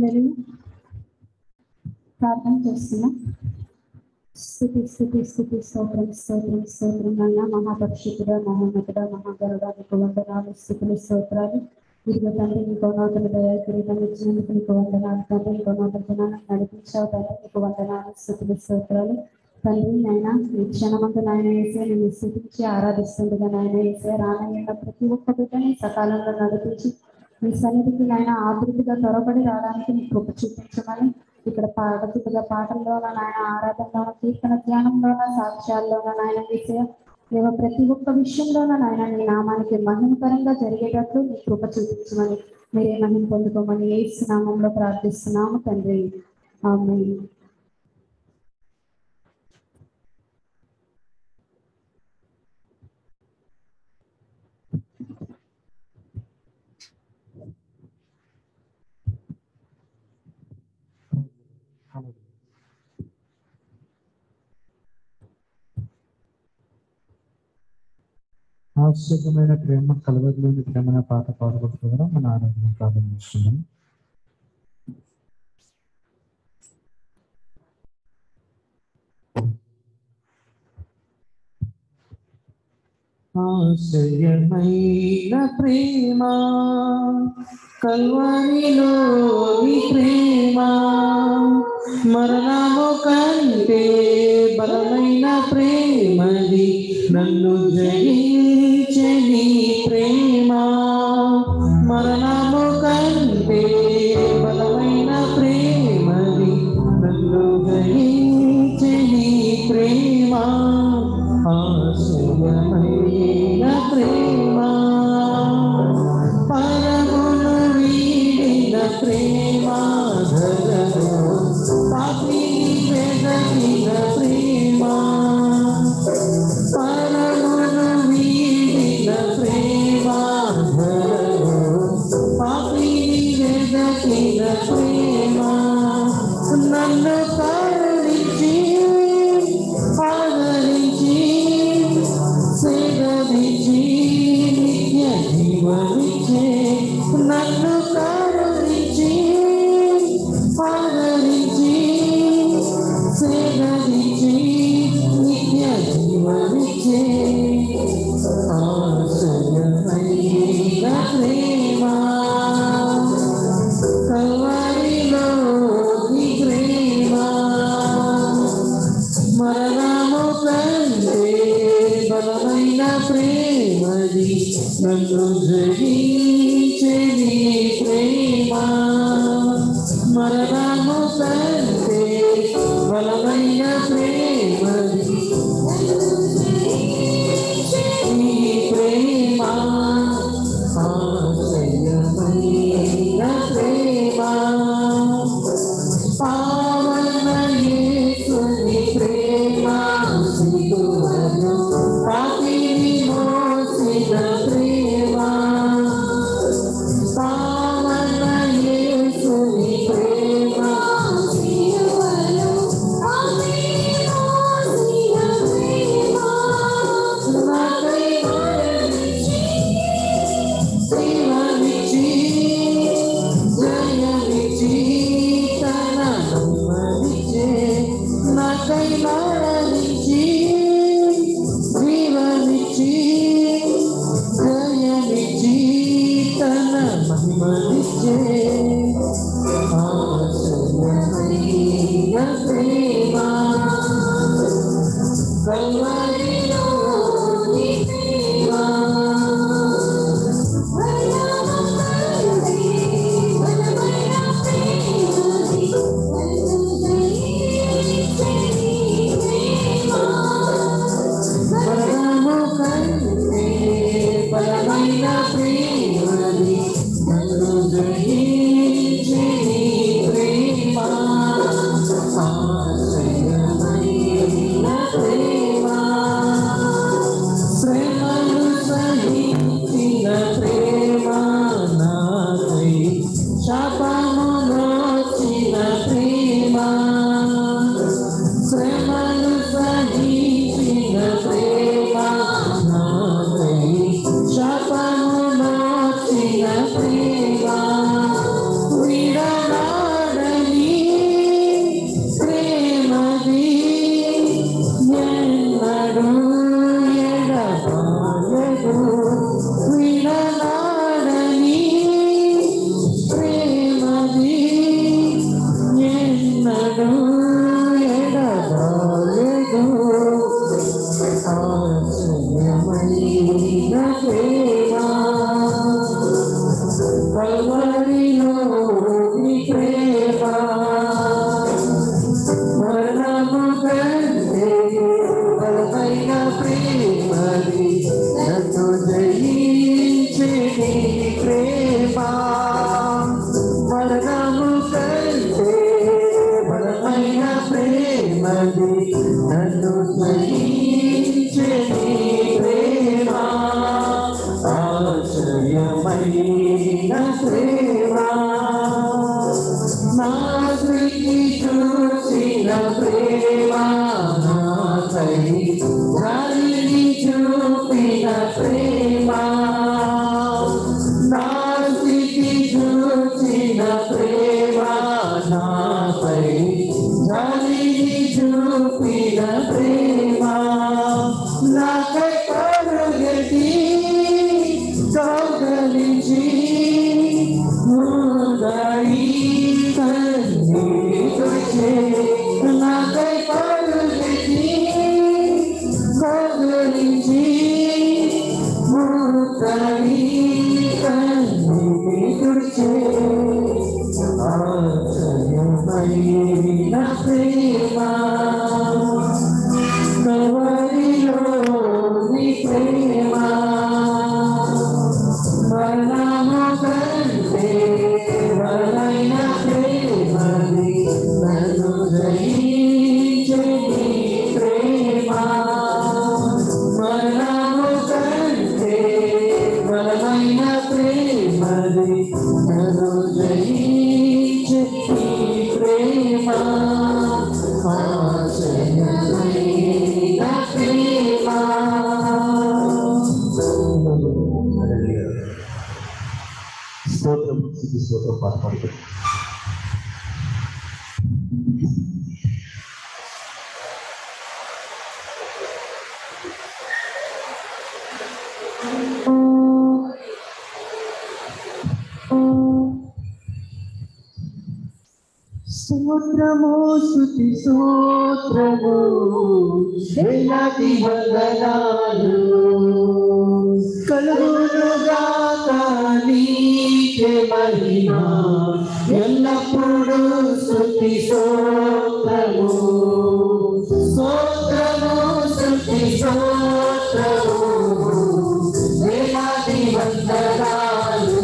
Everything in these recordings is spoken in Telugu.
హల్లెలూయా ప్రార్థన చేస్తున్నాం స్థుతి స్థుతి స్థుతి స్తోత్రం స్తోత్రం స్తోత్రం నాయన మహాపరిషుతుడ మహోన్నతుడ మహాగరుడ నీకు వందనాలు స్థుతులు స్తోత్రాలు ఇదిగో తండ్రి నీకు నూతన దయా కిరీటం ఇచ్చినందుకు నీకు వందనాలు తండ్రి నీకు నూతన దినాన్ని నడిపించావు తండ్రి నీకు వందనాలు స్థుతులు స్తోత్రాలు తండ్రి నాయన ఈ క్షణమంతా నాయన వేసే నేను స్థుతించి ఆరాధిస్తుండగా నాయన వేసే రానయ్యున్న ప్రతి ఒక్క బిడ్డని సకాలంలో నడిపించి మీ సన్నిధికి నాయన ఆతృతిగా త్వరపడి రావడానికి నీ కృప చూపించమని ఇక్కడ పాటగా పాటల్లోన నాయన ఆరాధనలోన కీర్తన ధ్యానంలోన సాక్ష్యాల్లోన నాయన విషయ దేవ ప్రతి ఒక్క విషయంలోన నాయన నీ నామానికి మహిమకరంగా జరిగేటట్లు నీ కృప చూపించమని మీరే మహిమ పొందుకోమని ఏ నామంలో ప్రార్థిస్తున్నాము తండ్రి ఆమె ఆశ్చర్యమైన ప్రేమ కలవరిలోని ప్రేమ పాట పాడుకుంటున్నారా మన ఆరాధన ప్రారంభిస్తున్నాం ఆశ్చర్యమైన ప్రేమ కల్వరిలోని ప్రేమ మరణము కంటే బలమైన ప్రేమది నన్ను జయించని ప్రేమ మరణము కంటే బలమైన ప్రేమది నన్ను జయించని ప్రేమ ఆశయమైన ప్రేమ పరమును వీడిన ప్రేమ ధరను పాపిని వెదకిన ప్రేమ పరమును వీడిన ప్రేమ ధరను పాపిని వెదకిన ప్రేమ నన్ను కరుణించి ఆదరించి సేదరించి నిత్య జీవనిచ్చే నన్ను కరుణించి ఆదరించి సేదరించి నిత్య జీవనిచ్చే ఆశ్చర్యమైన ప్రేమ కల్వరిలో నీ ప్రేమ మరణము కంటే బలమైన ప్రేమది నన్ను జయించని ప్రేమ మరణము కంటే బలమైన ప్రేమది ఈ ప్రేమ ఆశ్చర్యమైన ప్రేమ పావన యేసుని ప్రేమ సిలువను పాపిని మోసిన ప్రేమ పావన యేసుని ప్రేమ సిలువను చూపిన ప్రేమ నాకై పరుగతి కౌగలించి ముందరి కన్నీటి తుడిచే నాకై పరుగతి కౌగలించి ముందరి కన్నీటి తుడిచే ఆశ్చర్యమైన ప్రేమ కవరిలోని ప్రేమ మరణము కంటే బలైన ప్రేమది నన్ను జయించే నీ ప్రేమ మరణము కంటే బలమైన ప్రేమది నన్ను జయించే నీ ప్రేమ ఆశ్చర్యమైన ప్రేమ స్తోత్రం స్థితి స్తోత్రం పాట పాడుతుంది స్తోత్రము స్తుతి స్తోత్రము వేలాది వందనాలు కలుగునుగాక నీకే మహిమ ఎల్లప్పుడూ స్తుతి స్తోత్రము స్తోత్రము స్తుతి స్తోత్రము వేలాది వందనాలు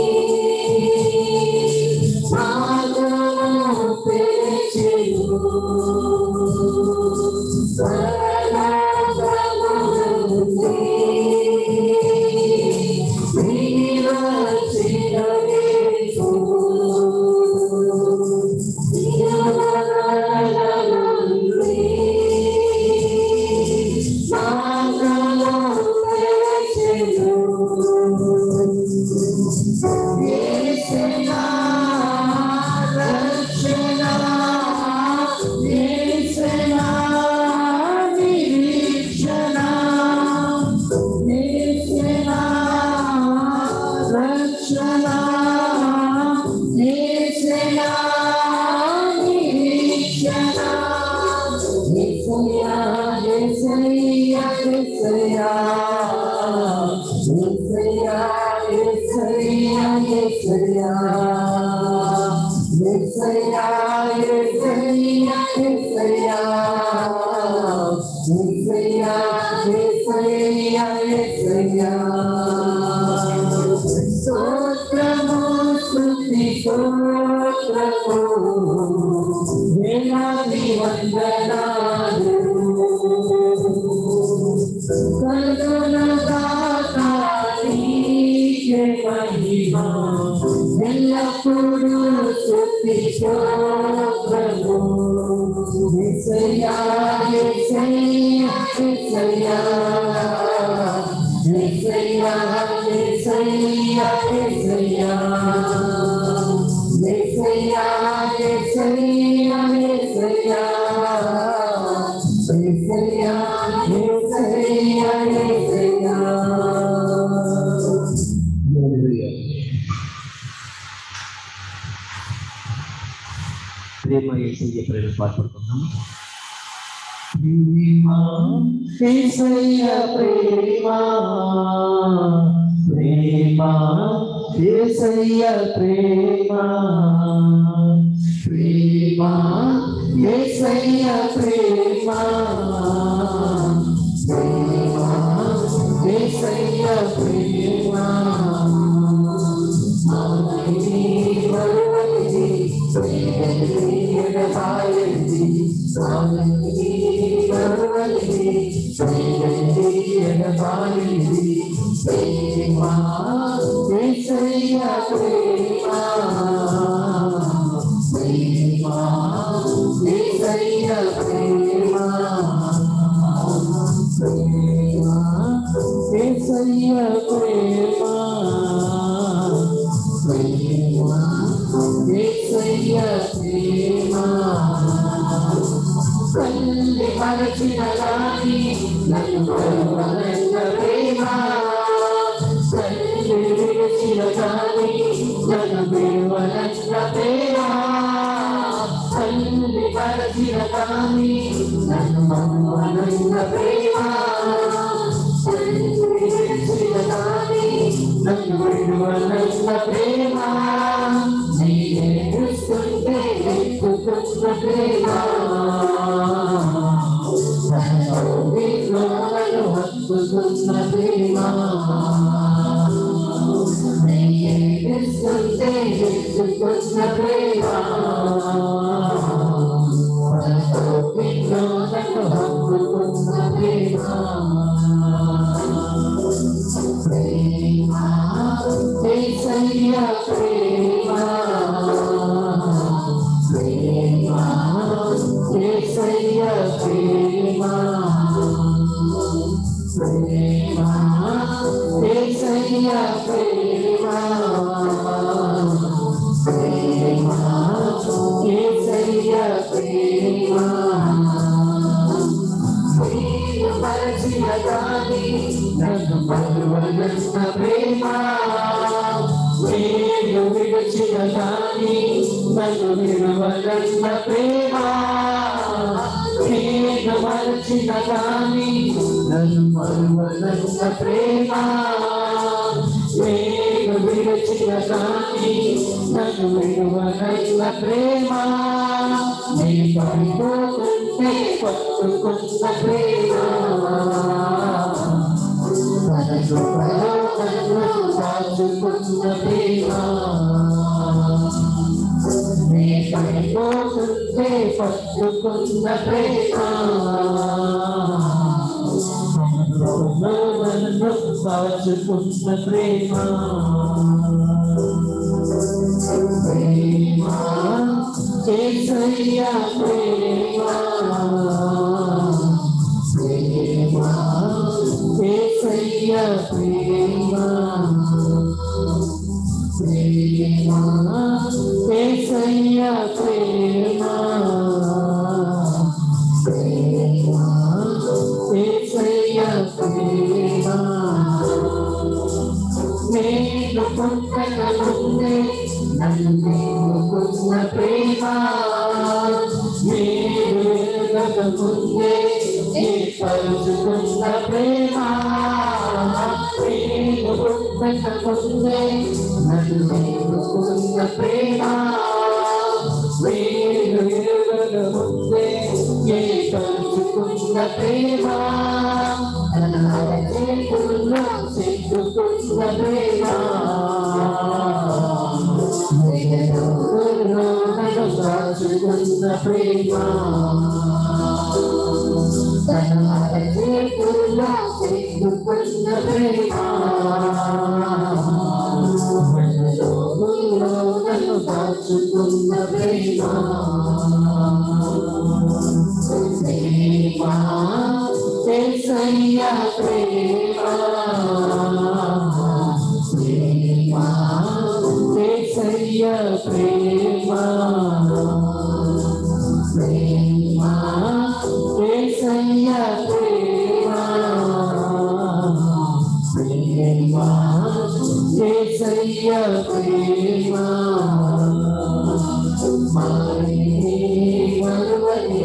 Thank you. యేసయ్యా యేసయ్యా యేసయ్యా యేసయ్యా యేసయ్యా స్తోత్రము స్తుతి స్తోత్రము వేలాది వందనాలు కలుగునగాక మహిమా ఎల్లప్పుడూ స్తుతి స్తోత్రము యేసయ్యా యేసయ్యా యేసయ్యా యేసయ్యా యేసయ్యా యేసయ్యా యేసయ్యా యేసయ్యా యేసయ్యా యేసయ్యా యేసయ్యా యేసయ్యా ప్రేమ ఏసయ్య ప్రేమ పాడుకుంటున్నాం ప్రేమ యేసయ్య ప్రేమ ప్రేమ యేసయ్య ప్రేమ ప్రేమ యేసయ్య ప్రేమ ప్రేమ యేసయ్య ప్రేమ ఆమెని వరువైది ప్రేమని ఎడబాయది ఆమెని వరువైది ప్రేమని ఎడబాయది ప్రేమ యేసయ్య ప్రేమ ప్రేమ యేసయ్య ప్రేమ ప్రేమ యేసయ్య ప్రేమ ప్రేమ యేసయ్య ప్రేమ తల్లి మరచిన రాణి నన్ను కరువనన్న ప్రేమ తల్లి విడిచిన రాణి నన్ను విడువనన్న ప్రేమ తల్లి మరచిన రాణి నన్ను మరువనన్న ప్రేమ తల్లి విడిచిన రాణి నన్ను విడువనన్న ప్రేమ నీవే చూస్తుంటే ఎక్కుతున్న ప్రేమ నన్ను హత్తుకున్న ప్రేమ నీవే చూస్తుంటే ఎక్కుతున్న ప్రేమ నన్ను హత్తుకున్న ప్రేమ ప్రేమ యేసయ్య ప్రేమ ప్రేమ యేసయ్య ప్రేమ ప్రేమ యేసయ్య ప్రేమ ప్రేమ యేసయ్య ప్రేమ మరచిన గాని నన్ను మరువలన్న ప్రేమ నేను విడిచిన గాని నన్ను విడవలన్న ప్రేమ నేను మరచిన గాని నన్ను మరువలన్న ప్రేమ నేను విడిచిన గాని నన్ను విడవలన్న ప్రేమ నీ పడిపోతుంటే పట్టుకున్న ప్రేమ తనకు ప్రయోజనం దాచుకున్న ప్రేమ నీ పడిపోతుంటే పట్టుకున్న ప్రేమ నన్ను దాచుకున్న ప్రేమ ప్రేమ ఏసయ్య ప్రేమ ప్రేమ ఏసయ్య ప్రేమ ప్రేమ ఏసయ్య ప్రేమ ప్రేమ ఏసయ్య ప్రేమ నేను పుట్టక ముందే నన్ను నీకున్న ప్రేమ నేను ఎరగక ముందే ఏర్పరుచుకున్న ప్రేమ నేను పుట్టక ముందే నన్ను నీకున్న ప్రేమ నేను వేదన ముందే ఏకరుచుకున్న ప్రేమ తన చేతుల్లో చెక్కుకున్న ప్రేమ వేదనలో నన్ను దాచుకున్న ప్రేమ తన చేతుల్లో చెక్కుకున్న ప్రేమ మనలో నన్ను దాచుకున్న ప్రేమ ప్రేమ ఏసయ్య ప్రేమ ప్రేమ ఏసయ్య ప్రేమ ప్రేమ ఏసయ్య ప్రేమ ప్రేమ ఏసయ్య ప్రేమ మారి మరువని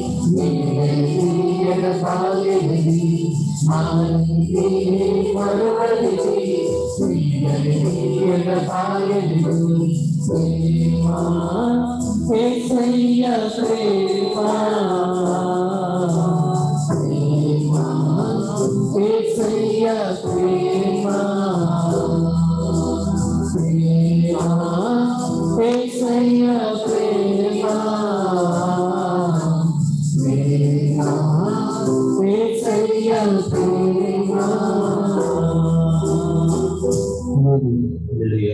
నీడ పాలిది మారి మరువని నీడ పాలిది ప్రేమ ఏసయ్య ప్రేమ ప్రేమ ఏసయ్య ప్రేమ ప్రేమ ఏసయ్య ప్రేమ ప్రేమ ఏసయ్య ప్రేమ హల్లెలూయా.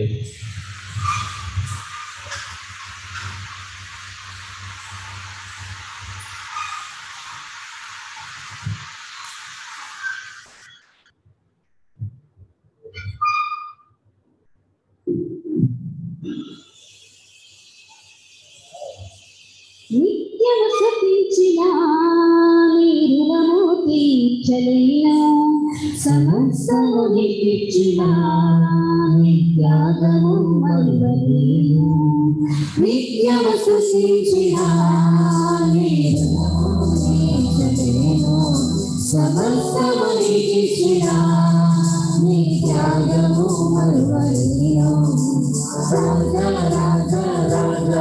నిత్యము శపించిన నీరులను తీర్చలేను సమస్తము నీకిచ్చిన నీ త్యాగము మరువలేను నిత్యము సృష్టించిన నీరులను తీర్చలేను సమస్తము నీకిచ్చిన నీ త్యాగము మరువలేను రాజా రాజా రాజా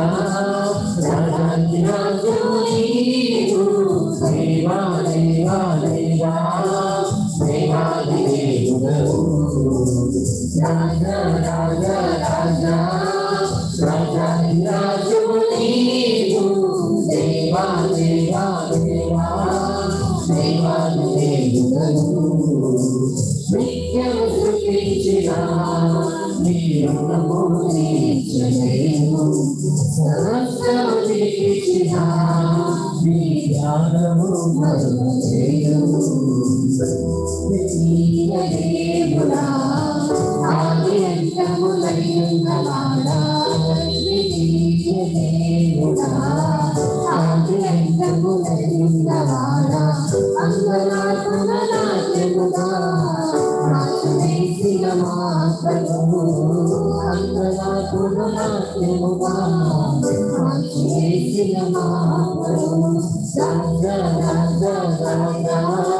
నిత్యం సృష్టించిన మీరు తీర్చలేము సహస్రము తీర్చిన మీ జ్ఞానము మరువలేము దేవుడా ఆది అంతములైనవాడా దేవుడా ఆది అంతములైనవాడా అంగరాత్మ నాట్యముగా నాశనేసిన మాత్రము అంగరాత్మ నాట్యముగా నాశనేసిన మాత్రము రాజ రాజ రాజా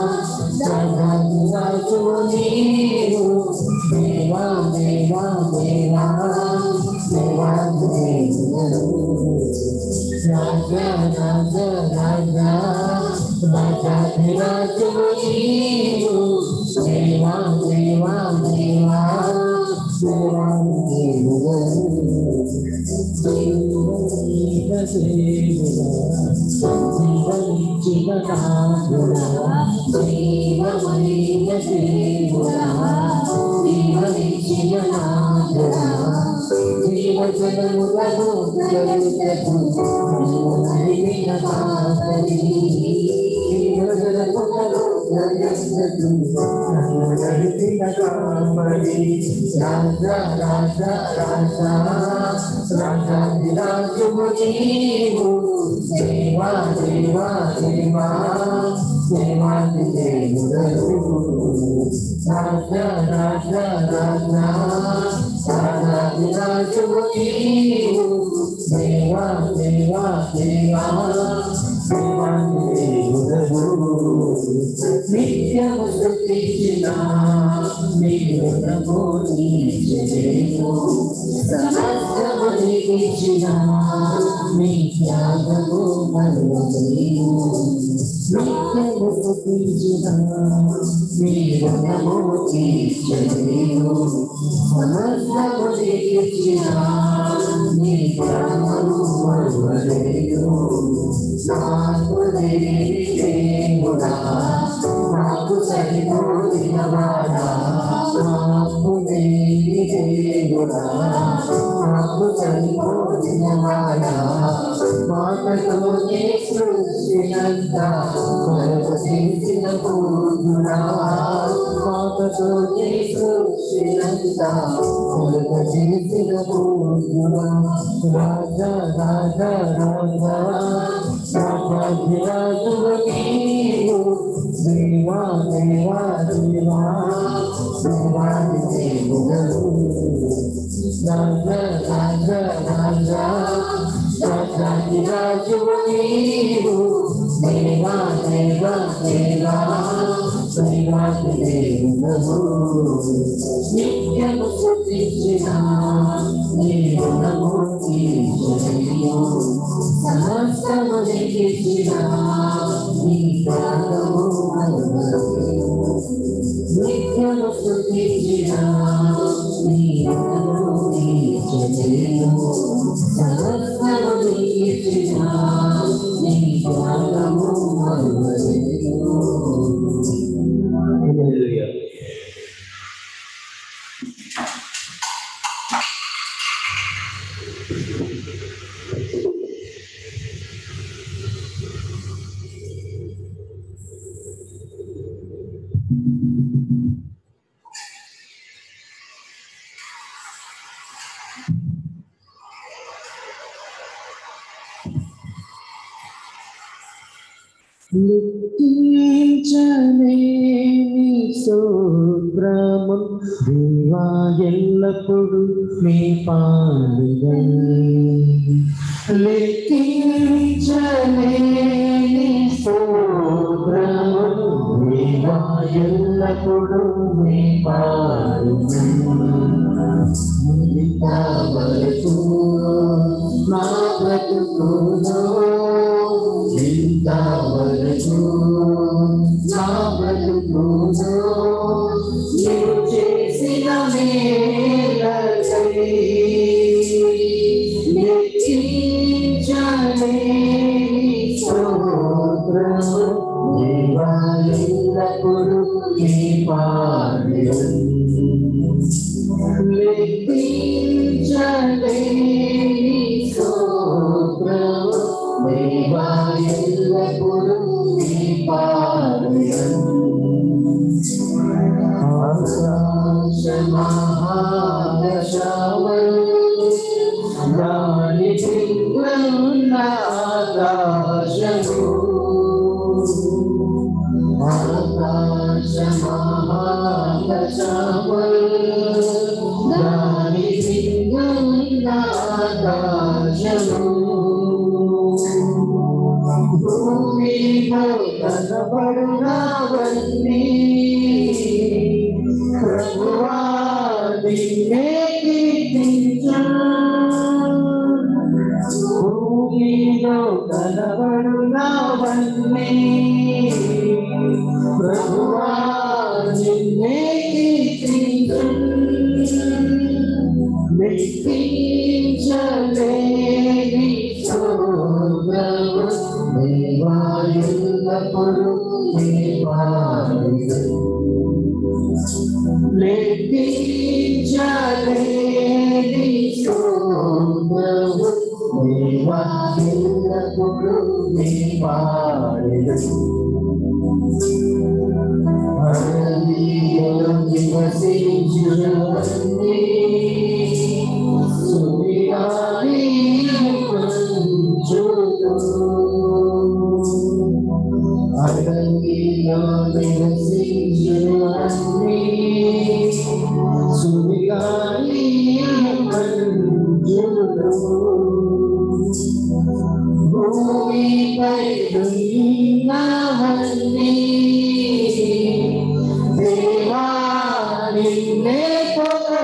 రాజు నీవు దేవా దేవా దేవా దేవా దేవు రాజ రాజ రాజా రాజాధిరాజు నీవు దేవా దేవా దేవా దేవా దేవుడు దేవుడ జీవనిచ్చిన నాథుడా జీవమైన దేవుడా జీవనిచ్చిన నాథుడా జీవజనములను జగత్తు జీవనైన కాపరి జీవజనములను జగత్తు నడిపిన కాపరి రాజా రాజా రాజా రాజా విరాజుము నీవు దేవా దేవా దేవా దేవాది దేవుడరు రాజా రాజా రాజా రాజా విరాజుము నీవు దేవా దేవా దేవా దేవాది దేవుడరు నిత్యము సృష్టించిన నీవు ప్రభు నీచేము సమస్తము నీకిచ్చిన నీ త్యాగము మరువలేను నిత్యము స్తుతించిన నీ రుణము తీర్చలేను సమస్తము తీర్చిన నీ త్యాగము మరువలేను నాకు లేని దేవుడా నాకు సరిపోయినవాడా నాకు లేని దేవుడా నాకు సరిపోయినవాడా మాటతోనే సృష్టినంతా మనకు తెలిసిన పూర్ణుడా మాటతోనే సృష్టినంతా మనకు తెలిసిన పూర్ణుడా రాజా రాజా రాజా రాజు నీవు దేవా దేవా దేవా దేవాది దేవుడవు రాజా రాజా రాజా రాజాది రాజు నీవు దేవా దేవా దేవా దైవాది దేవుడవు నిత్యము స్తుతించిన నీ రుణము తీర్చలేను సమస్తము లెక్కించిన నీ త్యాగము మరువలేను నిత్యము స్తుతించిన నీ రుణము తీర్చలేను సమస్తము లెక్కించిన నీ త్యాగము మరువలేను హల్లెలూయా. నిత్యించలేని శుభ్రము దేవా ఎల్లప్పుడు మీ పాడుగని లెక్కించలేని శుభ్రము దేవా ఎల్లప్పుడు మీ పాడుగని ఇంతవరకు నా బ్రతుకులో ఇంతవరకు నా బ్రతుకులో నీవు చేసిన మేలకై లెక్కించలేని స్తోత్రము దేవా ఎల్లప్పుడు నీ పాడెను లెక్కించలేని స్తోత్రము దేవా ఎల్లప్పుడు నీ పాడెను ఆకాశ మహాదశవల్ దాని దిక్కున్న ఆకాశము ఆకాశ మహాదశవల్ దాని దిక్కున్న ఆకాశము భూమిలో కనబడునవన్నీ ప్రభువా నిన్నే కీర్తించు. భూమిలో కనబడునవన్నీ ప్రభువా నిన్నే కీర్తించు. లెక్కించలేని స్తోత్రము దేవా ఎల్లప్పుడు నీ పాడుగను. లెక్కించలేని స్తోత్రము దేవా ఎల్లప్పుడు నీ పాడుగను. అరణ్యంలో నివసించునవన్నీ సుడిగాలి కొంచుతూ అరణ్యంలో నివసించునవన్నీ సుడిగాలి కొంచుతూ భూమిపై ఉన్నవన్నీ దేవా నిన్నే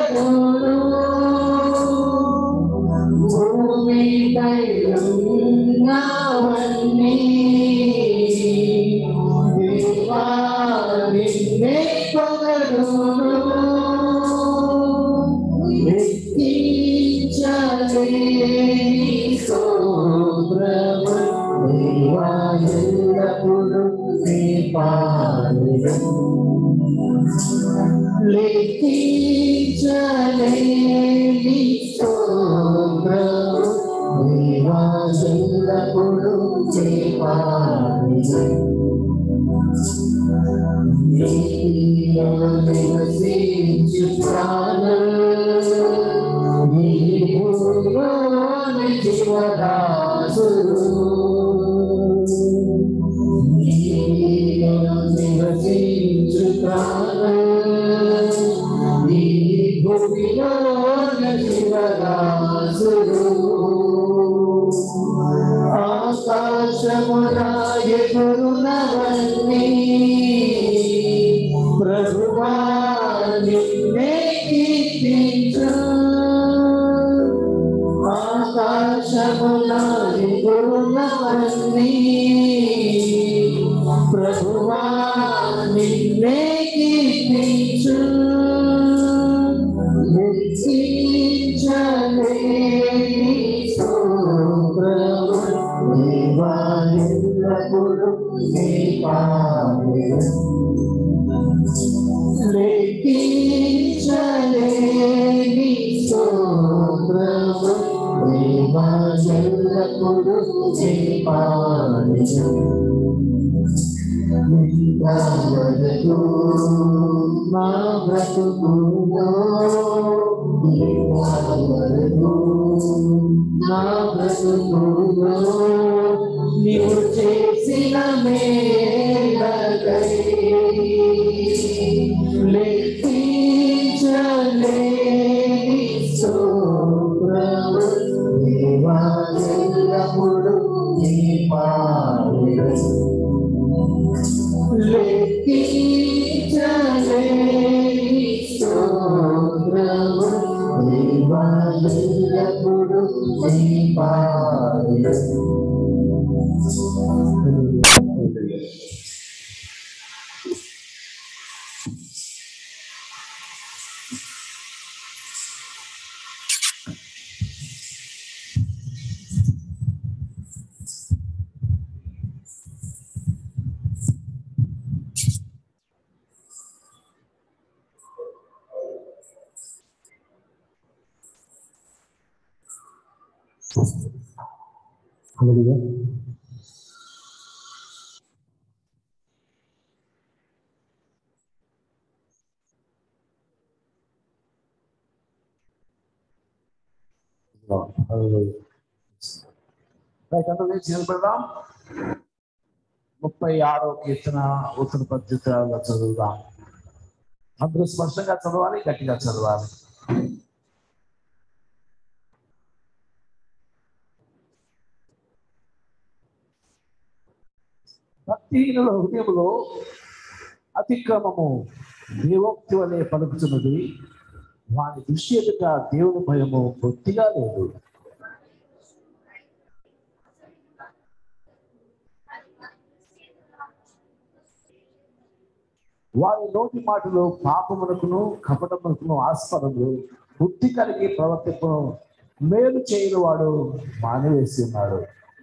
పొగడును భూమిపై ఉన్నవన్నీ దేవా ఎల్లప్పుడూ నీ పాదము లెక్కించలేని స్తోత్రము దేవా ఎల్లప్పుడూ నీ పాదము నివసించు ప్రాణం నీ భూమిలోని జీవదాసుడు నీలో నివసించు ప్రాణం నీ భూమిలోని జీవదాసుడు ఆకాశమున ఎగురునవన్నీ ప్రభువా నిన్నే కీర్తించు ఆకాశమున ఎగురునవన్నీ ప్రభువా నిన్నే కీర్తించు లెక్కించలేని స్తోత్రము దేవా ఎల్లప్పుడూ నీ పాదము లెక్కించలేని స్తోత్రము దేవా ఎల్లప్పుడూ నీ పాదము ఇంతవరకు నా బ్రతుకులో ఇంతవరకు నా బ్రతుకులో నీవు చేసిన మేలకై లెక్కించలేని స్తోత్రము దేవా ఎల్లప్పుడూ నీ పాదము లెక్కించలేని స్తోత్రము దేవా ఎల్లప్పుడూ నీ పాదము హల్లెలూయా హల్లెలూయా రైట్ అందరూ లేచి నిలబడదాం ముప్పై ఆరో కీర్తన ఉత్తర పద్ధతిలో చదువుదాం అందరూ స్పష్టంగా చదవాలి గట్టిగా చదవాలి భక్తిహీనుల హృదయంలో అతిక్రమము దేవోక్తి వలె పలుకుతున్నది వాని దృష్టి ఎదుట దేవుని భయము బొత్తిగా లేదు వారి నోటి మాటలు పాపమునకును కపటమునకును ఆస్పదములు బుద్ధి కలిగి ప్రవర్తింపను మేలు చేయని వాడు మానివేసి ఉన్నాడు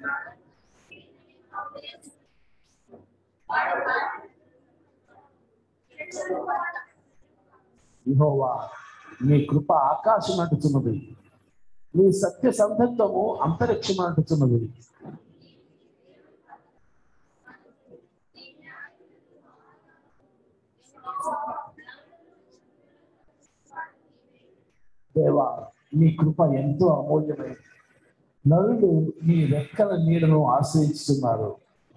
యెహోవా నీ కృప ఆకాశం అంటుతున్నది నీ సత్య సందర్భము అంతరిక్షం అంటుతున్నది దేవా నీ కృప ఎంతో అమూల్యమైనది నరులు నీ రెక్కల నీడను ఆశ్రయిస్తున్నారు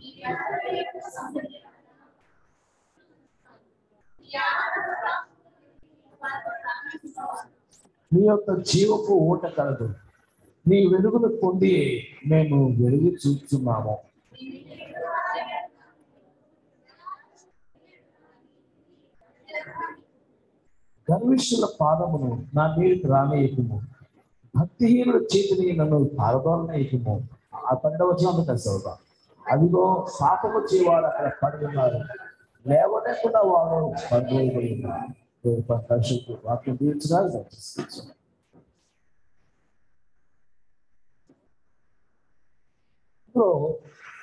నీ యొక్క జీవపు ఊట కలదు నీ వెలుగును పొంది మేము వెలుగు చూస్తున్నాము గర్విష్ఠుల పాదమును నా మీదకి రానేయకుము భక్తిహీనుల చేతిని నన్ను పారదోలనేయకుము ఆ పన్నెండవ వచనం కలిసి అవుతాం అదిగో పాపము చేయవాడు అక్కడ పడి ఉన్నారు లేవలేకుండా వారు పడిపోయి ఉన్నారు దేవుని పట్ల పరిశుద్ధ వాక్యం తీర్చడానికి దయచేసి. ఇందులో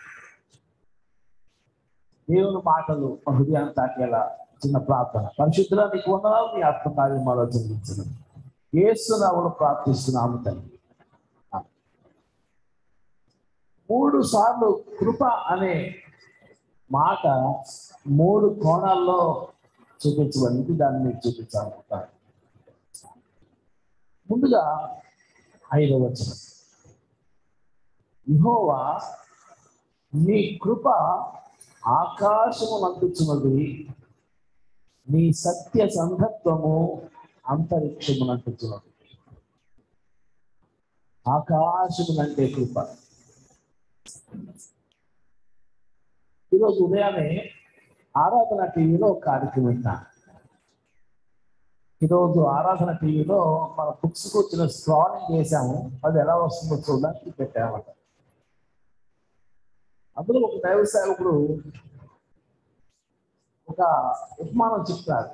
దేవుని మాటలు మా హృదయాన్ని తాకేలా చిన్న ప్రార్థన పరిశుద్ధుల నీకు వందనాలు నీ ఆత్మ కార్యమాలో చెల్లించడం ఏసునాములు ప్రార్థిస్తున్నాము తల్లి మూడు సార్లు కృప అనే మాట మూడు కోణాల్లో చూపించబడింది దాన్ని మీరు చూపించాలనుకుంటారు ముందుగా ఐదవ వచనం యెహోవా నీ కృప ఆకాశము నంటుచున్నది నీ సత్య సంధత్వము అంతరిక్షము నంటుచున్నది ఆకాశము నంటే కృప ఈరోజు ఉదయాన్నే ఆరాధన టీవీలో ఒక కార్యక్రమం విన్నాను ఈరోజు ఆరాధన టీవీలో మన బుక్స్ వచ్చిన స్క్రాలింగ్ చేసాము అది ఎలా వస్తుందో చూడడానికి పెట్టామట అందులో ఒక దైవ సేవకుడు ఒక ఉపమానం చెప్తారు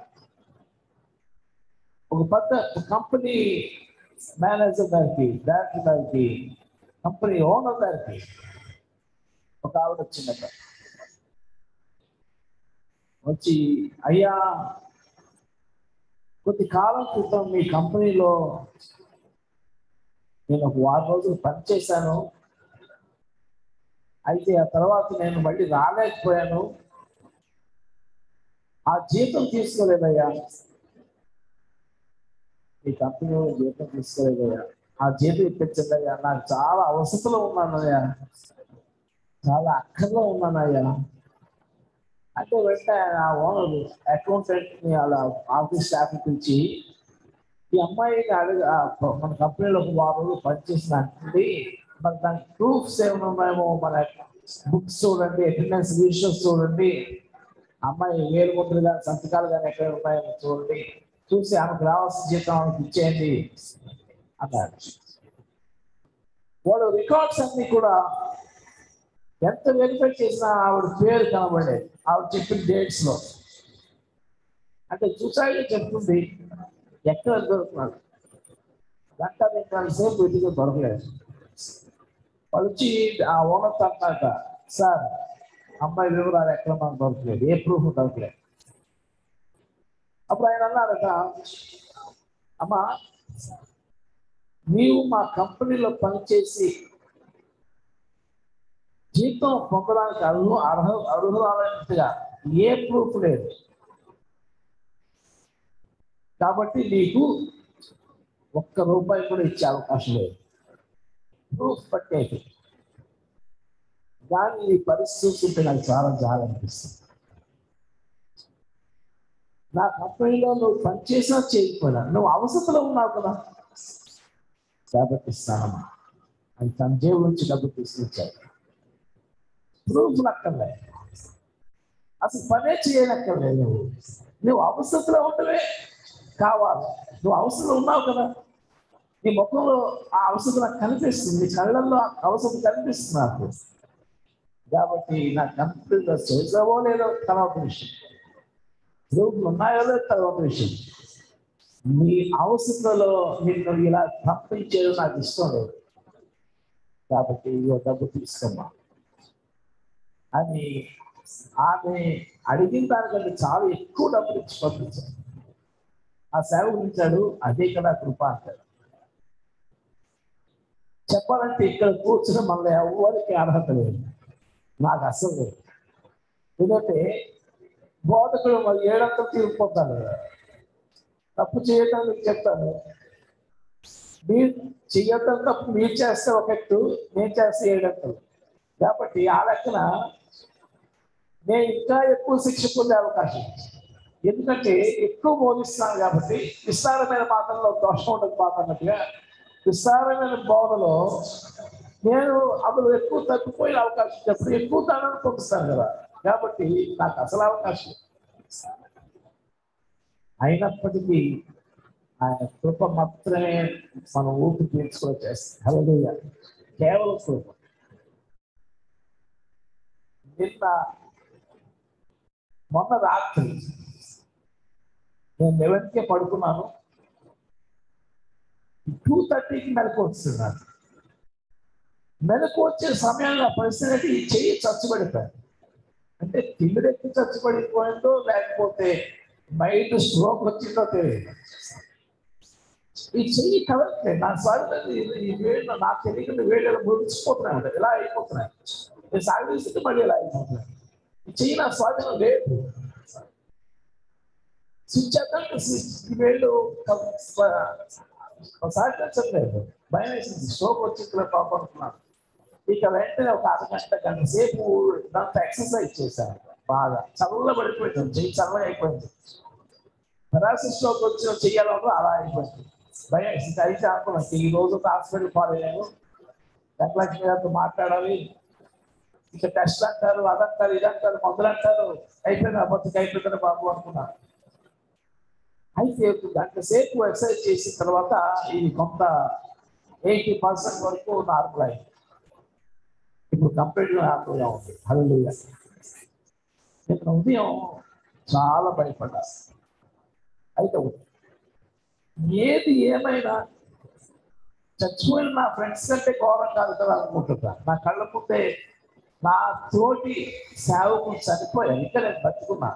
ఒక పెద్ద కంపెనీ మేనేజర్ గారికి డైరెక్టర్ గారికి కంపెనీ ఓనర్ గారికి ఒక ఆవిడ వచ్చిందట వచ్చి అయ్యా కొద్ది కాలం క్రితం మీ కంపెనీలో నేను ఒక వారం రోజులు పనిచేశాను అయితే ఆ తర్వాత నేను మళ్ళీ రాలేకపోయాను ఆ జీతం తీసుకోలేదయ్యా మీ కంపెనీలో జీతం తీసుకోలేదయ్యా ఆ జీతం ఇప్పించండి నాకు చాలా అవసరంలో ఉన్నానయ్యా చాలా అక్కర్లో ఉన్నానయ్యా అంటే వెంటనే ఆ ఓనర్ అకౌంటెంట్ ని వాళ్ళ ఆఫీస్ స్టాఫ్ పిలిచి ఈ అమ్మాయిని అడగ ఆ మన కంపెనీలో ఒక వారం రోజులు పనిచేసిన అంటుంది మరి దానికి ప్రూఫ్స్ ఏమైనా ఉన్నాయేమో మన బుక్స్ చూడండి అటెండెన్స్ రిజిస్టర్స్ చూడండి అమ్మాయి వేలు ముద్రలు కానీ సంతకాలు కానీ ఎక్కడ ఉన్నాయేమో చూడండి చూసి ఆమెకు రావాల్సిన జీతం ఆమెకు ఇచ్చేయండి అన్నాడు వాడు రికార్డ్స్ అన్ని కూడా ఎంత వెరిఫై చేసినా ఆవిడ పేరు కనబడేది ఆవిడ చెప్పిన డేట్స్ లో అంటే చూసాక చెప్తుంది ఎక్కడ దొరుకుతున్నాడు గంట రెండు సేపు వెతికి దొరకలేదు వాళ్ళు వచ్చి ఆ ఓనర్ అన్నాక సార్ అమ్మాయి వివరాలు ఎక్కడ మనకు దొరకలేదు ఏ ప్రూఫ్ దొరకలేదు అప్పుడు ఆయన అన్నారట అమ్మా నీవు మా కంపెనీలో పనిచేసి జీతం పొందడానికి అర్హు అర్హ అర్హురాలైనట్టుగా ఏ ప్రూఫ్ లేదు కాబట్టి నీకు ఒక్క రూపాయి కూడా ఇచ్చే అవకాశం లేదు ప్రూఫ్ పట్టేది దాన్ని నీ పరిస్థితి చూస్తుంటే నాకు చాలా జాలి అనిపిస్తుంది నా కంపెనీలో నువ్వు పనిచేసినా చేయకపోయినా నువ్వు అవసరంలో ఉన్నావు కదా కాబట్టి ఇస్తానమ్మా అని తన జేబు నుంచి డబ్బు తీసుకొచ్చాడు ప్రూఫ్ అక్కర్లే అసలు పనే చేయనక్కర్లేదు నువ్వు నువ్వు అవసరంలో ఉండవే కావాలి నువ్వు అవసరం ఉన్నావు కదా నీ ముఖంలో ఆ అవసరం నాకు కనిపిస్తుంది నీ కళ్ళల్లో ఆ అవసరం కనిపిస్తుంది నాకు కాబట్టి నా కంపెనీలో చేసావో లేదో తర్వాత విషయం ప్రూఫ్లు ఉన్నాయో లేదో తర్వాత విషయం నీ అవసరంలో నిన్ను ఇలా పంపించేది నాకు ఇష్టం లేదు కాబట్టి ఇదిగో డబ్బు తీసుకోమ్మా అని ఆమె అడిగిన దానికంటే చాలా ఎక్కువ డబ్బులు ఇచ్చి పంపించాడు ఆ సేవకుడు ఇచ్చాడు అదే కదా కృప అంటాడు చెప్పాలంటే ఇక్కడ కూర్చుని మళ్ళీ ఎవరికి అర్హత లేదు నాకు అసలు లేదు ఎందుకంటే బోధకుడు మరి ఏడంతా తీరిపోతాను కదా తప్పు చేయడానికి చెప్తాను మీరు చెయ్యొద్దని తప్పు మీరు చేస్తే ఒక ఎత్తు నేను చేస్తే ఏడంతలు కాబట్టి ఆ లెక్కన నేను ఇంకా ఎక్కువ శిక్ష పొందే అవకాశం ఉంది. ఎందుకంటే ఎక్కువ బోధిస్తున్నాను కాబట్టి విస్తారమైన మాటల్లో దోషం ఉండదు పాత అన్నట్టుగా విస్తారమైన బోధలో నేను అందులో ఎక్కువ తప్పిపోయే అవకాశం చెప్పి ఎక్కువ దానాన్ని పొందుతాను కదా కాబట్టి నాకు అసలు అవకాశం లేదు. అయినప్పటికీ ఆయన కృప మాత్రమే మనం ఊపిరి పీల్చుకొని చేస్తాం హల్లెలూయా కేవలం కృప నిన్న మొన్న రాత్రి నేను లెవెన్కే పడుకున్నాను టూ థర్టీకి మెలకు వస్తున్నాను మెలకు వచ్చే సమయంలో పరిస్థితి ఈ చెయ్యి చచ్చుబడిపోయాను అంటే తిమ్మిరెక్కి చచ్చిపడిపోయిందో లేకపోతే బయట స్ట్రోక్ వచ్చిందో తెలియదు ఈ చెయ్యి కదలట్లేదు నా స్వామి ఈ వేళ్ళు నాకు తెలియకుండా వేళ్ళు ముడిచిపోతున్నాయి ఉంటాయి ఇలా అయిపోతున్నాయి నేను సాగదీస్తుంటే మళ్ళీ ఇలా అయిపోతున్నాయి ఈ చెయ్యి నా స్వాధీనం లేదు స్విచ్ అంటే స్విచ్ ఈ వేళ్ళు సహకరించట్లేదు భయం వేసింది స్ట్రోక్ వచ్చింది పాప అనుకున్నాను ఇక వెంటనే ఒక అరగంట గంట సేపు దాంతో ఎక్సర్సైజ్ చేశాను బాగా చల్ల పడిపోయింది చెయ్యి చల్లగా అయిపోయింది పెరాసిస్ స్ట్రోక్ వచ్చిన చెయ్యాలంటే అలా అయిపోయింది భయం వేసింది అయితే అనుకున్నాను ఈ రోజు హాస్పిటల్ పాలయ్యాను ధనలక్ష్మి గారితో మాట్లాడాలి ఇక టెస్ట్ అంటారు అదంటారు ఇదంటారు మందులు అంటారు అయిపోయింది ఆ బతుకు అయిపోతుంది బాబు అనుకున్నాను అయితే గంట సేపు ఎక్సర్సైజ్ చేసిన తర్వాత ఇది కొంత ఎయిటీ పర్సెంట్ వరకు నార్మల్ అయింది ఇప్పుడు కంప్లీట్గా నార్మల్గా ఉంది హల్లుగా నేను ఉదయం చాలా భయపడ్డా అయితే ఏది ఏమైనా చచ్చిపోయిన నా ఫ్రెండ్స్ కంటే ఘోరం కాదు కదా అనుకుంటున్నా నా కళ్ళ ముందే నా తోటి సేవకు చనిపోయాను ఇంకా నేను బతుకున్నా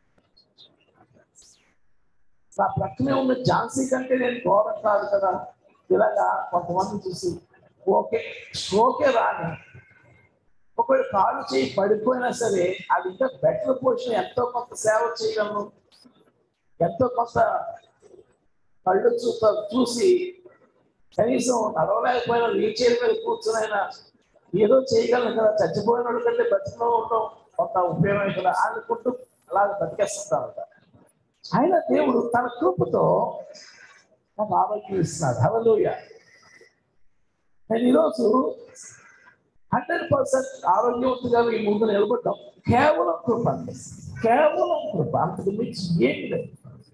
నా ప్రక్కనే ఉన్న ఝాన్సీ కంటే నేను ఘోరం కాదు కదా ఇలాగా కొంతమంది చూసి ఓకే ఓకే రాని ఒకవేళ కాలు చేయి పడిపోయినా సరే అది ఇంకా బెటర్ పొజిషన్ ఎంతో కొంత సేవ చేయగలను ఎంతో కొంత కళ్ళు చూత చూసి కనీసం నడవలేకపోయినా వీల్ చైర్ మీద కూర్చునైనా ఏదో చేయగలను కదా చచ్చిపోయిన వాడు కంటే బతిలో ఉండడం కొంత ఉపయోగమే కదా అనుకుంటూ అలాగ బతికేస్తుంటారు ఆయన దేవుడు తన కృపతో నాకు ఆరోగ్యం ఇస్తున్నాడు హవలోయ నేను ఈరోజు హండ్రెడ్ పర్సెంట్ ఆరోగ్యవంతుగా ఈ ముందు నిలబడ్డాం కేవలం కృప అండి కేవలం కృప అంతకు మించి ఏమి లేదు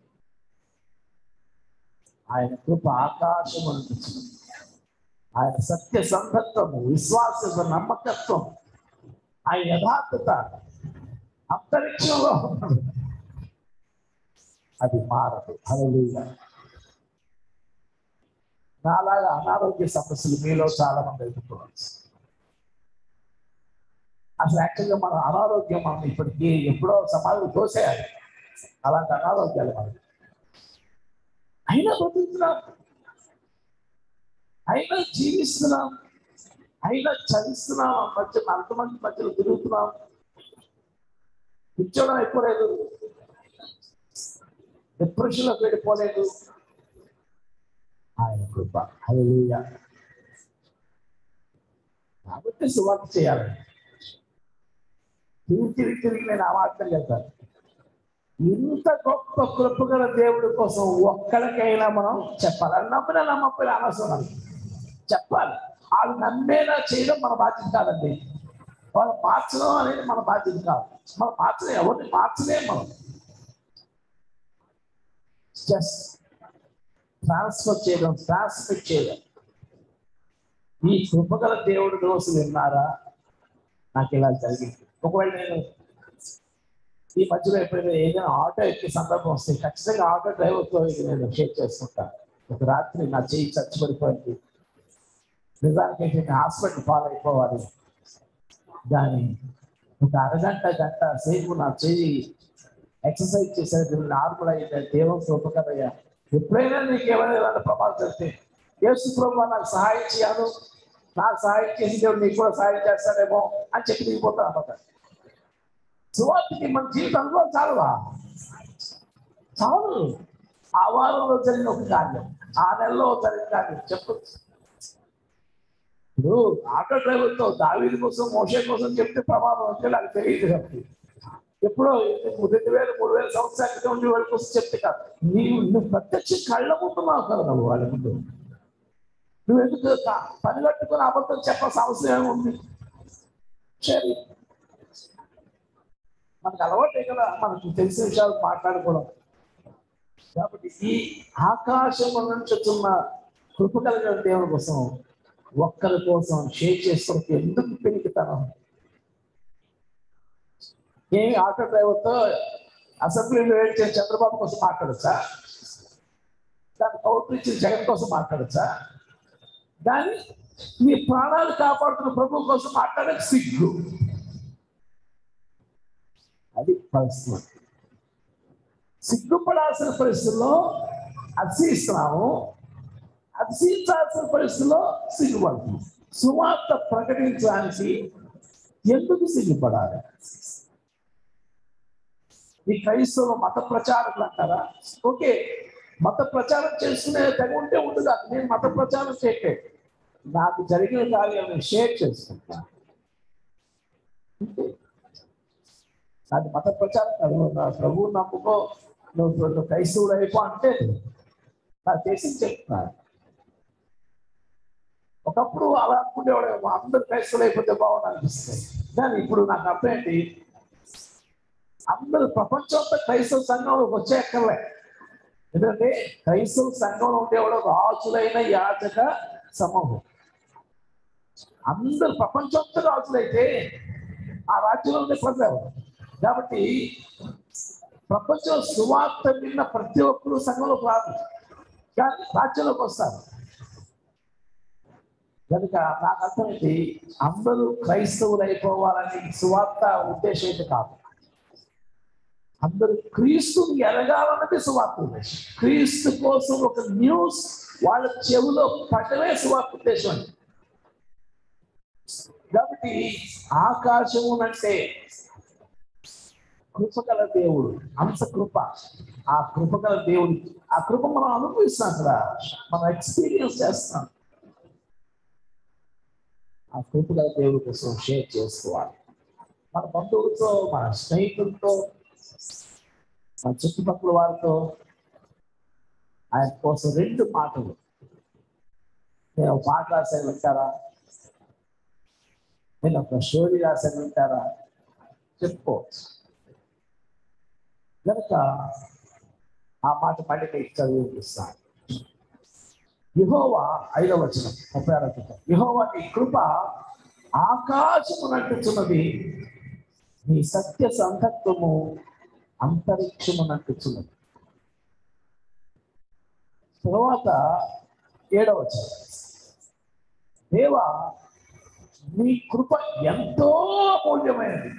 ఆయన కృప ఆకాశం అనిపించింది ఆయన సత్య సందత్వము విశ్వాస నమ్మకత్వం ఆయన యథార్థత అంతరిక్షంలో ఉన్నాడు అది మారదు హల్లెలూయా నాలాగా అనారోగ్య సమస్యలు మీలో చాలా మంది ఎదుర్కోవచ్చు అసలు యాక్చువల్గా మన అనారోగ్యం మనం ఇప్పటికీ ఎప్పుడో సమాజంలో తోసేయాలి అలాంటి అనారోగ్యాలు మనకి అయినా బతుకుతున్నాం అయినా జీవిస్తున్నాం అయినా చదిస్తున్నాం మధ్య అంతమంది మధ్యలో తిరుగుతున్నాం కూర్చోవడం అయిపోలేదు డిప్రెషన్లో వెళ్ళిపోలేదు ఆయన కృప హల్లెలూయా కాబట్టి సువార్త చేయాలి తిరిగి తిరిగి తిరిగి నేను ఆ మాటలు చెప్తాను ఇంత గొప్ప కృపగల దేవుడి కోసం ఒక్కడికైనా మనం చెప్పాలి అది నమ్మినా నమ్మకపోయినా అనవసరం చెప్పాలి వాళ్ళు నమ్మేలా చేయడం మన బాధ్యత కాదండి వాళ్ళు మార్చడం అనేది మన బాధ్యత కాదు మనం మార్చలే ఎవరిని మార్చలేం మనం జస్ట్ ట్రాన్స్ఫర్ చేయడం ట్రాన్స్మిట్ చేయడం ఈ కృపగల దేవుడి దోశ విన్నారా నాకు ఇలా జరిగింది ఒకవేళ నేను ఈ మధ్యలో ఎప్పుడైనా ఏదైనా ఆటో ఎక్కే సందర్భం వస్తే ఖచ్చితంగా ఆటో డ్రైవర్తో ఇది నేను షేర్ చేసుకుంటాను ఒక రాత్రి నా చేయి చచ్చిపడిపోయింది నిజానికి అయితే హాస్పిటల్ ఫాలో అయిపోవాలి దాని ఒక అరగంట గంట సేపు నా చెయ్యి ఎక్సర్సైజ్ చేసేది నార్మల్ అయింది దేవుని ఉపకరయ్యా ఎప్పుడైనా నీకు ఏమైనా ఇలాంటి ప్రమాదం జరిగితే యేసు ప్రభు నాకు సహాయం చేయాలి నాకు సహాయం చేసి దేవుడు నీకు కూడా సహాయం చేస్తాడేమో అని చెప్పి దిగిపోతాను అన్నమాట సువార్తకి మన జీవితంలో చాలువా చాలు ఆ వారంలో జరిగిన ఒక కార్యం ఆ నెలలో జరిగిన కార్యం చెప్పచ్చు ఇప్పుడు ఆటో డ్రైవర్తో దావీది కోసం మోసే కోసం చెప్తే ప్రమాదం అంటే నాకు తెలియదు కాబట్టి ఎప్పుడో రెండు వేలు మూడు వేల సంవత్సరాల క్రితం ఉండి వాళ్ళ కోసం చెప్తే కాదు నీవు నువ్వు ప్రత్యక్ష కళ్ళ ముందు మాకు కదా నువ్వు వాళ్ళ ముందు నువ్వు ఎందుకు కా- పని కట్టుకుని అబద్ధం చెప్పాల్సిన అవసరం ఏముంది సరే మనకు అలవాటే కదా మనకు తెలిసిన విషయాలు మాట్లాడుకోవడం కాబట్టి ఈ ఆకాశం నుంచి వచ్చిన కృప కలిగిన దేవుని కోసం ఒక్కరి కోసం షేర్ చేసుకోవడానికి ఎందుకు పెరుగుతాను ఏ ఆటో డ్రైవర్తో అసెంబ్లీలో ఏడ్చే చంద్రబాబు కోసం మాట్లాడచ్చా దాన్ని కౌంటర్ ఇచ్చిన జగన్ కోసం మాట్లాడచ్చా కానీ మీ ప్రాణాలు కాపాడుతున్న ప్రభు కోసం మాట్లాడే సిగ్గు అది పరిస్థితి సిగ్గుపడాల్సిన పరిస్థితుల్లో అతిశయిస్తున్నాము అతిశయించాల్సిన పరిస్థితుల్లో సిగ్గుపడుతున్నాం సువార్త ప్రకటించడానికి ఎందుకు సిగ్గుపడాలి ఈ క్రైస్తవ మత ప్రచారకులు అంటారా ఓకే మత ప్రచారం చేసుకునే తెగ ఉంటే ఉండదు కాదు నేను మత ప్రచారం చేయట్లేదు నాకు జరిగిన కార్యాలను షేర్ చేసుకుంటా అంతే. అది మత ప్రచారం కాదు నువ్వు నా ప్రభువు నమ్ముకో నువ్వు నువ్వు క్రైస్తవుడు అయిపో అంటే నాకు చేసి చెప్తున్నాను ఒకప్పుడు అలా అనుకునేవాడు అందరు క్రైస్తవులు అయిపోతే బాగుంది అనిపిస్తుంది కానీ ఇప్పుడు నాకు అర్థమేంటి అందరూ ప్రపంచం అంతా క్రైస్తవ సంఘంలోకి వచ్చే ఎక్కర్లే ఎందుకంటే క్రైస్తవ సంఘంలో ఉండేవాడు రాజులైన యాచక సమూహం అందరు ప్రపంచం అంతా రాజులైతే ఆ రాజ్యంలో ఉండే ప్రజలు కాబట్టి ప్రపంచం సువార్త విన్న ప్రతి ఒక్కరు సంఘంలోకి రాదు కానీ రాజ్యంలోకి వస్తారు కనుక నాకు అర్థమైంది అందరూ క్రైస్తవులు అయిపోవాలని సువార్త ఉద్దేశం అయితే కాదు అందరూ క్రీస్తుని ఎరగాలన్నది సువార్త ఉద్దేశం క్రీస్తు కోసం ఒక న్యూస్ వాళ్ళ చెవిలో పడమే సువార్త ఉద్దేశం అండి కాబట్టి ఆకాశము అంటే కృపగల దేవుడు అంశ కృప ఆ కృపగల దేవుడు ఆ కృప మనం అనుభవిస్తాం కదా మనం ఎక్స్పీరియన్స్ చేస్తాం ఆ కృపగల దేవుడి కోసం షేర్ చేసుకోవాలి మన బంధువులతో మన స్నేహితులతో మన చుట్టుపక్కల వారితో ఆయన కోసం రెండు మాటలు నేను ఒక పాట రాశాను వింటారా నేను ఒక స్టోరీ రాశాను వింటారా చెప్పుకోవచ్చు కనుక ఆ మాట మళ్ళీ మీకు చదివిపిస్తాను యహోవా ఐదవ వచనం ముప్పై ఆరో క్రితం యహోవా నీ కృప ఆకాశము నట్టుచున్నది నీ సత్య సంతత్వము అంతరిక్షము నట్టుచున్నది తర్వాత ఏడవ వచనం దేవా నీ కృప ఎంతో అమూల్యమైనది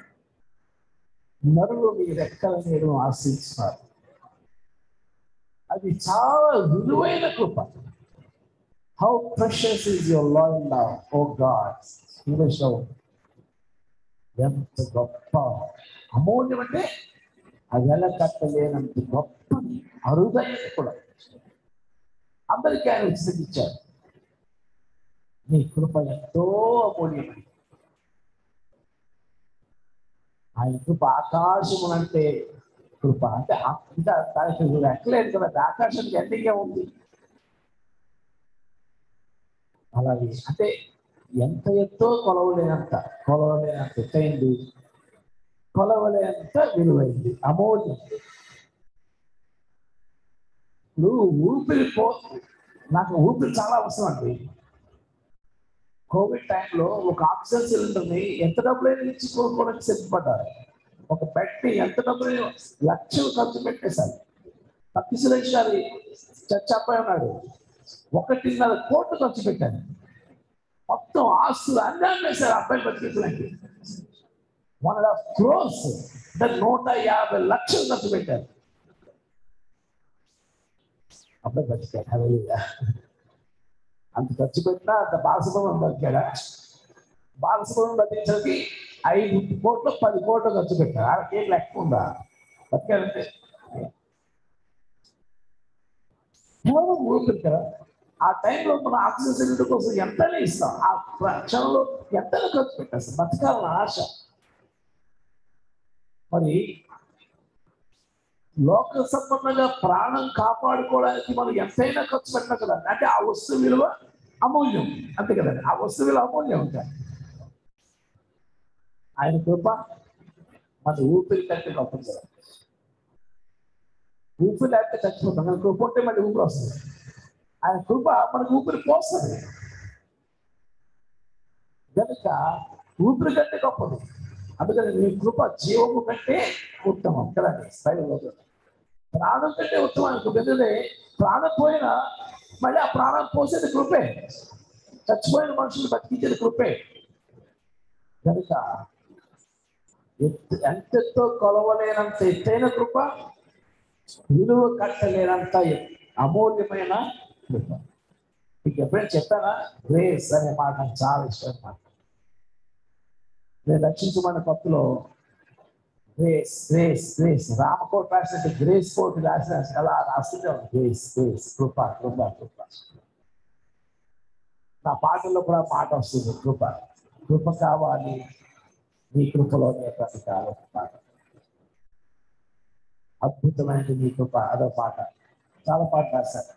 నరులు మీ రెక్కల నీరు ఆశిస్తున్నారు అది చాలా విలువైన కృప how precious is your loyal love O God ఇంగ్లీష్లో ఎంత గొప్ప అమూల్యం అంటే అది ఎలా కట్టలేనంత గొప్పది అరుదైనది కూడా అందరికీ ఆయన విసిగించారు నీ కృప ఎంతో అమూల్యమైనది ఆయన కృప ఆకాశం అంటే కృప అంటే ఆ- ఇంకా దానికి ఎక్కలేదు కదా అది ఆకాశానికి ఎండింగే ఉంది అలాగే అంటే ఎంత ఎత్తో కొలవలేనంత కొలవలేనంత ఎత్తైంది కొలవలేనంత విలువైంది అమూల్యం ఇప్పుడు ఊపిరి పో నాకు ఊపిరి చాలా అవసరం అండి కోవిడ్ టైంలో ఒక ఆక్సిజన్ సిలిండర్ని ఎంత డబ్బులైనా ఇచ్చి కోరుకోవడానికి సిద్ధపడ్డారు ఒక పెట్టి ఎంత డబ్బులు లక్షలు ఖర్చు పెట్టేశారు పత్తి సురేష్ గారి చర్చ అబ్బాయి ఉన్నాడు ఒకటిన్నర కోట్లు ఖర్చు పెట్టారు మొత్తం ఆస్తులు అన్నీ అమ్మేశారు అబ్బాయి బతికించడానికి వన్ అండ్ హాఫ్ క్రోర్స్ అంటే నూట యాభై లక్షలు ఖర్చు పెట్టారు అబ్బాయి బతికాడు హల్లెలూయా. అంత ఖర్చు పెట్టినా అంత బాలసుబ్రహ్మణ్యం బతికాడా బాలసుబ్రహ్మణ్యం బతికించడానికి ఐదు కోట్లు పది కోట్లు ఖర్చు పెట్టారు వాళ్ళకి ఏం లెక్క ఉందా బతికారంటే కేవలం ఊపిరి కదా ఆ టైంలో మన ఆక్సిజన్ సిలిండర్ కోసం ఎంతనే ఇస్తాం ఆ క్షణంలో ఎంతనే ఖర్చు పెట్టేస్తాం బతకాలని ఆశ మరి లోక సంబంధంగా ప్రాణం కాపాడుకోవడానికి మనం ఎంతైనా ఖర్చు పెట్టినా కదా అంటే ఆ వస్తువు విలువ అమూల్యం అంతే కదండి ఆ వస్తువు విలువ అమూల్యం ఉంటాయి ఆయన కృప మన ఊపిరి కంటే గొప్పది కదా ఊపిరి లేకపోతే చచ్చిపోతాం మన కృప ఉంటే మళ్ళీ ఊపిరి వస్తుంది ఆయన కృప మనకు ఊపిరి పోస్తుంది కనుక ఊపిరి కంటే గొప్పది అందుకని నీ కృప జీవము కంటే ఉత్తమం కదండి బైబిల్లో ప్రాణం కంటే ఉత్తమం కృప ఎందుకంటే ప్రాణం పోయినా మళ్ళీ ఆ ప్రాణం పోసేది కృపే చచ్చిపోయిన మనుషులు బతికించేది కృపే కనుక ఎత్తు ఎంతెత్తో కొలవలేనంత ఎత్తైన కృప విలువ కట్టలేనంత ఎ- అమూల్యమైన కృప మీకు ఎప్పుడైనా చెప్పానా గ్రేస్ అనే మాట నాకు చాలా ఇష్టం మాట నేను రక్షించబడిన కొత్తలో గ్రేస్ గ్రేస్ గ్రేస్ రామకోట్ రాసినట్టు గ్రేస్ కోట్ రాసిన అలా రాస్తుంటే ఉంది. గ్రేస్ గ్రేస్ కృప కృప కృప నా పాటల్లో కూడా మాట వస్తుంది కృప కృప కావాలి నీ కృపలోనే బ్రతకాలి పాట అద్భుతమైనది నీ కృప అదో పాట చాలా పాట రాశారు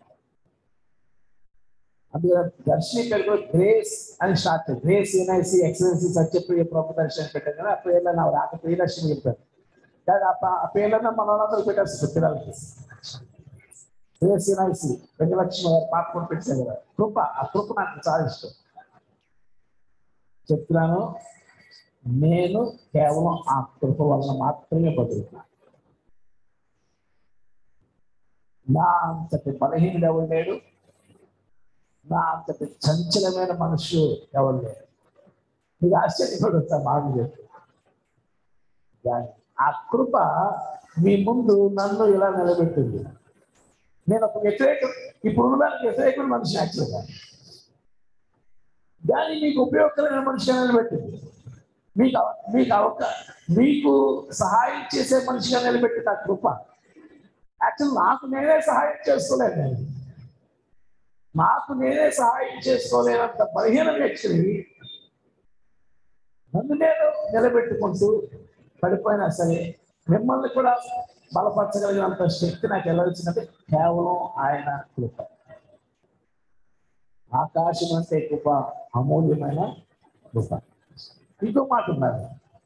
అందులో దర్శని పేరు కూడా గ్రేస్ అని start grace NIC excellency Satyapriya ప్రభు దర్శనం పెట్టారు కదా ఆ పేర్లో నా రాక ప్రియదర్శనం చెప్పారు కానీ ఆ ప- ఆ పేర్లన్నా మన వాళ్ళందరూ పెట్టారు పిల్లలకి గ్రేస్ ఎన్ఐసి వెంకలక్ష్మి గారు పాట కూడా పెట్టారు కదా కృప ఆ కృప నాకు చాలా ఇష్టం చెప్తున్నాను నేను కేవలం ఆ కృప వలన మాత్రమే బతుకుతున్నాను నా అంతటి బలహీనుడు ఎవరు లేడు నా అంతటి చంచలమైన మనుషు ఎవరు లేరు మీకు ఆశ్చర్యపడు వస్తా మాకు చెప్పు కానీ ఆ కృప మీ ముందు నన్ను ఇలా నిలబెట్టింది నేను ఒక వ్యతిరేక ఇప్పుడు ఉన్నదానికి వ్యతిరేకమైన మనిషి యాక్చువల్గా కానీ మీకు ఉపయోగకరమైన మనిషిగా నిలబెట్టింది మీకు అవ- మీకు అవక మీకు సహాయం చేసే మనిషిగా నిలబెట్టింది ఆ కృప యాక్చువల్ నాకు నేనే సహాయం చేసుకోలేను నేను నాకు నేనే సహాయం చేసుకోలేనంత బలహీన వ్యక్తిని నన్ను నేను నిలబెట్టుకుంటూ పడిపోయినా సరే మిమ్మల్ని కూడా బలపరచగలిగినంత శక్తి నాకు ఎలా వచ్చిందంటే కేవలం ఆయన కృప ఆకాశం అంటే కృప అమూల్యమైన కృప ఇంకో మాట ఉన్నారు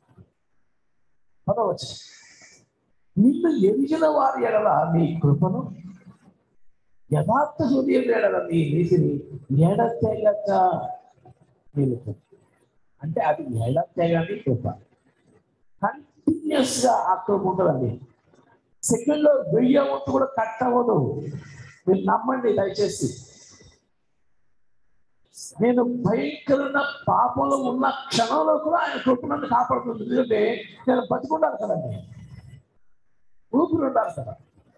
పదవచ్చు నిన్ను ఎరిగిన వారి ఎడల నీ కృపను యథార్థ హృదయం ఎడల నీ నీతిని ఎడతెగక నిలుపుతుంది అంటే అది ఎడతెగని కృప కంటిన్యూస్ గా ఆ కృప ఉంటుందండి సెకండ్ లో వెయ్యి వంతు కూడా కట్ అవ్వదు మీరు నమ్మండి దయచేసి నేను భయంకరమైన పాపంలో ఉన్న క్షణంలో కూడా ఆయన కృప నన్ను కాపాడుతుంది ఎందుకంటే నేను బతికుండాలి కదండి ఊపిరి ఉండాలి కదా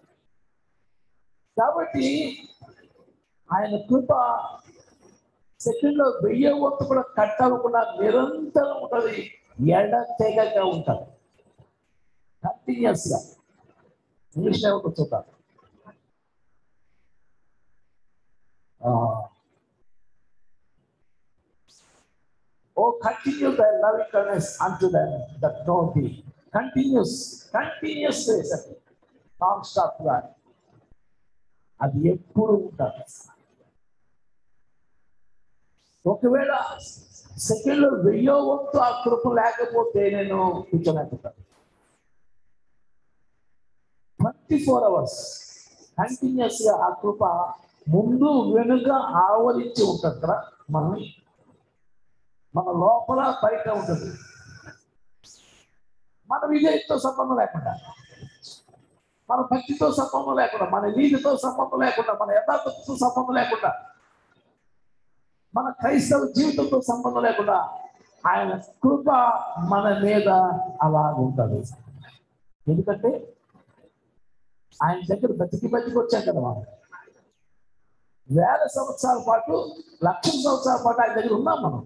కాబట్టి ఆయన కృప సెకండ్ లో వెయ్యి వంతు కూడా కట్ అవ్వకుండా నిరంతరం ఉంటుంది ఎడ తెగగా ఉంటుంది కంటిన్యూస్ గా ఇంగ్లీష్ లో ఒక చూద్దాం ఓ కంటిన్యూ ద లవ్ కనెస్ అంటు them that no the continuous continuous అది నాన్ స్టాప్ గా అది ఎప్పుడు ఉంటుంది ఒకవేళ సెకండ్ లో వెయ్యో వంతు ఆ కృప లేకపోతే నేను కూర్చోలేకపోతాను ట్వంటీ ఫోర్ అవర్స్ కంటిన్యూస్ గా ఆ కృప ముందు వెనుక ఆవరించి ఉంటుంది కదా మనల్ని మన లోపల బయట ఉంటుంది మన విజయంతో సంబంధం లేకుండా మన భక్తితో సంబంధం లేకుండా మన నీతితో సంబంధం లేకుండా మన యథార్థతతో సంబంధం లేకుండా మన క్రైస్తవ జీవితంతో సంబంధం లేకుండా ఆయన కృప మన మీద అలా ఉంటుంది ఎందుకంటే ఆయన దగ్గర బతికి బతికి వచ్చాం కదా మనం వేల సంవత్సరాల పాటు లక్షల సంవత్సరాల పాటు ఆయన దగ్గర ఉన్నాం మనం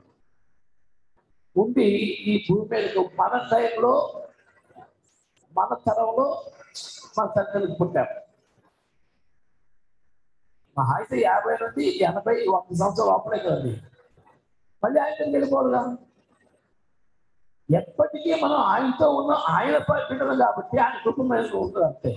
ఉండి ఈ భూమి మీదకు మన టైంలో మన తరంలో మన తండ్రులకు పుట్టాం మహా అయితే యాభై నుండి ఎనభై వంద సంవత్సరాలు లోపలే కదండి మళ్ళీ ఆయన దగ్గరికి వెళ్ళిపోవాలిగా ఎప్పటికీ మనం ఆయనతో ఉన్న ఆయన బిడ్డలు కాబట్టి ఆయన కుటుంబం మీద ఉంటుంది అంతే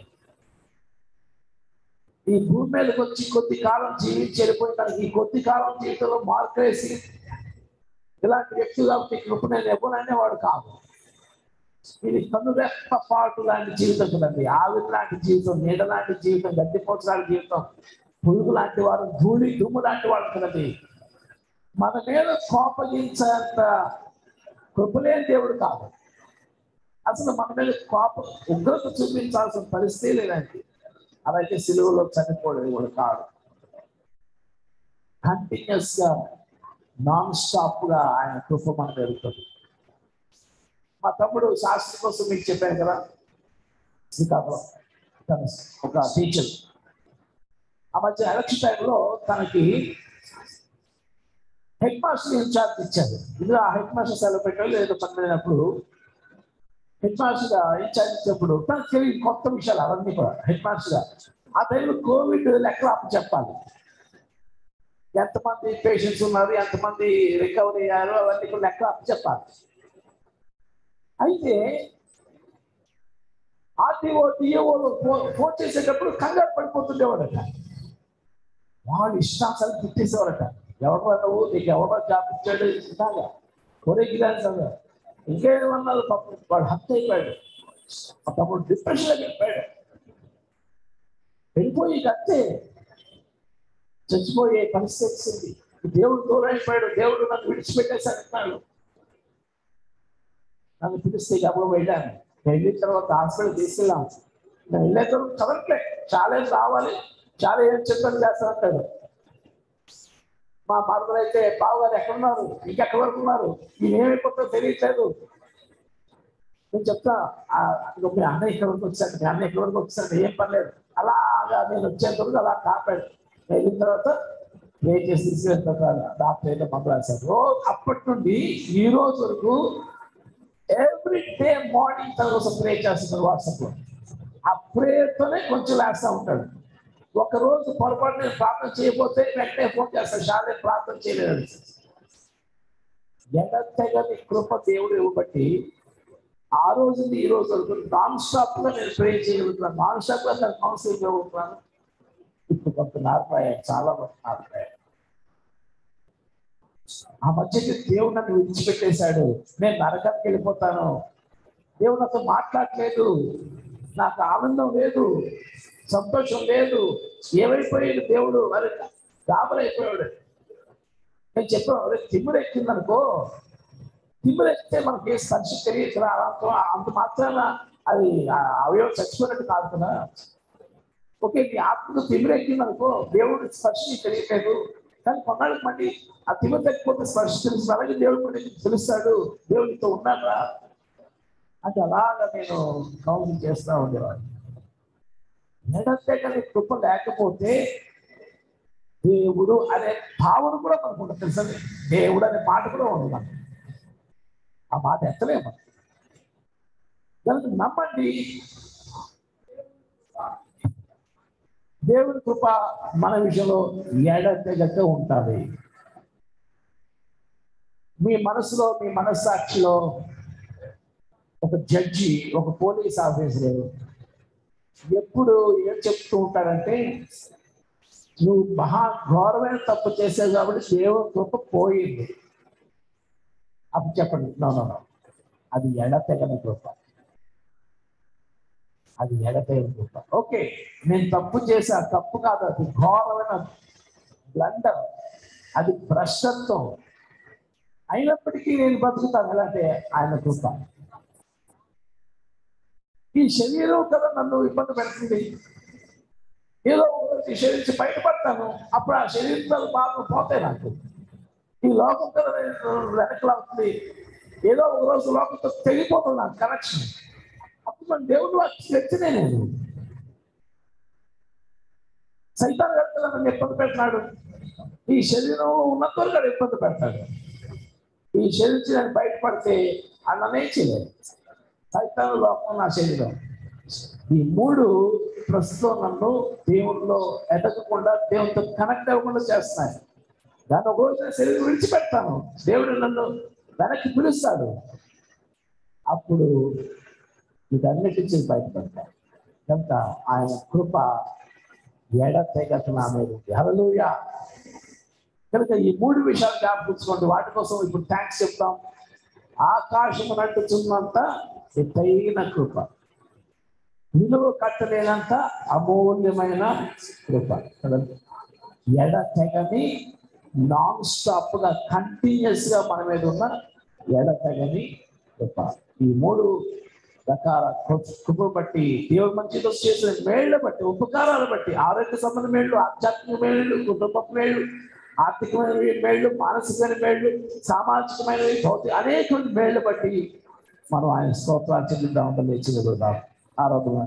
ఈ భూమి మీదకి వచ్చి కొద్ది కాలం జీవించి వెళ్ళిపోయిన దానికి ఈ కొద్ది కాలం జీవితంలో మార్పు వేసి ఇలాంటి వ్యక్తులు కాబట్టి కృప నేను ఇవ్వననే వాడు కాదు ఇది కనురెప్ప పాటు లాంటి జీవితం కదండి ఆవిరి లాంటి జీవితం నీడ లాంటి జీవితం గడ్డిపోచు లాంటి జీవితం పురుగు లాంటి వాడు ధూళి దుమ్ము లాంటి వాడు కదండి మన మీద కోపగించేంత కృపలేని దేవుడు కాదు అసలు మన మీద కోప ఉగ్రత చూపించాల్సిన పరిస్థితి లేదండి అలాగే సిలువలో చనిపోలేదు కూడా కాదు కంటిన్యూస్ గా నాన్ స్టాప్ గా ఆయన కృప మనకు జరుగుతుంది మా తమ్ముడు శాస్త్రి కోసం మీకు చెప్పాను కదా శ్రీకాకుళం తన ఒక టీచర్ ఆ మధ్య ఎలక్షన్ టైంలో తనకి హెడ్ మాస్టర్ ఇన్ఛార్జ్ ఇచ్చారు ఇది ఆ హెడ్ మాస్టర్ సెలవు పెట్టారు ఏదో పనినప్పుడు హెడ్ మాస్టర్ గా ఇన్ఛార్జ్ ఇచ్చినప్పుడు తనకు తెలియదు కొత్త విషయాలు అవన్నీ కూడా హెడ్ మాస్టర్ గా ఆ టైంలో కోవిడ్ లెక్కలు అప్పు చెప్పాలి ఎంతమంది పేషెంట్స్ ఉన్నారు ఎంతమంది రికవరీ అయ్యారు అవన్నీ కూడా లెక్కలు అప్పు చెప్పాలి అయితే ఆర్టీఓ డిఓలు ఫోన్ చేసేటప్పుడు కంగారు పడిపోతుండేవాడట వాళ్ళు ఇష్టాసాలు తిట్టేసేవారట ఎవరు నువ్వు నీకు ఎవరో జాబ్ ఇచ్చాడు ఇలాగా ఒరే గిరాన్స్ అన్నారు ఇంకేమన్నారు పాపం వాడు హత్య అయిపోయాడు ఆ తమ్ముడు డిప్రెషన్లోకి వెళ్ళిపోయాడు వెళ్ళిపోయి ఇక అంతే చచ్చిపోయే పరిస్థితి వచ్చింది దేవుడు దూరం అయిపోయాడు దేవుడు నన్ను విడిచిపెట్టేసి అంటున్నాడు నన్ను పిలిస్తే అప్పుడు వెళ్ళాను వెళ్ళిన తర్వాత హాస్పిటల్ తీసుకెళ్ళాం నేను వెళ్ళే తర్వాత చదవట్లే చాలా ఏం రావాలి చాలా ఏం చెప్పని చేస్తానంటాడు మా బాధలు అయితే బావగారు ఎక్కడున్నారు ఇంకెక్కడ వరకు ఉన్నారు ఈయన ఏమైపోతుందో తెలియట్లేదు నేను చెప్తా ఆ, అదిగో మీ అన్న ఇక్కడ వరకు వచ్చాడు మీ అన్న ఇక్కడ వరకు వచ్చాడు ఏం పర్లేదు అలాగా నేను వచ్చేంత వరకు అలా కాపాడు వెళ్ళిన తర్వాత ప్రే చేసి తీసుకెళ్ళిన తర్వాత డాక్టర్ ఏదో మందు రాశారు రోజు అప్పటి నుండి ఈ రోజు వరకు ఎవ్రీ డే మార్నింగ్ తన కోసం ప్రే చేస్తున్నారు వాట్సాప్ లో ఆ ప్రేయర్తోనే కొంచెం వేస్తా ఉంటాడు ఒక రోజు పొరపాటు నేను ప్రార్థన చేయకపోతే వెంటనే ఫోన్ చేస్తాను షాలే ప్రార్థన చేయలేదు ఎగతెగని కృప దేవుడు ఇవ్వబట్టి ఆ రోజు నుండి ఈ రోజు వరకు నాన్ స్టాప్ గా నేను ప్రే చేయగలుగుతున్నాను నాన్ స్టాప్ గా నేను కౌన్సిలింగ్ ఇవ్వగలుగుతున్నాను ఇప్పుడు కొంత నారిపోయాయి చాలా మంది నారిపోయాయి ఆ మధ్యకి దేవుడు నన్ను విడిచిపెట్టేశాడు నేను నరకానికి వెళ్ళిపోతాను దేవుడు నాతో మాట్లాడలేదు నాకు ఆనందం లేదు సంతోషం లేదు ఏమైపోయాడు దేవుడు మరి గాబరైపోయాడు నేను చెప్పాను అరే తిమ్ముడు ఎక్కింది అనుకో తిమ్ముడు ఎక్కితే మనకి స్పర్శ తెలియదు కదా అంత అంత మాత్రాన అది ఆ అవయవం చచ్చిపోయినట్టు కాదు కదా ఓకే నీ ఆత్మకు తిమ్మిడి ఎక్కింది అనుకో దేవుడి స్పర్శ నీకు తెలియట్లేదు కానీ కొన్నాళ్ళకి మళ్ళీ ఆ తిమ్మిడి తగ్గిపోతే స్పర్శ తెలుస్తుంది అలాగే దేవుడు కూడా నీకు తెలుస్తాడు దేవుడితో ఉన్నారా అంటే అలాగా నేను కౌన్సిల్ చేస్తూ ఉండేవాడిని ఎడంతే కానీ కృప లేకపోతే దేవుడు అనే భావన కూడా మనకు ఉండదు తెలుసా దేవుడు అనే మాట కూడా ఉండదు మనకు. ఆ మాట ఎత్తలేము మనం. కనుక నమ్మండి దేవుడి కృప మన విషయంలో ఎడతెగక ఉంటుంది మీ మనసులో మీ మనస్సాక్షిలో ఒక జడ్జి ఒక పోలీస్ ఆఫీసర్ ఎప్పుడు ఏం చెప్తూ ఉంటాడంటే నువ్వు మహా ఘోరమైన తప్పు చేసావు కాబట్టి దేవుని కృప పోయింది అప్పుడు చెప్పండి నో నో నో అది ఎడతెగని కృప అది ఎడతెగని కృప ఓకే నేను తప్పు చేసా తప్పు కాదు అది ఘోరమైన బ్లండర్ అది భ్రష్టత్వం అయినప్పటికీ నేను బతుకుతాను ఎలా అంటే ఆయన కృప ఈ శరీరం కదా నన్ను ఇబ్బంది పెడుతుంది ఏదో ఒక రోజు ఈ శరీరం నుంచి బయటపడతాను అప్పుడు ఆ శరీరం బాగా పోతాయి నాకు ఈ లోకం కదా వెనకలాగుతుంది ఏదో ఒక రోజు లోకంతో తెగిపోతుంది నాకు కనెక్షన్ అప్పుడు మన దేవుడు వ్యక్తినే నేను సైతాన్ గారు నన్ను ఇబ్బంది పెడుతున్నాడు ఈ శరీరంలో ఉన్నంత వరకు వాడు ఇబ్బంది పెడతాడు ఈ శరీరం నుంచి నేను బయటపడితే అన్ననే చేయలేదు సైతాను లోకం నా శరీరం ఈ మూడు ప్రస్తుతం నన్ను దేవుడిలో ఎదగకుండా దేవునితో కనెక్ట్ అవ్వకుండా చేస్తున్నాయి దాన్ని ఒక రోజు నేను శరీరం విడిచిపెడతాను దేవుడు నన్ను వెనక్కి పిలుస్తాడు అప్పుడు వీటన్నిటి నుంచి బయటపడతాను కనుక ఆయన కృప ఎడ తెగక నా మీద ఉంది హల్లెలూయా కనుక ఈ మూడు విషయాలు జ్ఞాపకించుకోండి వాటి కోసం ఇప్పుడు థ్యాంక్స్ చెప్తాం ఆకాశము నట్టుచున్నంత ఎత్తైన కృప విలువ కట్టలేనంత అమూల్యమైన కృప కదండి ఎడ తెగని నాన్ స్టాప్ గా కంటిన్యూస్ గా మన మీద ఉన్న ఎడ తెగని కృప ఈ మూడు రకాల కృ- కృప బట్టి దేవుడు మంచితో చేసిన మేళ్ల బట్టి ఉపకారాలు బట్టి ఆరోగ్య సంబంధ మేళ్ళు ఆధ్యాత్మిక మేళ్ళు కుటుంబ మేళ్ళు ఆర్థికమైన మేళ్ళు మానసికమైన మేళ్ళు సామాజికమైనవి భౌతిక అనేకమైన మేళ్లు బట్టి మనం ఆయన స్తోత్రాలు చెల్లిద్దాం లేచి వెళ్దాం ఆరోగ్యం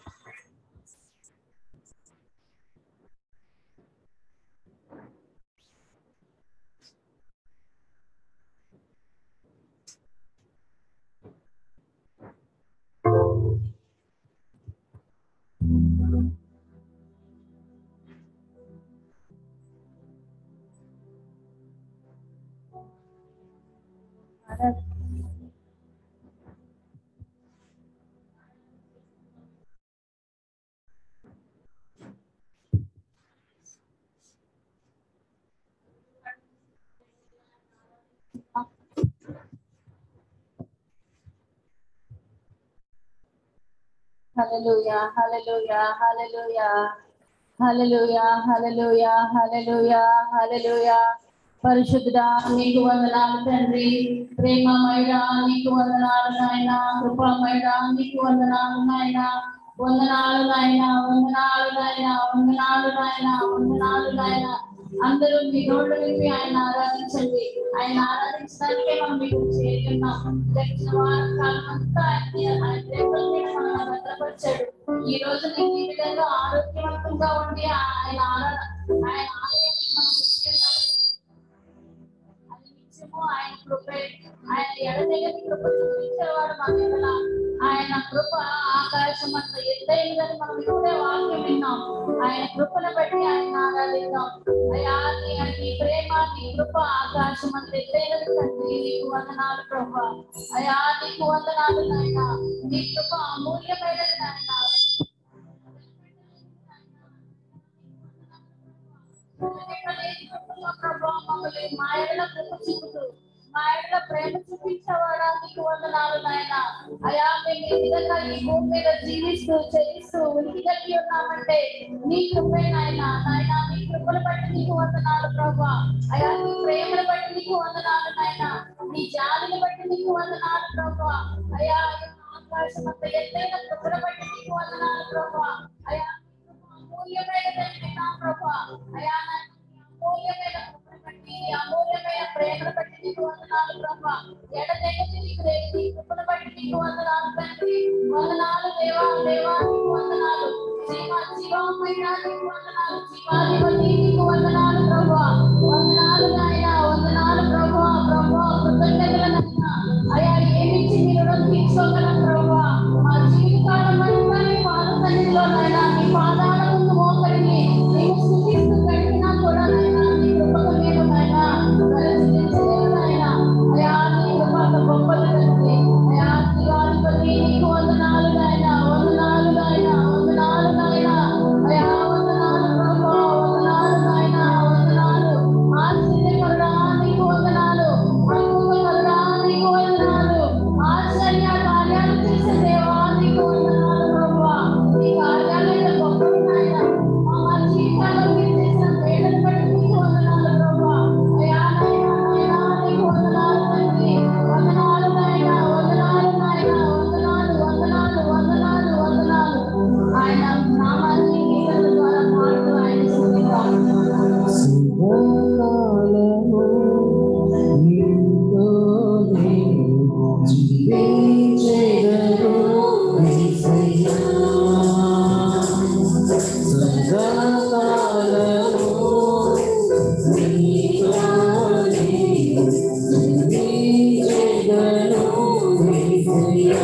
హల్లెలూయా హల్లెలూయా హల్లెలూయా హల్లెలూయా హల్లెలూయా హల్లెలూయా హల్లెలూయా పరిశుద్ధుడా నీకు వందనాలు తండ్రి ప్రేమమయుడా నీకు వందనాలు నాయన కృపామయుడా నీకు వందనాలు నాయన వందనాలు నాయన వందనాలు నాయన వందనాలు నాయన వందనాలు నాయన అందరూ మీ నోళ్ళు విప్పి ఆయన ఆరాధించండి ఆయన ఆరాధించడానికే మనం మీకు చేరున్నాం గడిచిన వారం కాలం అంతా ఆయన ఆయన ప్రేమల మీద మనల్ని భద్రపరిచాడు ఈ రోజు నీకు ఈ విధంగా ఆరోగ్యవంతంగా ఉండి ఆయన ఆరాధన ఆయన ఆలయాన్ని మనం ముఖ్యంగా అది నిత్యము ఆయన కృపే ఆయన ఎడతెగని కృప చూపించేవాడు మన ఎడల ఆయన కృప ఆకాశం అంత ఎత్తైనదని మనం ఇప్పుడే వాక్యం విన్నాం ఆయన కృపను బట్టి ఆయన ఆరాధిద్దాం అయ్యా నీ నీ ప్రేమ నీ కృప ఆకాశం అంత ఎత్తైనది తండ్రి నీకు వందనాలు ప్రభా అయ్యా నీకు వందనాలు నాయన నీ కృప అమూల్యమైనది నాయన మాయల కృప చూపుతూ మాయల ప్రేమ చూపించేవాడా నీకు వందనాలు నాయన అయా మేము ఈ విధంగా ఈ భూమి మీద జీవిస్తూ చెల్లిస్తూ ఉనికి కలిగి ఉన్నామంటే నీ కృపే నాయన నాయన నీ కృపను బట్టి నీకు వందనాలు ప్రభా అయా నీ ప్రేమను బట్టి నీకు వందనాలు నాయన నీ జాలిని బట్టి నీకు వందనాలు ప్రభా అయా ఆకాశం అంత ఎత్తైన కృపను బట్టి నీకు వందనాలు ప్రభా అయా అమూల్యమైనదని విన్నాం ప్రభా అయా నాయన అమూల్యమైన కృపను బట్టి నీ అమూల్యమైన ప్రేమను బట్టి నీకు వందనాలు ప్రభా ఎడతెగని నీకు రే- నీ కృపను బట్టి నీకు వందనాలు తండ్రి వందనాలు దేవా దేవా నీకు వందనాలు జీవ జీవమైన నీకు వందనాలు జీవాధిపతి నీకు వందనాలు ప్రభా వందనాలు నాయన వందనాలు ప్రభా ప్రభా కృతజ్ఞతల నాయన అయా ఏమిచ్చి నీ రుణం తీర్చుకోగలం ప్రభా మా జీవితకాలం అంతా నీ పాద సన్నిధిలో నాయన నీ పాదాల ముందు మోకరిని నీకు స్థుతిస్తూ గడిపినా కూడా నాయన నీ కృపకు మేము నాయన ప్రదర్శించలేము నాయన అయా నీ కృప అంత గొప్పది తండ్రి అయా జీవాధిపతి నీకు వందనాలు నాయన వందనాలు నాయన వందనాలు నాయన అయా వందనాలు ప్రభా వందనాలు నాయన వందనాలు ఆశ్చర్యకరుడా నీకు వందనాలు అద్భుతకరుడా నీకు వందనాలు ఆశ్చర్య కార్యాలు చేసే దేవా నీకు వందనాలు ప్రభా నీ కార్యాలు ఎంత గొప్పవి నాయన మా జీవితాల్లో మీరు చేసిన మేడను బట్టి నీకు వందనాలు ప్రభా అయా నాయన నాయన నీకు వందనాలు తండ్రి వందనాలు నాయన వందనాలు నాయన వందనాలు వందనాలు వందనాలు వందనాలు ఆయన నామాన్ని గీతల ద్వారా పాడుతూ ఆయన స్తుతిద్దాం సువర్ణాలను నీతో నేను జీవించెదను యేసయ్యా. సదాకాలము నీతో నేను జీవించెదను యేసయ్యా.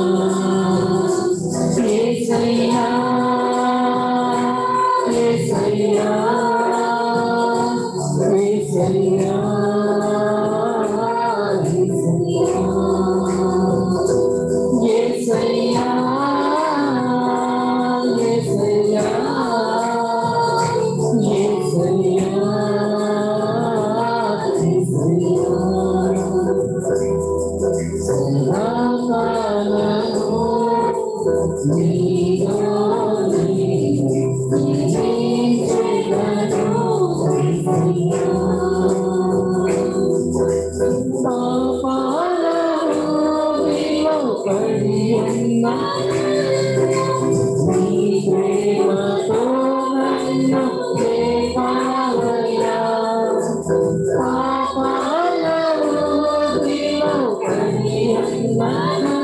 యేసయ్యా, యేసయ్యా, యేసయ్యా, యేసయ్యా, యేసయ్యా, యేసయ్యా, యేసయ్యా. పాపాలను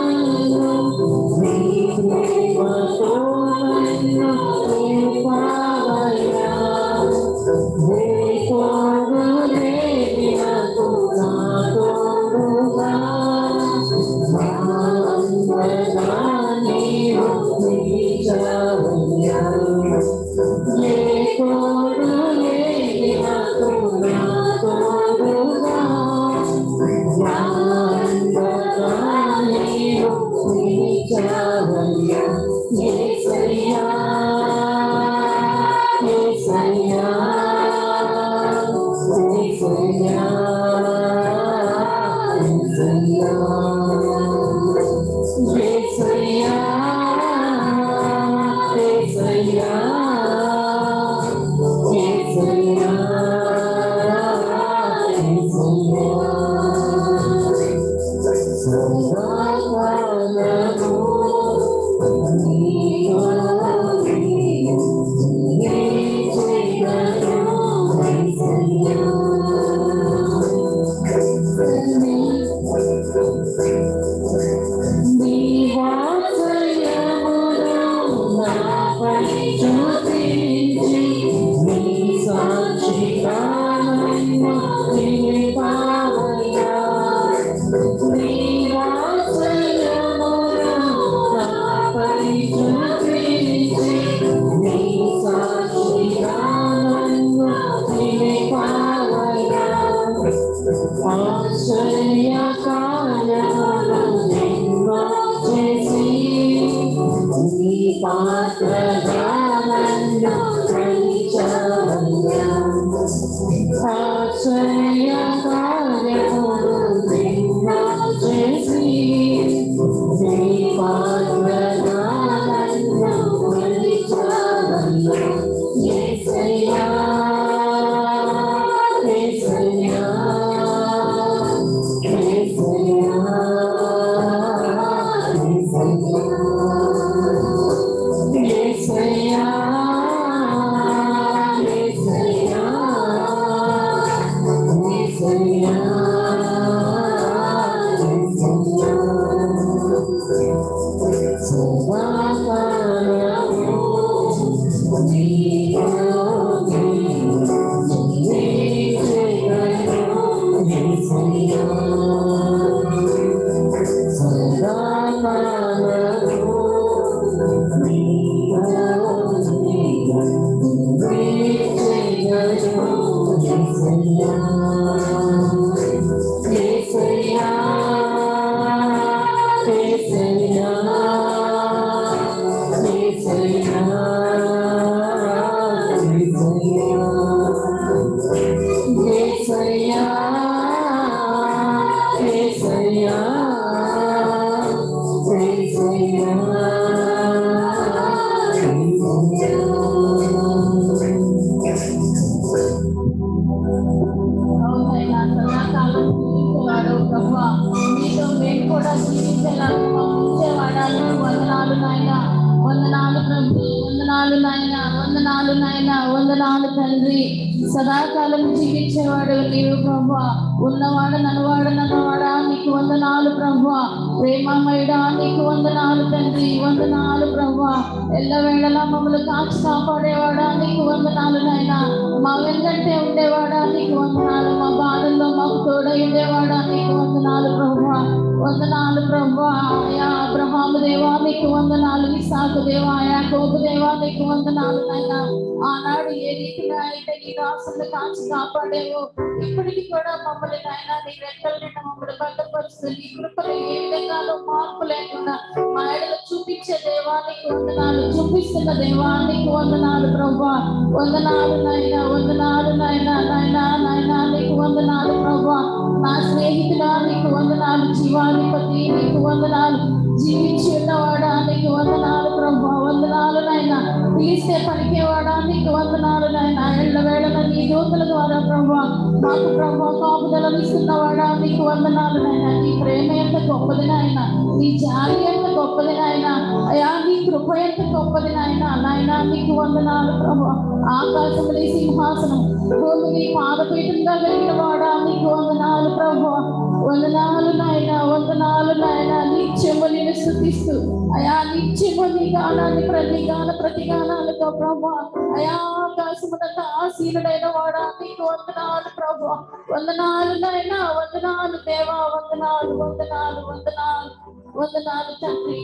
అవునైనా సదాకాలం జీవించేవాడు ప్రభా నీతో మేము కూడా జీవించేలాగా పంపించేవాడా నీకు వందనాలు నాయన వందనాలు ప్రభు వందనాలు నాయన వందనాలు నాయన వందనాలు తండ్రి సదాకాలం జీవించేవాడు నీవు ప్రభా ఉన్నవాడు నన్నవాడు నన్నవాడా నీకు వందనాలు ప్రభా ప్రేమమయుడా నీకు వందనాలు తండ్రి వందనాలు ప్రభా ఎల్లవేళలా మమ్మల్ని కాచి కాపాడేవాడా నీకు వందనాలు నాయన మా వెంటంటే ఉండేవాడా నీకు వందనాలు మా బాధల్లో మాకు తోడై ఉండేవాడా నీకు వందనాలు ప్రభా వందనాలు ప్రభా ఆయా అబ్రహాము దేవా నీకు వందనాలు విశాఖ దేవా యాకోబు దేవా నీకు వందనాలు నాయన ఆనాడు ఏ రీతిగా అయితే నీ దాసులు కాచి కాపాడేవో ఇప్పటికి కూడా మమ్మల్ని నాయన నీ రెక్కల నిండా మమ్మల్ని భద్రపరుస్తూ నీ కృపలో ఏ విధంగానూ మార్పు లేకుండా మా ఎడలు చూపించే దేవానికి వందనాలు చూపిస్తున్న దేవానికి వందనాలు ప్రభా వందనాలు నాయన వందనాలు నాయన నాయన నాయన నీకు వందనాలు ప్రభా నా స్నేహితుడా నీకు వందనాలు జీవాధిపతి నీకు వందనాలు జీవించి ఉన్నవాడా నీకు వందనాలు ప్రభా వందనాలు నాయన పిలిస్తే పలికేవాడా నీకు వందనాలు నాయన ఎళ్ళ వేళల నీ దూతల ద్వారా ప్రభా మాకు ప్రభా కాపుదలను ఇస్తున్నవాడా నీకు వందనాలు నాయన నీ ప్రేమ ఎంత గొప్పది నాయన నీ జాలి ఎంత గొప్పది నాయన అయా నీ కృప ఎంత గొప్పది నాయన నాయన నీకు వందనాలు ప్రభా ఆకాశముని సింహాసనం భూమిని పాదపీఠంగా కలిగిన వాడా నీకు వందనాలు ప్రభా వందనాలు నాయన వందనాలు నాయన నిత్యము నేను స్థుతిస్తూ అయా నిత్యము నీ గానాన్ని ప్రతి గాన ప్రతి గానాలతో ప్రభా అయా ఆకాశమునంత ఆశీనుడైన వాడా నీకు వందనాలు ప్రభా వందనాలు నాయన వందనాలు దేవా వందనాలు వందనాలు వందనాలు వందనాలు తండ్రి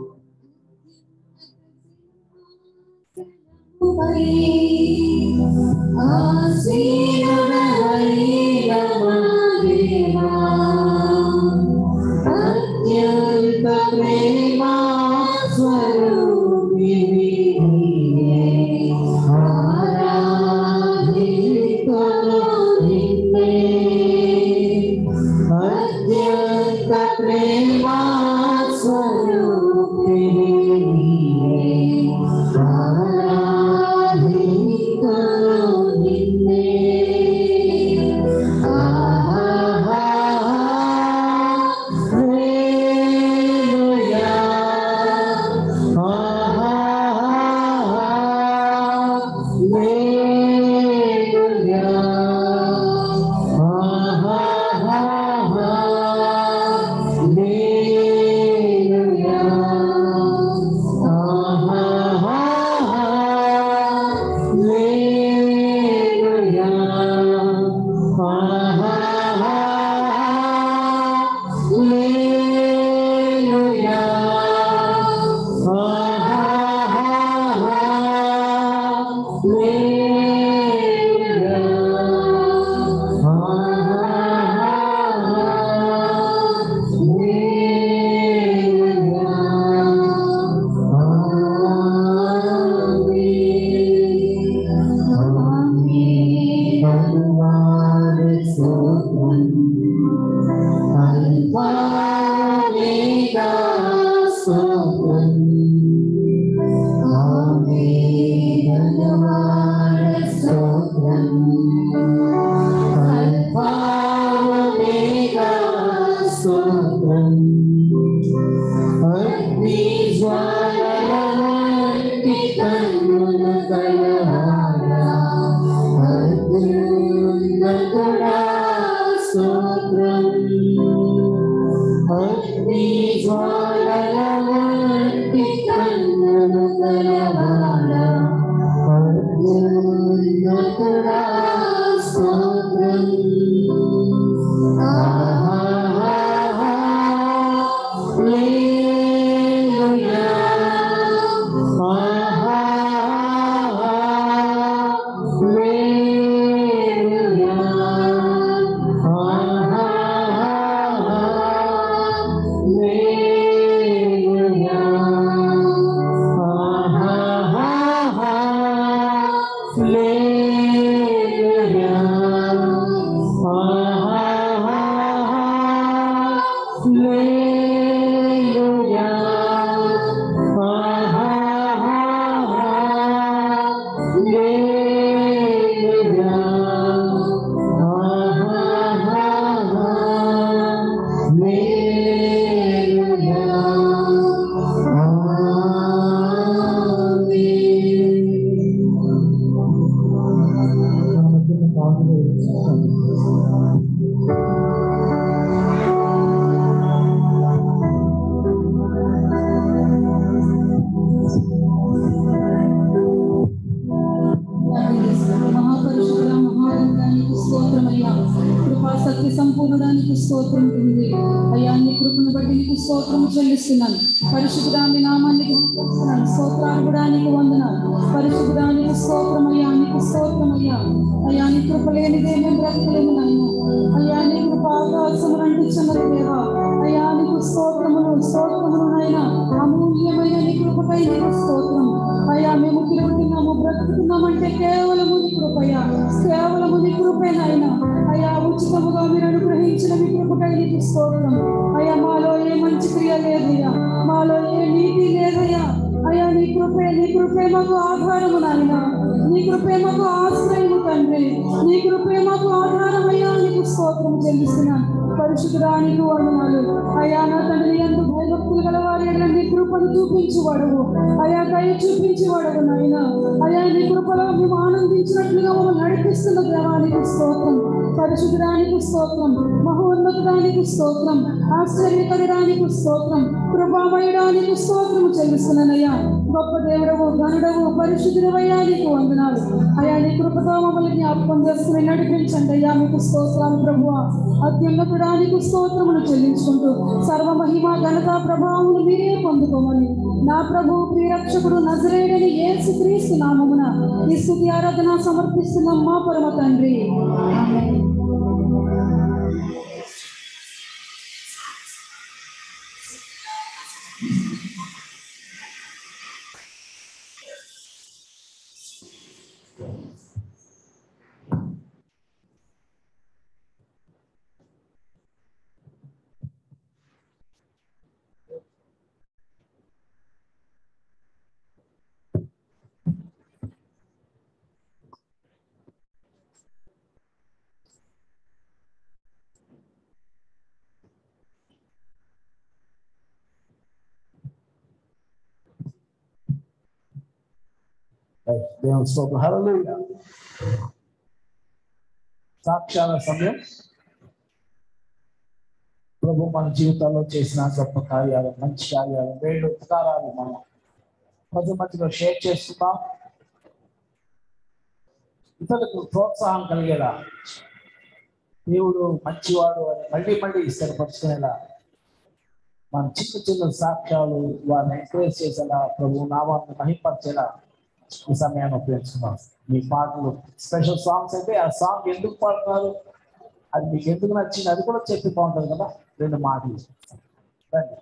అత్యంత ప్రేమ స్వరూపిణి ఆరాధింతును నిన్నే. అత్యంత ప్రేమ స్వరూపిణి ఆరాధింతును నిన్నే. ఆహా Omega, స్తోత్రం. ఆమేన్, ధన్యవాద స్తోత్రం. అల్ఫా, ఒమేగా, స్తోత్రం. అగ్ని జ్వాలల వంటి కన్నుల కలహారా, అత్యున్నతుడా, స్తోత్రం అగ్ని జ్వాలల వంటి కన్నుల కలహారా, అత్యున్నతుడా, స్తోత్రం మన మధ్యన పాటలు ఇస్తాను. మహాపరిశుద్ధ మహారంగానికి స్తోత్రమయ్యా కృపా సత్య సంపూర్ణడానికి స్తోత్రం ఉంది అయ్యా నీ కృపను బట్టి నీకు స్తోత్రం చెల్లిస్తున్నాను పరిశుద్ధాన్ని నామాన్ని ఘనపరుస్తున్నాను స్తోత్రానికి వందనాలు పరిశుద్ధానికి స్తోత్రమయ్యా నీకు స్తోత్రమయ్యా అయ్యా నీ కృప లేనిదే మేము బ్రతకలేము నాయన అయ్యా నీ కృప ఆకాశములు అంటించున్నది దేవా అయ్యా నీకు స్తోత్రములు స్తోత్రములు నాయన అమూల్యమైన నీ కృపకై నీకు స్తోత్రం అయ్యా మేము తిరుగుతున్నాము బ్రతుకుతున్నామంటే కేవలము నీ కృపయ్యా కేవలము నీ కృపే నాయన అయ్యా ఉచితముగా మీరు అనుగ్రహించిన మీ కృపకై నీకు స్తోత్రం అయ్యా మాలో ఏ మంచి క్రియ లేదయ్యా మాలో ఏ నీతి లేదయ్యా అయ్యా నీ కృపే నీ కృపే మాకు ఆధారము నాయన నీ కృపే మాకు ఆశ్రయము తండ్రి నీ కృపే మాకు ఆధారమయ్యా నీకు స్తోత్రం చెల్లిస్తున్నాను పరిశుద్ధడానికి వందనాలు అయ్యా నా తండ్రి ఎంత భయభక్తులు గలవారి ఎడల నీ కృపను చూపించువాడవు అయా దయ చూపించేవాడవు నాయన అయా నీ కృపలో మేము ఆనందించినట్లుగా మమ్మల్ని నడిపిస్తున్న దేవానికి స్తోత్రం పరిశుద్ధడానికి స్తోత్రం మహోన్నతానికి స్తోత్రం ఆశ్చర్యకరడానికి స్తోత్రం కృపామయడానికి స్తోత్రం చెల్లిస్తున్నానయ్యా గొప్ప దేవుడవు గనుడవు పరిశుద్ధుడవయ్యా నీకు వందనాలు అయా నీ కృపతో మమ్మల్ని జ్ఞాపకం చేసుకుని నడిపించండి అయ్యా మీకు స్తోత్రాలు ప్రభు అత్యున్నతుడానికి స్తోత్రములు చెల్లించుకుంటూ సర్వ మహిమ ఘనత ప్రభావములు మీరే పొందుకోమని నా ప్రభు ప్రియరక్షకుడు నజరేడని యేసు క్రీస్తు నామమున ఈ స్థుతి ఆరాధన సమర్పిస్తున్నాం మా పరమ తండ్రి ఆమేన్. దేవుని స్తోత్రం హల్లెలూయా సాక్షాల సమయం ప్రభు మన జీవితాల్లో చేసిన గొప్ప కార్యాలు మంచి కార్యాలు వేళ్ళు ఉపకారాలు మనం మధ్య మధ్యలో షేర్ చేస్తున్నాం ఇతరులకు ప్రోత్సాహం కలిగేలా దేవుడు మంచివాడు అని మళ్ళీ మళ్ళీ స్థిరపరుచుకునేలా మన చిన్న చిన్న సాక్ష్యాలు వారిని ఎంకరేజ్ చేసేలా ప్రభు నామాన్ని మహిపరిచేలా ఈ సమయాన్ని ఉపయోగించుకున్నాం మీ పాటలు స్పెషల్ సాంగ్స్ అయితే ఆ సాంగ్ ఎందుకు పాడుతున్నారు అది మీకు ఎందుకు నచ్చింది అది కూడా చెప్పి బాగుంటుంది కదా రెండు మాటలు రండి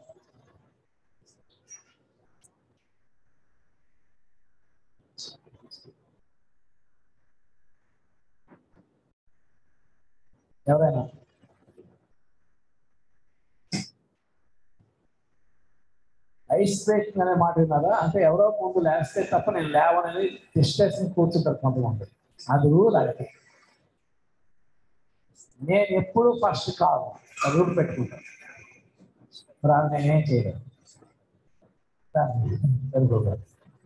ఎవరైనా ఐస్ బ్రేకింగ్ అనే మాట విన్నారా అంటే ఎవరో ముందు లేస్తే తప్ప నేను లేవనని డిస్టేషన్ కూర్చుంటారు కొంతమంది అది రూల్ అది నేను ఎప్పుడు ఫస్ట్ కాదు రూల్ పెట్టుకుంటాను రాను నేనేం చేయలేదు వెళ్ళిపోతారు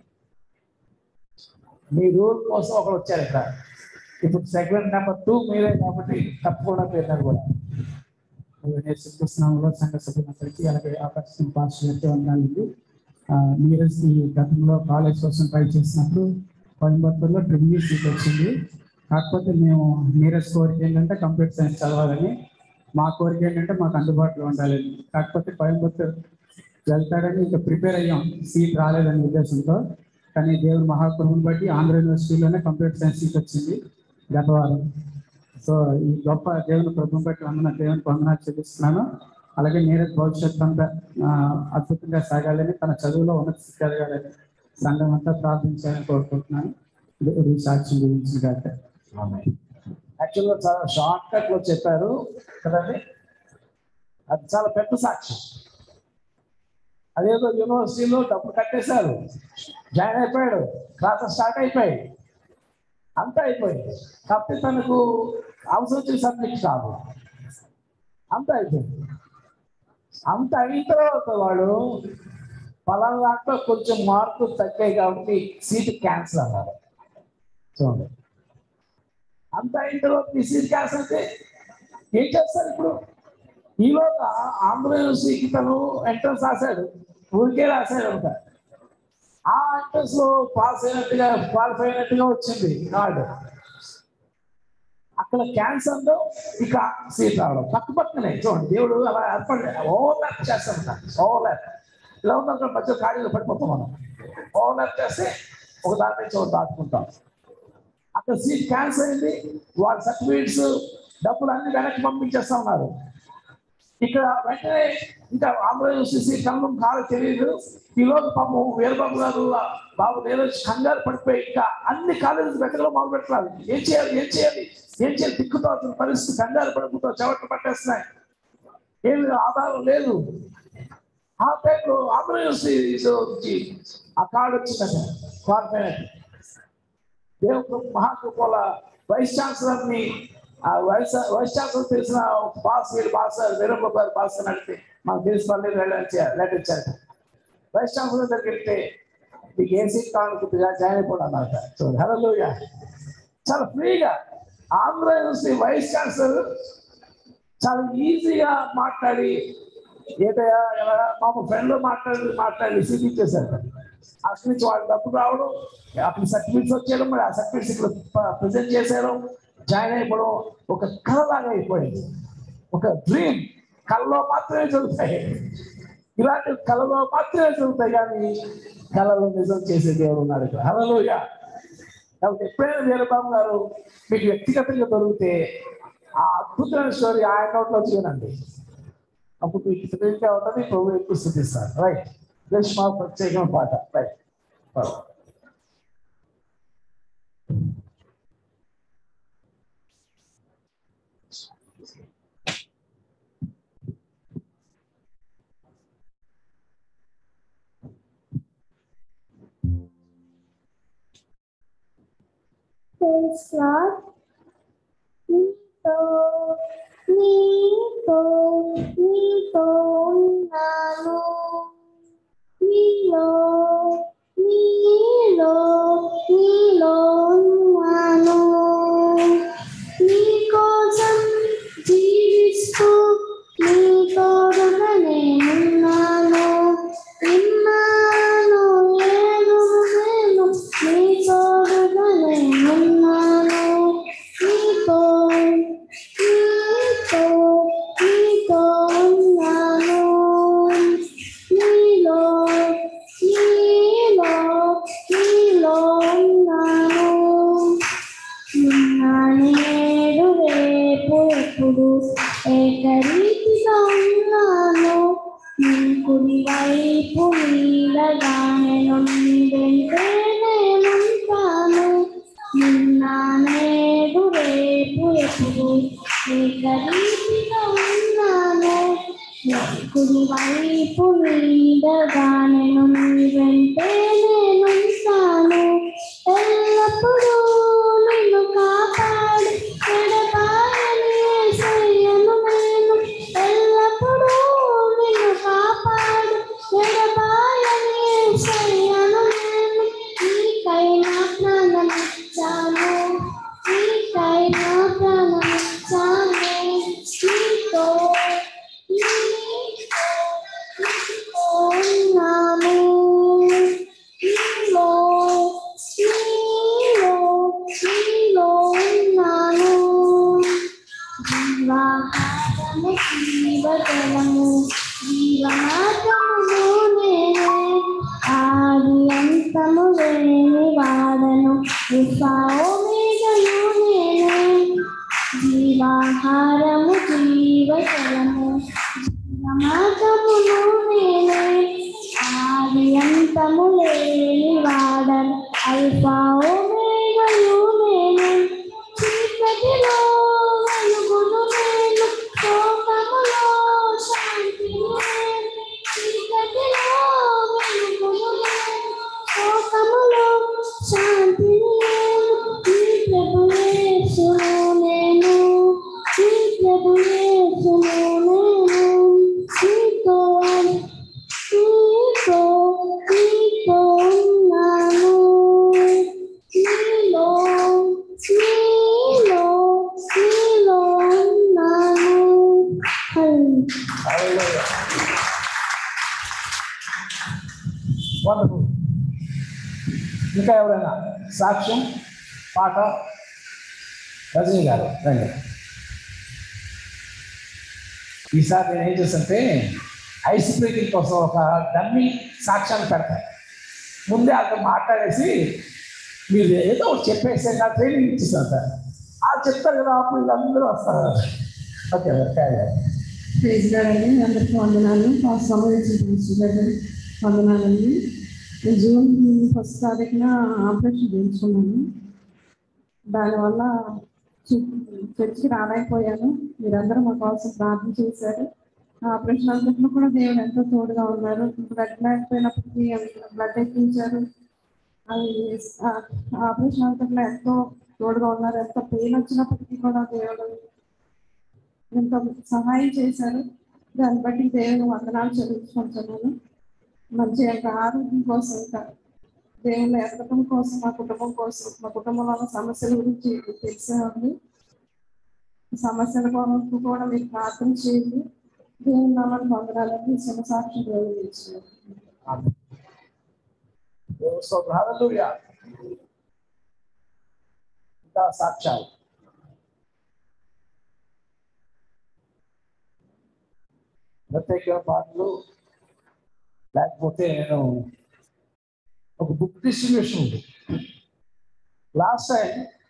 మీ రూల్ కోసం ఒకరు వచ్చారు ఇక్కడ ఇప్పుడు సెకండ్ నెంబర్ టూ మీరే కాబట్టి తప్పకుండా పేరు కూడా యేసుకృష్ణంలో సంఘ సభ్యులందరికీ అలాగే ఆకర్షణ పాస్టర్కి వందాలండి నీరజ్ ఈ గతంలో కాలేజ్ కోసం ట్రై చేసినప్పుడు కోయంబత్తూరులో ట్రిపుల్ సీట్ వచ్చింది కాకపోతే మేము నీరజ్ కోరిక ఏంటంటే కంప్యూటర్ సైన్స్ చదవాలని మా కోరిక ఏంటంటే మాకు అందుబాటులో ఉండాలని కాకపోతే కోయంబత్తూరు వెళ్తాడని ఇంకా ప్రిపేర్ అయ్యాం సీట్ రాలేదనే ఉద్దేశంతో కానీ దేవుని మహాకృపను బట్టి ఆంధ్ర యూనివర్సిటీలోనే కంప్యూటర్ సైన్స్ సీట్ వచ్చింది గత వారం సో ఈ గొప్ప దేవుని ప్రభుత్వం బట్టి వందన దేవుని వందనాలు చూపిస్తున్నాను అలాగే నీరజ్ భవిష్యత్తు అంతా ఆ, అద్భుతంగా సాగాలని తన చదువులో ఉన్నత స్థితి ఎదగాలని సంఘం అంతా ప్రార్థించాలని కోరుకుంటున్నాను దేవుడి సాక్ష్యం గురించి కాక యాక్చువల్గా చాలా షార్ట్ కట్ లో చెప్పారు కదండి అది చాలా పెద్ద సాక్ష్యం అదేదో యూనివర్సిటీలో డబ్బులు కట్టేశారు జాయిన్ అయిపోయాడు క్లాసెస్ స్టార్ట్ అయిపోయాయి అంతా అయిపోయింది కాకపోతే తనకు అవసరం వచ్చిన సబ్జెక్ట్ కాదు అంతా అయిపోయింది అంత అయిన తర్వాత వాడు పలానా దాంట్లో కొంచెం మార్కులు తగ్గాయి కాబట్టి సీట్ క్యాన్సిల్ అన్నారు చూడండి అంత అయిన తర్వాత ఈ సీట్ క్యాన్సిల్ అయితే ఏం చేస్తారు ఇప్పుడు ఈలోగా ఆంధ్ర యూనివర్సిటీకి తను ఎంట్రన్స్ రాశాడు ఊరికే రాశాడు అంట ఆ ఎంట్రన్స్ లో పాస్ అయినట్టుగా క్వాలిఫై అయినట్టుగా వచ్చింది కార్డు అక్కడ క్యాన్సర్ లో ఇక సీట్ రావడం పక్క పక్కనే చూడండి దేవుడు అలా ఏర్పడి ఓవర్లాప్ చేస్తాం ఓవర్లాప్ ఇలా ఉన్న అక్కడ మధ్య ఖాళీలో పడిపోతాం మనం ఓవర్లాప్ చేస్తే ఒక దాని నుంచి ఒకటి దాటుకుంటాం అక్కడ సీట్ క్యాన్సర్ అయింది వాళ్ళ సర్టిఫికేట్స్ డబ్బులు అన్ని వెనక్కి పంపించేస్తా ఉన్నారు ఇక్కడ వెంటనే ఇంకా ఆంధ్ర యూనివర్సిటీ కన్నం కాదు తెలియదు ఈలోపు పాపం వీరబాబు గారు బాబు నేను కంగారు పడిపోయి ఇంకా అన్ని కాలేజీలు వెతకలో మొదలు పెట్టాలి ఏం చేయాలి ఏం చేయాలి ఏం చేయాలి దిక్కుతో అసలు పరిస్థితి కంగారు పడిపోతూ చెవట్లు పట్టేస్తున్నాయి ఏమి ఆధారం లేదు ఆ టైంలో ఆంధ్ర యూనివర్సిటీ ఆ కార్డు వచ్చిందట క్వాలిఫై దేవుడు మహాకృపల వైస్ ఛాన్సలర్ ని ఆ వైస్ వైస్ ఛాన్సలర్ తెలిసిన ఒక బాస్ వీళ్ళు బాస్ వీరబాబు గారు బాస్ అని అడిగితే మనకు తెలిసి మళ్ళీ లెటర్ ఇచ్చారు వైస్ ఛాన్సలర్ దగ్గరికి వెళ్తే మీకు ఏ సీట్ కావాలి కొద్దిగా జాయిన్ అయిపోండి అన్నమాట సో హలో చాలా ఫ్రీగా ఆంధ్ర యూనివర్సిటీ వైస్ ఛాన్సలర్ చాలా ఈజీగా మాట్లాడి ఏదయ్యా ఎలా మా ఫ్రెండ్ మాట్లాడి మాట్లాడి సీట్ ఇచ్చేసారు అక్కడి నుంచి వాళ్ళ డబ్బు రావడం అక్కడ సర్టిఫికెట్స్ వచ్చేయడం మరి ఆ సర్టిఫికెట్స్ ఇక్కడ ప్రజెంట్ చేశారు జాయిన్ అయిపోవడం ఒక కళలాగా అయిపోయింది ఒక డ్రీమ్ కళలో మాత్రమే జరుగుతాయి ఇలాంటి కళలో మాత్రమే జరుగుతాయి కానీ కళలో నిజం చేసే దేవుడు ఉన్నాడు ఇక్కడ హలోయ కాబట్టి ఎప్పుడైనా వీరబాబు గారు మీకు వ్యక్తిగతంగా దొరికితే ఆ అద్భుతమైన స్టోరీ ఆయన నోట్లో చూడండి అప్పుడు మీకు తెలియక ఉంటుంది ప్రభు ఎక్కువ స్థుతిస్తారు రైట్ మా ప్రత్యేకమైన పాట రైట్ Praise God. నీతో నీతో నీతో ఉన్నాను నీలో నీలో నీలో ఉన్నాను నీ కోసం జీవిస్తూ నీ తోడుగా నేనున్నాను ఇన్నాను ఏను నేను నీ తోడుగా నేనున్నాను నీతో నీతో నీతో ఉన్నాను నీలో నీలో నీలో ఉన్నాను నిన్న నేడు రేపు ఎప్పుడు ఏకరీతిగా ఉన్నాను నీ కుడి వైపు నీడగానే నుండింటే నేనుంటాను నిన్న నేడు రేపు ఎప్పుడు ఏకరీతిగా ఉన్నాను నీ కుడి వైపు నీడగానే ఉపాఓమేగయు నేనే జీవాహారము జీవజలము జీవమార్గమును నేనే ఆది అంతము లేని వాడను అల్ఫా ఓమేగయు నేనే చీకటిలో వెలుగును నేను శోకములో శాంతిని నేను చీకటిలో వెలుగును నేను శోకములో శాంతిని నేను ఈ ప్రభు యేసును నేను ఈ ప్రభు యేసును నేను నీతో నీతో నీతో ఉన్నాను నీలో నీలో నీలో ఉన్నాను హల్లెలూయా. వండర్ఫుల్ ఇంకా ఎవరైనా సాక్ష్యం పాట రజనీ గారు రండి ఈసారి నేను ఏం చేస్తుంటే ఐస్ బ్రేకింగ్ కోసం ఒక డమ్మీ సాక్ష్యాన్ని పెడతాను ముందే అక్కడ మాట్లాడేసి మీరు ఏదో ఒకటి చెప్పేస్తే నా ట్రైనింగ్ ఇచ్చిస్తాను సార్ ఆ చెప్తారు కదా అప్పుడు వీళ్ళందరూ వస్తారు ఓకే ఓకే ప్రైజ్ గారండి అందరికీ వందనాలు ఆ సంబంధించిన గారు వందనాలండి నేను జూన్ ఫస్ట్ తారీఖున ఆపరేషన్ చేయించుకున్నాను దానివల్ల చు- చర్చికి రాలేకపోయాను మీరందరూ మా కోసం ప్రార్థన చేశారు ఆ ఆపరేషన్ అంతట్లో కూడా దేవుడు ఎంతో తోడుగా ఉన్నారు బ్లడ్ లేకపోయినప్పటికీ బ్లడ్ ఎక్కించారు అది ఆ ఆపరేషన్ అంతట్లో ఎంతో తోడుగా ఉన్నారు ఎంతో పెయిన్ వచ్చినప్పటికీ కూడా దేవుడు ఎంతో సహాయం చేశారు దాన్ని బట్టి దేవుని వందనాలు చెల్లించుకుంటున్నాను మంచి యొక్క ఆరోగ్యం కోసం ఇంకా దేవుని ఎదగటం కోసం మా కుటుంబం కోసం మా కుటుంబంలో ఉన్న సమస్యల గురించి మీకు తెలిసే ఉంది ఈ సమస్యల కొరకు కూడా మీరు ప్రార్థన చేయండి దేవుని నామాన్ని వందనాలని చిన్న సాక్షి దేవుడు ఇచ్చినారు సో హల్లెలూయా ఇంకా సాక్ష్యాలు ప్రత్యేక పాటలు లేకపోతే నేను ఒక బుక్ డిస్ట్రిబ్యూషన్ ఉంది లాస్ట్ టైం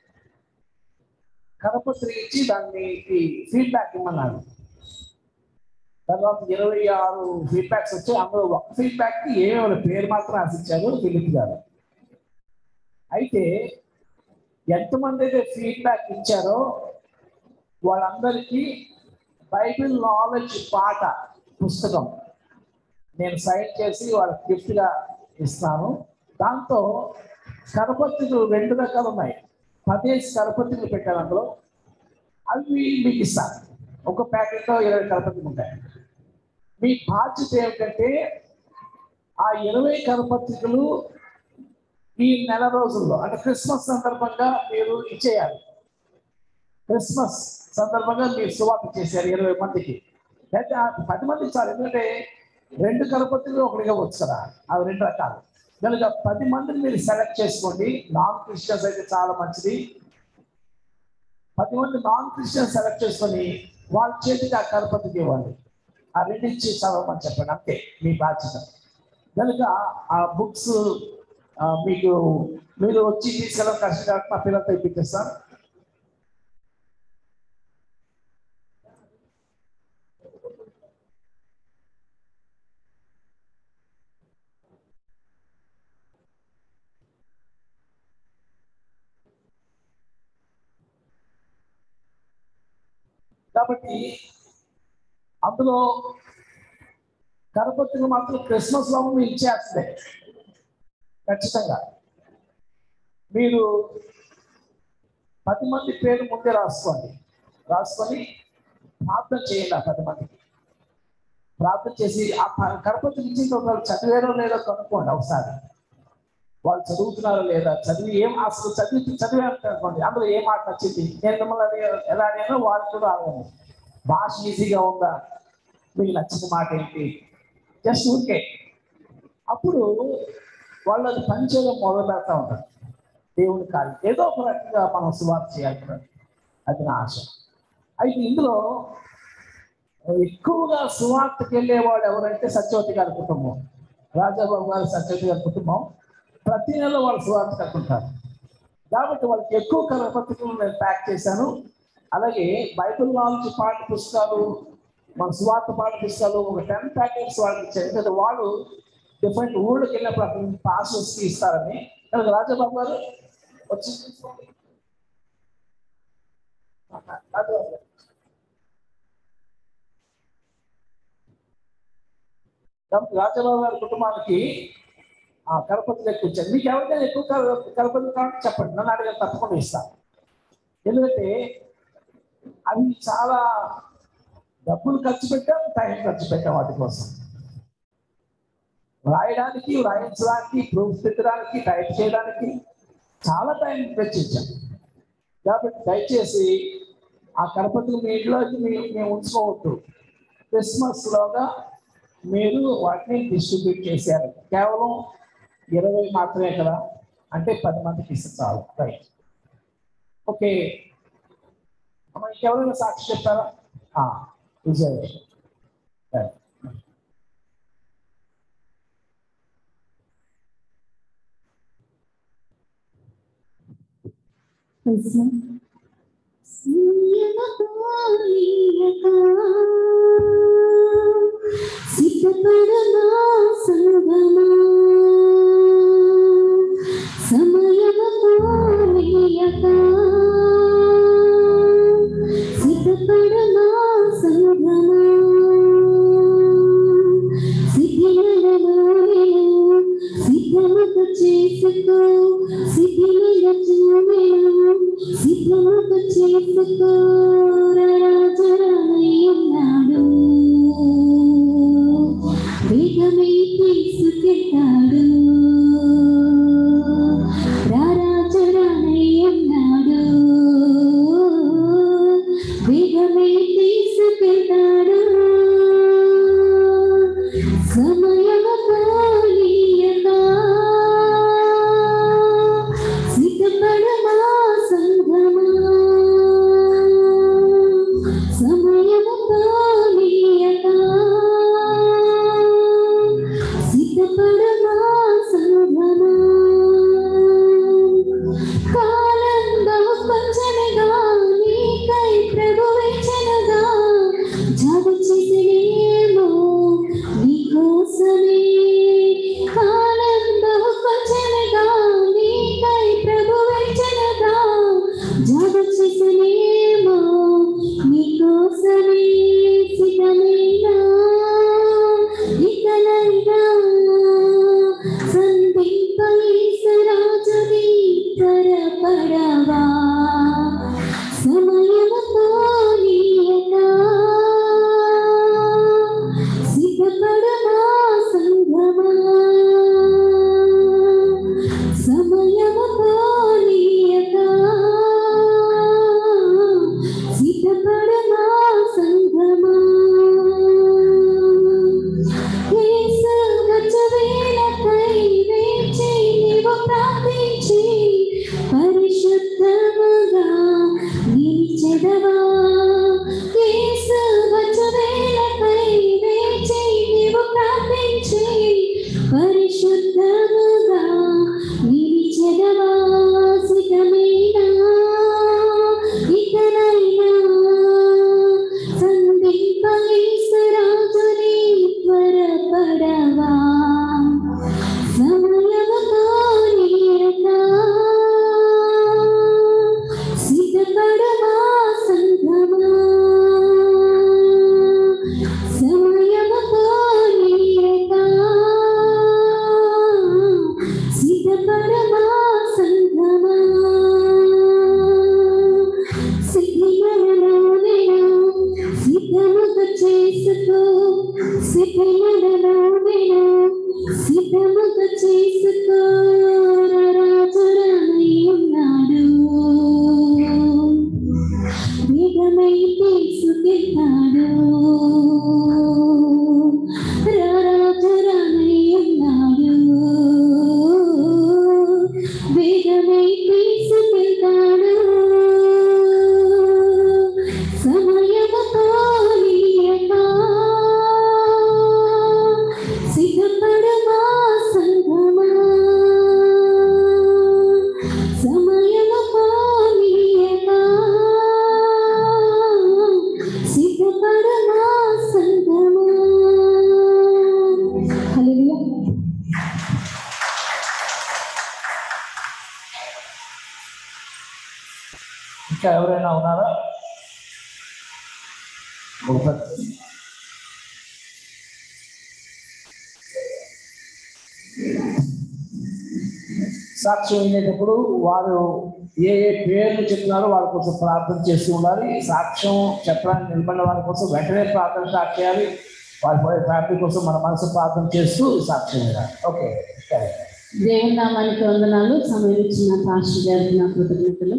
కరపత్రి ఇచ్చి దాన్ని ఫీడ్బ్యాక్ ఇమ్మన్నాను తర్వాత ఇరవై ఆరు ఫీడ్బ్యాక్స్ వచ్చాయి అందులో ఒక ఫీడ్బ్యాక్ కి ఏమో పేరు మాత్రం రాసిచ్చారు ఫిలిప్ గారు అయితే ఎంతమంది అయితే ఫీడ్బ్యాక్ ఇచ్చారో వాళ్ళందరికీ బైబిల్ నాలెడ్జ్ పాట పుస్తకం నేను సైన్ చేసి వాళ్ళకి gift గా ఇస్తాను దాంతో కరపత్రికలు రెండు రకాలు ఉన్నాయి పదేసి కరపత్రికలు పెట్టాను అందులో అవి మీకు ఇస్తాను ఒక ప్యాకెట్లో ఇరవై కరపత్రికలు ఉంటాయి మీ బాధ్యత ఏమిటంటే ఆ ఇరవై కరపత్రికలు ఈ నెల రోజుల్లో అంటే క్రిస్మస్ సందర్భంగా మీరు ఇచ్చేయాలి క్రిస్మస్ సందర్భంగా మీరు సువార్త చేశారు ఇరవై మందికి అయితే ఆ పది మందికి చాలు ఎందుకంటే రెండు కరపత్రికలు ఒకటిగా వచ్చు కదా అవి రెండు రకాలు కనుక పది మందిని మీరు సెలెక్ట్ చేసుకోండి నాన్ క్రిస్టియన్స్ అయితే చాలా మంచిది పది మంది నాన్ క్రిస్టియన్ సెలెక్ట్ చేసుకొని వాళ్ళ చేతికి ఆ కరపత్రిక ఇవ్వండి ఆ రెండు ఇచ్చి చదవమని చెప్పండి అంతే మీ బాధ్యత కనుక ఆ బుక్స్ మీకు మీరు వచ్చి తీసుకెళ్ళడం కష్టం కాబట్టి మా పిల్లలతో ఇప్పించేస్తాను కాబట్టి అందులో కరపత్రిక మాత్రం క్రిస్మస్ లో మీరు ఇచ్చేస్తుంది ఖచ్చితంగా మీరు పది మంది పేరు ముందే రాసుకోండి రాసుకొని ప్రార్థన చేయండి ఆ పది మందికి ప్రార్థన చేసి ఆ ప- కరపత్రిక ఇచ్చిన తర్వాత వాళ్ళు చదివారో లేదో కనుక్కోండి ఒకసారి వాళ్ళు చదువుతున్నారో లేదా చదివి ఏం అసలు చదివి చదివారు అనుకోండి అందులో ఏం మాట నచ్చింది నేను మిమ్మల్ని అడిగా- ఎలా అడిగానో వాళ్ళు కూడా అడగండి భాష ఈజీగా ఉందా మీకు నచ్చిన మాట ఏంటి జస్ట్ ఊరికే అప్పుడు వాళ్ళు అది పనిచేయడం మొదలు పెడతా ఉంటారు దేవుని కార్యం ఏదో ఒక రకంగా మనం సువార్త చేయాలి కదా. అది నా ఆశ అయితే ఇందులో ఎక్కువగా సువార్తకి వెళ్ళేవాడు ఎవరంటే సత్యవతి గారి కుటుంబం రాజాబాబు గారి సత్యవతి గారి కుటుంబం ప్రతి నెల వాళ్ళు సువార్త కట్టుకుంటారు కాబట్టి వాళ్ళకి ఎక్కువ కరపత్రికలు నేను ప్యాక్ చేశాను అలాగే బైబిల్ నాలెడ్జ్ పాఠ్య పుస్తకాలు మన స్వార్థ పాఠ్య పుస్తకాలు ఒక టెన్ ప్యాకెట్స్ వాళ్ళకి ఇచ్చారు ఎందుకంటే వాళ్ళు డిఫరెంట్ ఊళ్ళకి వెళ్ళినప్పుడు అక్కడ నుంచి పాస్వర్డ్స్కి ఇస్తారని కనుక రాజాబాబు గారు వచ్చి రాజాబాబు గారు. కాబట్టి రాజాబాబు గారి కుటుంబానికి ఆ కరపత్రి ఎక్కువ ఇచ్చాను మీకు ఎవరికైనా ఎక్కువ కర- కరపత్రి కావాలంటే చెప్పండి నన్ను అడిగారు తప్పకుండా ఇస్తాను ఎందుకంటే అవి చాలా డబ్బులు ఖర్చు పెట్టాం టైం ఖర్చు పెట్టాం వాటి కోసం రాయడానికి రాయించడానికి ప్రూఫ్ పెట్టడానికి టైప్ చేయడానికి చాలా టైం వెచ్చించాం కాబట్టి దయచేసి ఆ కరపత్రి మీ ఇంట్లోకి మీ మేము ఉంచుకోవద్దు క్రిస్మస్ లోగా మీరు వాటిని డిస్ట్రిబ్యూట్ చేశారు కేవలం ఇరవై మాత్రమే కదా అంటే పది మందికి ఇస్తే చాలు రైట్ ఓకే అమ్మ ఇంకెవరైనా సాక్షి చెప్తారా ఆ, విజయ్ రైట్. సిద్ధపడమా సంగమా సమయము కోరియక సిద్ధపడమా సంగమా సిద్ధిలను సిద్ధముకు చేసుకో సిద్ధిల చూడెను సిద్ధముకు చేసుకో రాజరాయి ఉన్నాడు వేగమే తీసుకెళ్తాడు రారాజరాయి ఉన్నాడు వేగమే తీసుకెళ్తాడు సమయము పోనీయగా సిద్ధపడమా సంగమా సమయము పోనీయగా సిద్ధపడమా సంగమా కాలం బహు కొంచెమేగా నీకై ప్రభు ఇచ్చినగా జాగు చేసినేమో నీకోసమే కాలం బహు కొంచెమేగా నీకై ప్రభు ఇచ్చినగా జాగు చేసినేమో నీకోసమే సిద్ధమైనా ఇకనైనా సంధింపేసరాజుని త్వరపడవా సమయము పోనీయగా సిద్ధపడమా సంగమా సమయము పోనీయగా సిద్ధపడమా సంగమా యేసు వచ్చవేళకై వేచి నీవు ప్రార్థించి పరిశుద్ధముగా నిలిచెదవా యేసు వచ్చవేళకై వేచి నీవు ప్రార్థించి పరిశుద్ధముగా నిలిచెదవా సిద్ధమైనా ఇకనైనా సంధింపేశ్వరాజుని త్వరపడవా సమయము కోరియగా సిద్ధపడవా సంగమా సమయము కోరియగా సిద్ధపడవా సంగమా సిద్ధిగలలోనెను సిద్ధముగా చేసుకో సిద్ధిగలలోనెను సిద్ధముగా చేసుకో రాజురామై ఉన్నాడు వేగమై తీసుకెళ్తాడు రాజురామై ఉన్నాడు వేగమై తీసుకెళ్తాడు సమయము పోనీయగా సిద్ధపడమా ఇంకా ఎవరైనా ఉన్నారా ఒక పెద్ద- సాక్ష్యం అయినప్పుడు వారు ఏ ఏ పేర్లు చెప్తున్నారో వాళ్ళ కోసం ప్రార్థన చేస్తూ ఉండాలి సాక్ష్యం చెప్పడానికి నిలబడిన వారి కోసం వెంటనే ప్రార్థన స్టార్ట్ చేయాలి వారి ఫ్యామిలీ కోసం మన మనసు ప్రార్థన చేస్తూ సాక్ష్యం ఇవ్వాలి ఓకే సరే దేవుని నామానికి వందనాలు సమయం ఇచ్చిన పాస్టర్ గారికి నా కృతజ్ఞతలు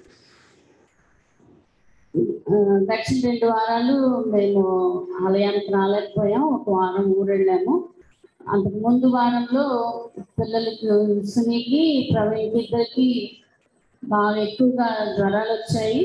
ఆ, దక్షిణ రెండు వారాలు మేము ఆలయానికి రాలేకపోయాం ఒక వారం ఊరెళ్ళాము అంతకు ముందు వారంలో పిల్లలకి సునీకి ప్రవీణ్కి ఇద్దరికి బాగా ఎక్కువగా జ్వరాలు వచ్చాయి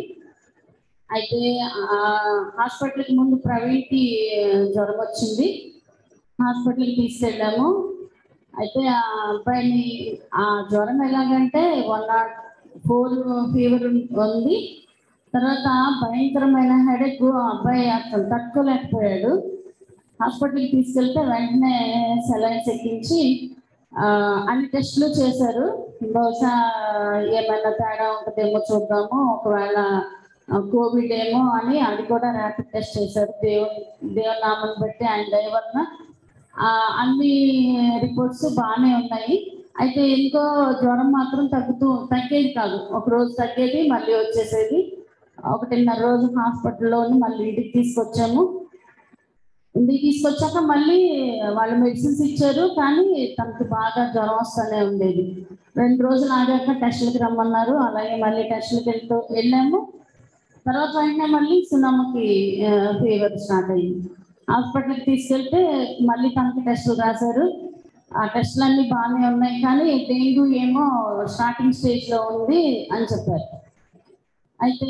అయితే ఆ హాస్పిటల్కి ముందు ప్రవీణ్కి జ్వరం వచ్చింది హాస్పిటల్కి తీసుకెళ్ళాము అయితే ఆ అబ్బాయిని ఆ జ్వరం ఎలాగంటే వన్ నాట్ ఫోర్ ఫీవర్ ఉంది తర్వాత భయంకరమైన హెడేక్ ఆ అబ్బాయి అసలు తట్టుకోలేకపోయాడు హాస్పిటల్కి తీసుకెళ్తే వెంటనే సెలైన్స్ ఎక్కించి ఆ, అన్ని టెస్టులు చేశారు బహుశా ఏమైనా తేడా ఉంటుందేమో చూద్దాము ఒకవేళ కోవిడ్ ఏమో అని అది కూడా ర్యాపిడ్ టెస్ట్ చేశారు దేవుని దేవుని నామని బట్టి ఆయన దయ వలన ఆ, అన్ని రిపోర్ట్స్ బాగానే ఉన్నాయి అయితే ఇంకో జ్వరం మాత్రం తగ్గుతూ తగ్గేది కాదు ఒక రోజు తగ్గేది మళ్ళీ వచ్చేసేది ఒకటిన్నర రోజు హాస్పిటల్లో మళ్ళీ ఇంటికి తీసుకొచ్చాము ఇంటికి తీసుకొచ్చాక మళ్ళీ వాళ్ళు మెడిసిన్స్ ఇచ్చారు కానీ తనకి బాగా జ్వరం వస్తూనే ఉండేది రెండు రోజులు ఆగాక టెస్టులకి రమ్మన్నారు అలాగే మళ్ళీ టెస్టులకి వెళ్తూ వెళ్ళాము తర్వాత వెంటనే మళ్ళీ సునామకి ఫీవర్ స్టార్ట్ అయ్యింది హాస్పిటల్కి తీసుకెళ్తే మళ్ళీ తనకి టెస్టులు రాశారు ఆ టెస్టులు అన్ని బాగానే ఉన్నాయి కానీ డెంగ్యూ ఏమో స్టార్టింగ్ స్టేజ్ లో ఉంది అని చెప్పారు అయితే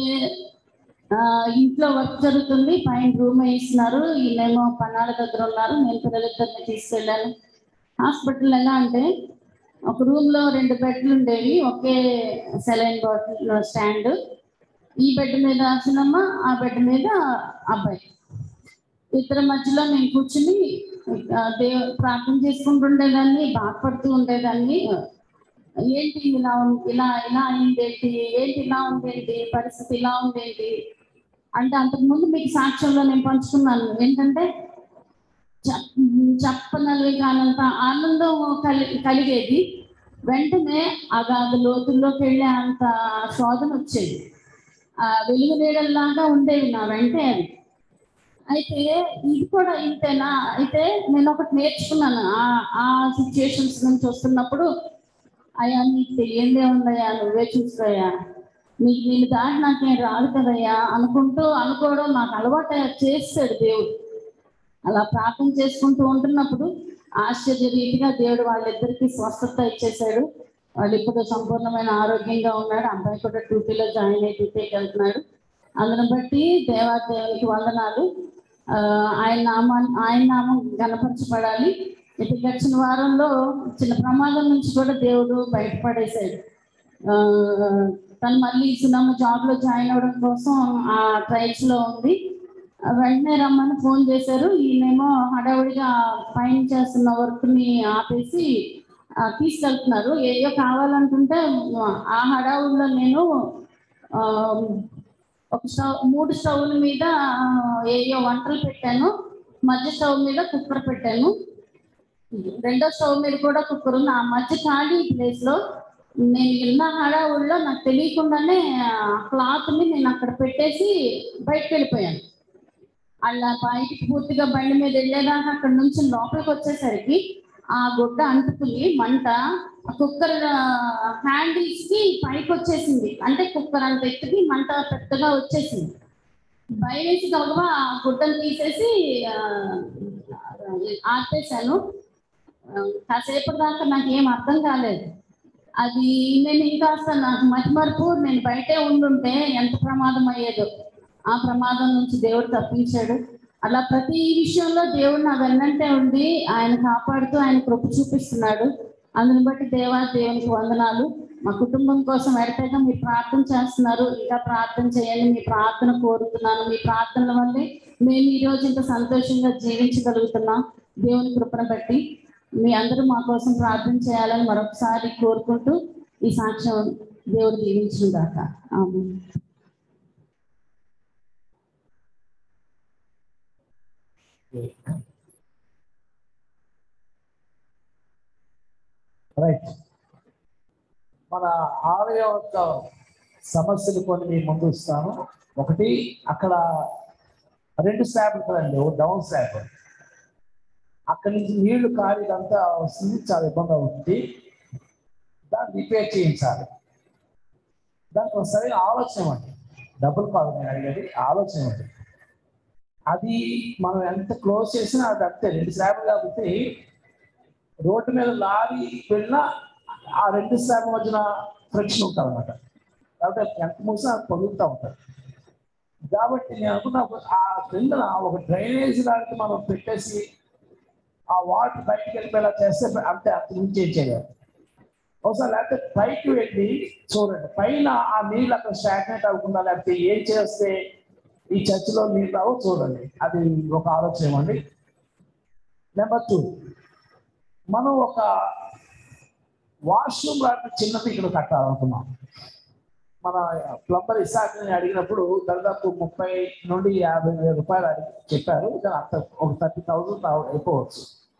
ఆ, ఇంట్లో వర్క్ జరుగుతుంది పైన రూమ్ వేయిస్తున్నారు ఈయనేమో పన్నాల దగ్గర ఉన్నారు నేను పిల్లలిద్దరిని తీసుకెళ్ళాను హాస్పిటల్ ఎలా అంటే ఒక రూమ్ లో రెండు బెడ్లు ఉండేవి ఒకే సెలైన్ బాటిల్ స్టాండ్ ఈ బెడ్ మీద సినమ్మ ఆ బెడ్ మీద అబ్బాయి ఇద్దరి మధ్యలో నేను కూర్చుని ఆ, దేవ ప్రార్థన చేసుకుంటుండేదాన్ని బాధపడుతూ ఉండేదాన్ని ఏంటి ఇలా ఉం- ఇలా ఇలా అయిందేంటి ఏంటి ఇలా ఉందేంటి పరిస్థితి ఇలా ఉందేంటి అంటే అంతకుముందు మీకు సాక్ష్యంలో నేను పంచుకున్నాను ఏంటంటే చెప్- చెప్పనల్లి కానంత ఆనందం కలి కలిగేది వెంటనే అగాధ లోతుల్లోకి వెళ్ళే అంత శోధన వచ్చేది ఆ వెలుగు నీడల్లాగా ఉండేవి నా వెంటే అవి అయితే ఇది కూడా ఇంతేనా అయితే నేను ఒకటి నేర్చుకున్నాను ఆ ఆ సిచ్యుయేషన్స్ నుంచి వస్తున్నప్పుడు అయ్యా నీకు తెలియందే ఉందయ్యా నువ్వే చూసుకోయా నీకు నేను దాటి నాకేం రాదు కదయ్యా అనుకుంటూ అనుకోవడం నాకు అలవాటు చేస్తాడు దేవుడు అలా ప్రార్థన చేసుకుంటూ ఉంటున్నప్పుడు ఆశ్చర్య రీతిగా దేవుడు వాళ్ళిద్దరికీ స్వస్థత ఇచ్చేశాడు వాళ్ళు ఇప్పుడు సంపూర్ణమైన ఆరోగ్యంగా ఉన్నాడు అబ్బాయి కూడా డ్యూటీలో జాయిన్ అయ్యి డ్యూటీకి వెళ్తున్నాడు అందుని బట్టి దేవాదేవునికి వందనాలు ఆ, ఆయన నామా ఆయన నామం గణపరచబడాలి ఇటు గడిచిన వారంలో చిన్న ప్రమాదం నుంచి కూడా దేవుడు బయటపడేశాడు ఆ, తను మళ్ళీ సునమ్మ జాబ్ లో జాయిన్ అవ్వడం కోసం ఆ ట్రయల్స్ లో ఉంది ఆ, వెంటనే రమ్మని ఫోన్ చేశారు ఈయనేమో హడావుడిగా పైన చేస్తున్న వర్క్ ని ఆపేసి ఆ, తీసుకెళ్తున్నారు ఏయో కావాలనుకుంటే ఆ హడావుడిలో నేను ఆ, ఒక స్టవ్ మూడు స్టవ్ల మీద ఆ, ఏయో వంటలు పెట్టాను మధ్య స్టవ్ మీద కుక్కర్ పెట్టాను రెండో స్టవ్ మీద కూడా కుక్కర్ ఉంది ఆ మధ్య ఖాళీ ప్లేస్ లో నేను ఉన్న హడావుల్లో నాకు తెలియకుండానే క్లాత్ ని నేను అక్కడ పెట్టేసి బయటకు వెళ్ళిపోయాను అలా బయటికి పూర్తిగా బండి మీద వెళ్ళేదాకా అక్కడ నుంచి లోపలికి వచ్చేసరికి ఆ గుడ్డ అంటుకుని మంట ఆ కుక్కర్ హ్యాండిల్స్ కి పైకి వచ్చేసింది అంటే కుక్కర్ అంత ఎత్తుకి మంట పెద్దగా వచ్చేసింది భయం వేసి గబగబా ఆ గుడ్డను తీసేసి ఆ, ఆపేశాను ఆ, కాసేపటి దాకా నాకు ఏం అర్థం కాలేదు అది నేను ఇంకా అసలు నాకు మతిమరుపు నేను బయటే ఉండుంటే ఎంత ప్రమాదం అయ్యేదో ఆ ప్రమాదం నుంచి దేవుడు తప్పించాడు అలా ప్రతి విషయంలో దేవుడు నా వెన్నంటే ఉండి ఆయన కాపాడుతూ ఆయన కృప చూపిస్తున్నాడు అందుని బట్టి దేవా దేవునికి వందనాలు మా కుటుంబం కోసం ఎడతెగ మీరు ప్రార్థన చేస్తున్నారు ఇంకా ప్రార్థన చేయండి మీ ప్రార్థన కోరుతున్నాను మీ ప్రార్థనల వల్లే మేము ఈ రోజు ఇంత సంతోషంగా జీవించగలుగుతున్నాం దేవుని కృపను బట్టి మీ అందరూ మా కోసం ప్రార్థన చేయాలని మరొకసారి కోరుకుంటూ ఈ సాక్ష్యం దేవుడు దీవించిన దాకా ఆమె రైట్ మన ఆలయ యొక్క సమస్యలు కొన్ని మీ ముందు ఇస్తాను ఒకటి అక్కడ రెండు స్లాబ్లు కదండి ఒక డౌన్ స్లాబ్ అక్కడి నుంచి నీళ్లు కారిదంతా వస్తుంది చాలా ఇబ్బంది అవుతుంది దాన్ని రిపేర్ చేయించాలి దానికి ఒక సరైన ఆలోచన ఇవ్వండి డబ్బులు కాదు నేను అడిగేది ఆలోచన ఇవ్వండి అది మనం ఎంత క్లోజ్ చేసినా అది అంతే రెండు స్లాబ్లు కాబట్టి రోడ్డు మీద లారీ వెళ్ళినా ఆ రెండు స్లాబ్ మధ్యన ఫ్రిక్షన్ ఉంటుంది అనమాట కాబట్టి ఎంత మూసినా అది పొగులుతూ ఉంటుంది కాబట్టి నేను అనుకున్నా ఆ క్రిందన ఒక డ్రైనేజ్ లాంటి మనం పెట్టేసి ఆ వాటర్ బయటికి వెళ్ళిపోయేలా చేస్తే అంతే అంత నుంచి ఏం చేయాలి ఒకసారి లేకపోతే పైకి వెళ్ళి చూడండి పైన ఆ నీళ్ళు అక్కడ స్టాగ్నేట్ అవ్వకుండా లేకపోతే ఏం చేస్తే ఈ చర్చిలో నీళ్ళు రావో చూడండి అది ఒక ఆలోచన ఇవ్వండి నెంబర్ టూ మనం ఒక వాష్రూమ్ లాంటి చిన్నది ఇక్కడ కట్టాలనుకున్నాం మన ప్లంబర్ ఇసాక్ని అడిగినప్పుడు దాదాపు ముప్పై నుండి యాభై వేల రూపాయలు అడిగి చెప్పారు కానీ అంత ఒక థర్టీ థౌజండ్ అయిపోవచ్చు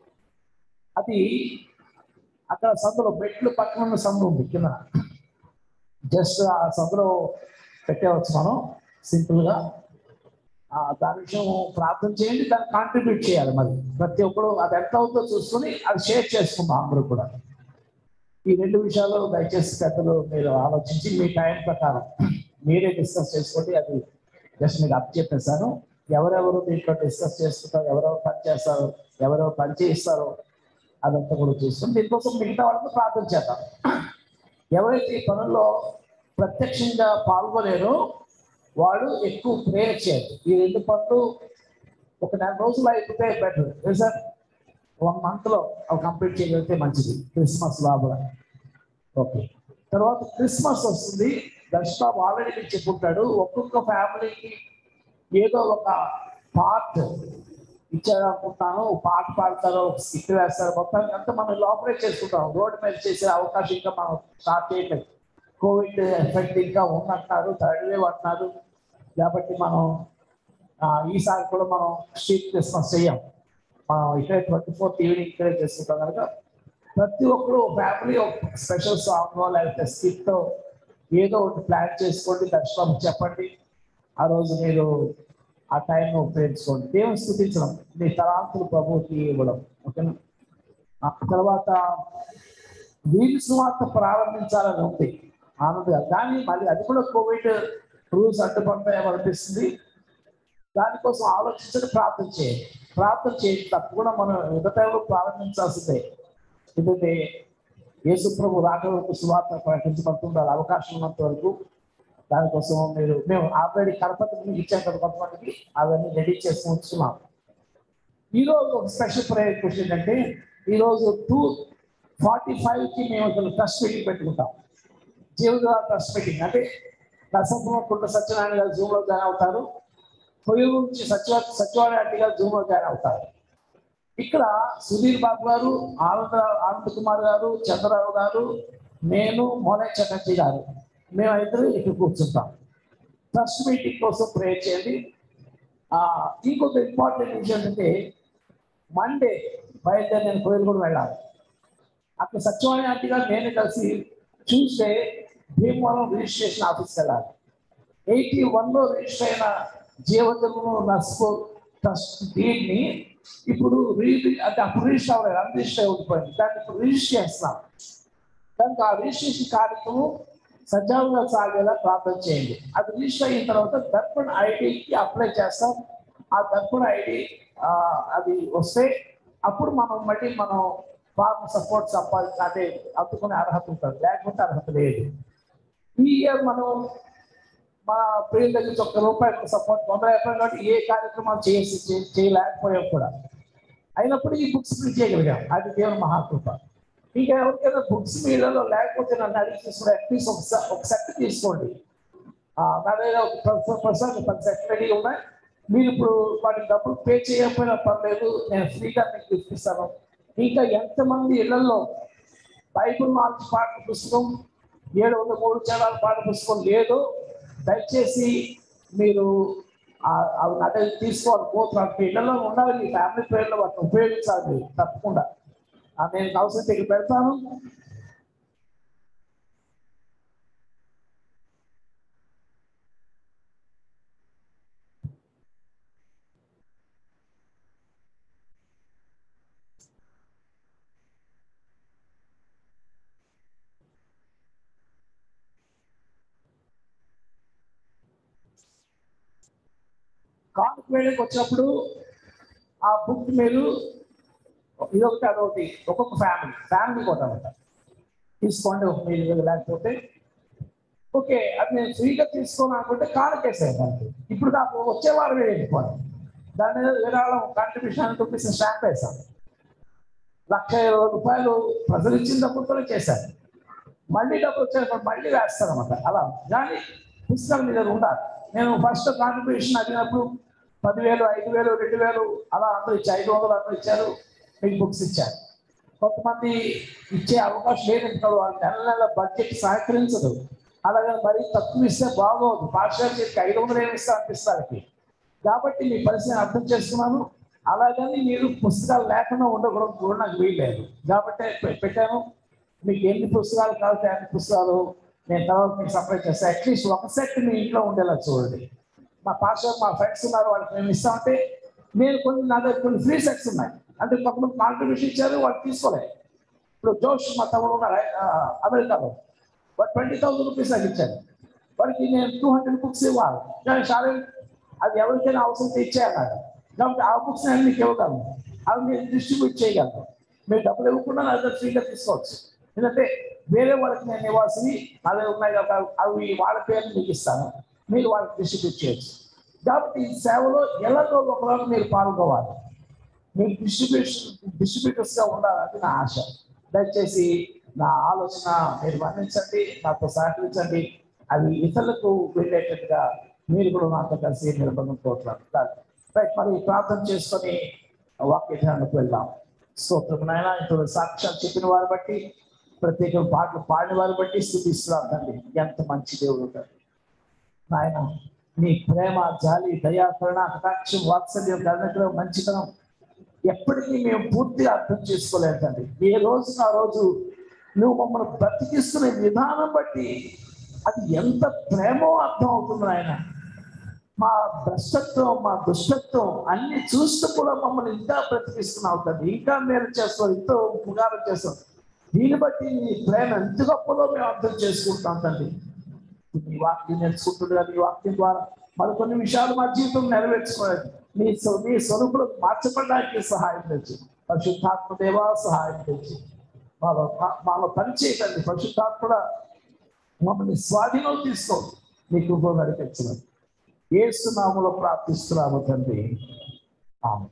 అది అక్కడ సందులో మెట్లు పక్కన ఉన్న సందు ఉంది కింద జస్ట్ ఆ సందులో పెట్టేవచ్చు మనం సింపుల్గా ఆ, దాని విషయం ప్రార్థన చేయండి దాన్ని కాంట్రిబ్యూట్ చేయాలి మరి ప్రతి ఒక్కరు అది ఎంత అవుతుందో చూసుకుని అది షేర్ చేసుకుందాం అందరూ కూడా ఈ రెండు విషయాలు దయచేసి పెద్దలు మీరు ఆలోచించి మీ టైం ప్రకారం మీరే డిస్కస్ చేసుకోండి అది జస్ట్ మీకు అప్ చెప్పేశాను ఎవరెవరు దీంట్లో డిస్కస్ చేసుకుంటారు ఎవరెవరు పని చేస్తారు ఎవరెవరు పని చేయిస్తారో అదంతా కూడా చూసుకుని దీనికోసం మిగతా వాళ్ళకి ప్రార్థన చేద్దాం ఎవరైతే ఈ పనుల్లో ప్రత్యక్షంగా పాల్గొలేరో వాడు ఎక్కువ ప్రేయర్ చేయాలి ఈ రెండు పనులు ఒక నెల రోజులు అయిపోతే బెటర్ సార్ వన్ మంత్ లో అవి కంప్లీట్ చేయగలిగితే మంచిది క్రిస్మస్ లోపల ఓకే తర్వాత క్రిస్మస్ వస్తుంది దర్శనం ఆల్రెడీ మీకు చెప్పుంటాడు ఒక్కొక్క ఫ్యామిలీకి ఏదో ఒక పార్ట్ ఇచ్చారనుకుంటాను ఒక పాట పాడతారు ఒక స్కిట్ వేస్తారు మొత్తానికి అంతా మనం లోపలే చేసుకుంటాం రోడ్డు మీద చేసే అవకాశం ఇంకా మనం స్టార్ట్ చేయలేదు కోవిడ్ ఎఫెక్ట్ ఇంకా ఉందంటున్నారు థర్డ్ వేవ్ అంటున్నారు కాబట్టి మనం ఆ, ఈసారి కూడా మనం స్ట్రీట్ క్రిస్మస్ చెయ్యం మనం ఇక్కడే ట్వంటీ ఫోర్త్ ఈవినింగ్ ఇక్కడే చేసుకుంటాం కనుక ప్రతి ఒక్కరు ఫ్యామిలీ ఒక స్పెషల్ సాంగ్ లేకపోతే స్కిట్ ఏదో ఒకటి ప్లాన్ చేసుకోండి దర్శనం చెప్పండి ఆ రోజు మీరు ఆ టైం ఉపయోగించుకోండి దేవుని స్థుతించడం మీ తలాంతులు ప్రభువుకి ఇవ్వడం ఓకేనా ఆ తర్వాత వీరి సువార్త ప్రారంభించాలని ఉంది ఆనందగా కానీ మళ్ళీ అది కూడా కోవిడ్ రూల్స్ అడ్డుపడతాయేమో అనిపిస్తుంది దానికోసం ఆలోచించడం ప్రార్థన చేయండి ప్రార్థన చేయండి తప్పకుండా మనం ఎదుటైలో ప్రారంభించాల్సిందే ఎందుకంటే యేసు ప్రభు రాక వరకు సువార్త ప్రకటించబడుతుంది అది అవకాశం ఉన్నంత వరకు దానికోసం మీరు మేము ఆల్రెడీ కడపతి మీకు ఇచ్చాం కదా కొంతమందికి అవన్నీ రెడీ చేసి ఉంచుకున్నాం ఈ రోజు ఒక స్పెషల్ ప్రేయర్ క్వశ్చన్ ఏంటంటే ఈ రోజు టూ ఫార్టీ ఫైవ్ కి మేము అసలు ట్రస్ట్ మీటింగ్ పెట్టుకుంటాం జీవిత ట్రస్ట్ మీటింగ్ అంటే నరసింహ కుంట సత్యనారాయణ గారు జూమ్ లో జాయిన్ అవుతారు పొయ్యి నుంచి సచివ సచివాలయ గారు జూమ్ లో జాయిన్ అవుతారు ఇక్కడ సుధీర్ బాబు గారు ఆనంద ఆనంద్ కుమార్ గారు చంద్రరావు గారు నేను మోనే చటర్జీ గారు మేమైద్దరు ఇక్కడ కూర్చుంటాం ట్రస్ట్ మీటింగ్ కోసం ప్రే చేయండి ఆ, ఇంకొక ఇంపార్టెంట్ విషయం ఏంటంటే మండే బయలుదేరి నేను కోయిలు కూడా వెళ్ళాలి అక్కడ సచివాలయ ఆంటీ గారు నేను కలిసి ట్యూస్డే భీమవరం రిజిస్ట్రేషన్ ఆఫీస్కి వెళ్ళాలి ఎయిటీ వన్లో రిజిస్టర్ అయిన జీవతము నర్స్కో ట్రస్ట్ డీడ్ని ఇప్పుడు రీ అంటే అప్పుడు రిజిస్టర్ అవ్వలేదు అన్రిజిస్టర్ అయిపోయింది దాన్ని ఇప్పుడు రిజిస్టర్ చేస్తున్నాం దానికి ఆ రిజిస్ట్రేషన్ కార్యక్రమం సజావుగా సాగేలా ప్రార్థన చేయండి అది రిజిస్టర్ అయిన తర్వాత దర్పణ ఐడికి అప్లై చేస్తాం ఆ దర్పణ ఐడి అది వస్తే అప్పుడు మనం మళ్ళీ మనం ఫార్మ్ సపోర్ట్ సంపాదించి అంటే అందుకునే అర్హత ఉంటుంది లేకపోతే అర్హత లేదు ఈ ఇయర్ మనం మా ప్రియుల దగ్గర నుంచి ఒక్క రూపాయి సపోర్ట్ వంద రూపాయలు కాబట్టి ఏ కార్యక్రమాలు చేసి చే- చేయలేకపోయాం కూడా అయినప్పుడు ఈ బుక్స్ ప్రింట్ చేయగలిగాం అది దేవుని మహాకృప ఇంకా ఎవరికైనా బుక్స్ మీలలో లేకపోతే నన్ను అడిగి తీసుకుని అట్లీస్ట్ ఒక సె- ఒక సెట్ తీసుకోండి ఆ, నా దగ్గర ఒక పర్సెంట్ పది సెట్ రెడీ ఉన్నాయి మీరు ఇప్పుడు వాటికి డబ్బులు పే చేయకపోయినా పర్లేదు నేను ఫ్రీగా మీకు ఇప్పిస్తాను ఇంకా ఎంతమంది ఇళ్లలో బైబుల్ మార్చి పాఠ పుస్తకం ఏడు వందల మూడు చదవాల పాఠ పుస్తకం లేదు దయచేసి మీరు ఆ- అవి అంటే తీసుకోవాలి పోతున్నారు ఇళ్లలో ఉండాలి మీ ఫ్యామిలీ పేర్లో వాటిని ఉపయోగించాలి తప్పకుండా ఆ, నేను అవసరం ఇక్కడ పెడతాను కానుక వేయడానికి వచ్చినప్పుడు ఆ బుక్ మీరు ఇదొకటి అదొకటి ఒక్కొక్క ఫ్యామిలీ ఫ్యామిలీ కూడా అనమాట తీసుకోండి ఒక మీరు లేకపోతే ఓకే అది నేను ఫ్రీగా తీసుకోను అనుకుంటే కానుకేసాను దానికి ఇప్పుడు నాకు వచ్చే వారం వెళ్ళిపోండి దాని మీద విరాళం కాంట్రిబ్యూషన్ రూపీస్ స్టాంప్ వేసాను లక్ష ఇరవై రూపాయలు ప్రజలు ఇచ్చిన డబ్బులతో చేశాను మళ్ళీ డబ్బులు వచ్చేటప్పుడు మళ్ళీ వేస్తాను అనమాట అలా కానీ పుస్తకం మీద ఉండాలి నేను ఫస్ట్ కాంట్రిబ్యూషన్ అడిగినప్పుడు పదివేలు ఐదు వేలు రెండు వేలు అలా అందరూ ఇచ్చారు ఐదు వందలు అందరూ ఇచ్చారు మీకు బుక్స్ ఇచ్చారు కొంతమంది ఇచ్చే అవకాశం లేదు వాళ్ళు నెల నెల బడ్జెట్ సహకరించదు అలాగే మరీ తక్కువ ఇస్తే బాగోదు పాఠశాల చెప్పి ఐదు వందలు ఏమి ఇస్తా అనిపిస్తారు కాబట్టి మీ పరిస్థితిని అర్థం చేసుకున్నాను అలాగని మీరు పుస్తకాలు లేకుండా ఉండకూడదు కూడా నాకు వీల్లేదు కాబట్టి పె- పెట్టాను మీకు ఎన్ని పుస్తకాలు కావాలి అన్ని పుస్తకాలు నేను తర్వాత మీకు సపరేట్ చేస్తాను అట్లీస్ట్ ఒక సెట్ మీ ఇంట్లో ఉండేలా చూడండి మా పాస్టర్ మా ఫ్రెండ్స్ ఉన్నారు వాళ్ళకి మేము ఇస్తామంటే నేను కొన్ని నా దగ్గర కొన్ని ఫ్రీ సెట్స్ ఉన్నాయి అంటే కొంతమంది కాంట్రిబ్యూషన్ ఇచ్చారు వాళ్ళు తీసుకోలేదు ఇప్పుడు జోష్ మా తమ్ముడు ఉన్నారు ఆ, అమెరికాలో వాడు ట్వంటీ థౌసండ్ రూపీస్ నాకు ఇచ్చాను వాడికి నేను టూ హండ్రెడ్ బుక్స్ ఇవ్వాలి కానీ సరే అది ఎవరికైనా అవసరం ఇచ్చేయాలి కాబట్టి ఆ బుక్స్ నేను మీకు ఇవ్వగలను అవి నేను డిస్ట్రిబ్యూట్ చేయగలను మీరు డబ్బులు ఇవ్వకుండా నా దగ్గర ఫ్రీగా తీసుకోవచ్చు ఎందుకంటే వేరే వాళ్ళకి నేను ఇవ్వాల్సింది నా దగ్గర ఉన్నాయి కాబట్టి అవి వాళ్ళ పేరు మీకు ఇస్తాను మీరు వాళ్ళకి డిస్ట్రిబ్యూట్ చేయొచ్చు కాబట్టి ఈ సేవలో ఎలాగో ఒకరోజు మీరు పాల్గొవాలి మీరు డిస్ట్రిబ్యూషన్ డిస్ట్రిబ్యూటర్స్గా ఉండాలని నా ఆశ దయచేసి నా ఆలోచన మీరు మన్నించండి నాతో సహకరించండి అవి ఇతరులకు వెళ్ళేటట్టుగా మీరు కూడా నాతో కలిసి నిలబడిన కోరుతున్నాను రైట్ మరి ప్రార్థన చేసుకొని వాక్య ధ్యానంలోకి వెళ్దాం స్తోత్రం నాయన ఇప్పుడు సాక్ష్యాలు చెప్పిన వారు బట్టి ప్రత్యేక పాటలు పాడిన వారు బట్టి స్థుతిస్తున్నాం తండ్రి ఎంత మంచి దేవుడు ఉంటాడు నాయన నీ ప్రేమ జాలి దయా కరుణ కటాక్షం వాత్సల్యం గణగ్రహం మంచితనం ఎప్పటికీ మేము పూర్తిగా అర్థం చేసుకోలేదు తండ్రి ఏ రోజు ఆ రోజు నువ్వు మమ్మల్ని బ్రతికిస్తున్న విధానం బట్టి అది ఎంత ప్రేమో అర్థం అవుతుంది ఆయన మా భ్రష్టత్వం మా దుష్టత్వం అన్ని చూస్తూ కూడా మమ్మల్ని ఇంకా బ్రతికిస్తున్నావు తండ్రి ఇంకా మేలు చేస్తావు ఎంతో ఉపకారం చేస్తావు దీన్ని బట్టి నీ ప్రేమ ఎంత గొప్పదో మేము అర్థం చేసుకుంటాం తండ్రి నీ వాక్యం నేర్చుకుంటుండగా నీ వాక్యం ద్వారా మరికొన్ని విషయాలు మా జీవితం నెరవేర్చుకోలేదు నీ స్వ- నీ స్వరూపులు మార్చబడడానికి సహాయం తెచ్చు పరిశుద్ధాత్మ దేవా సహాయం తెచ్చు మాలో మా- మాలో పనిచేయకండి పరిశుద్ధాత్మ మమ్మల్ని స్వాధీనం తీసుకో నీ కృప నడిపించడం ఏసునాములో ప్రార్థిస్తున్నాము తండ్రి ఆమె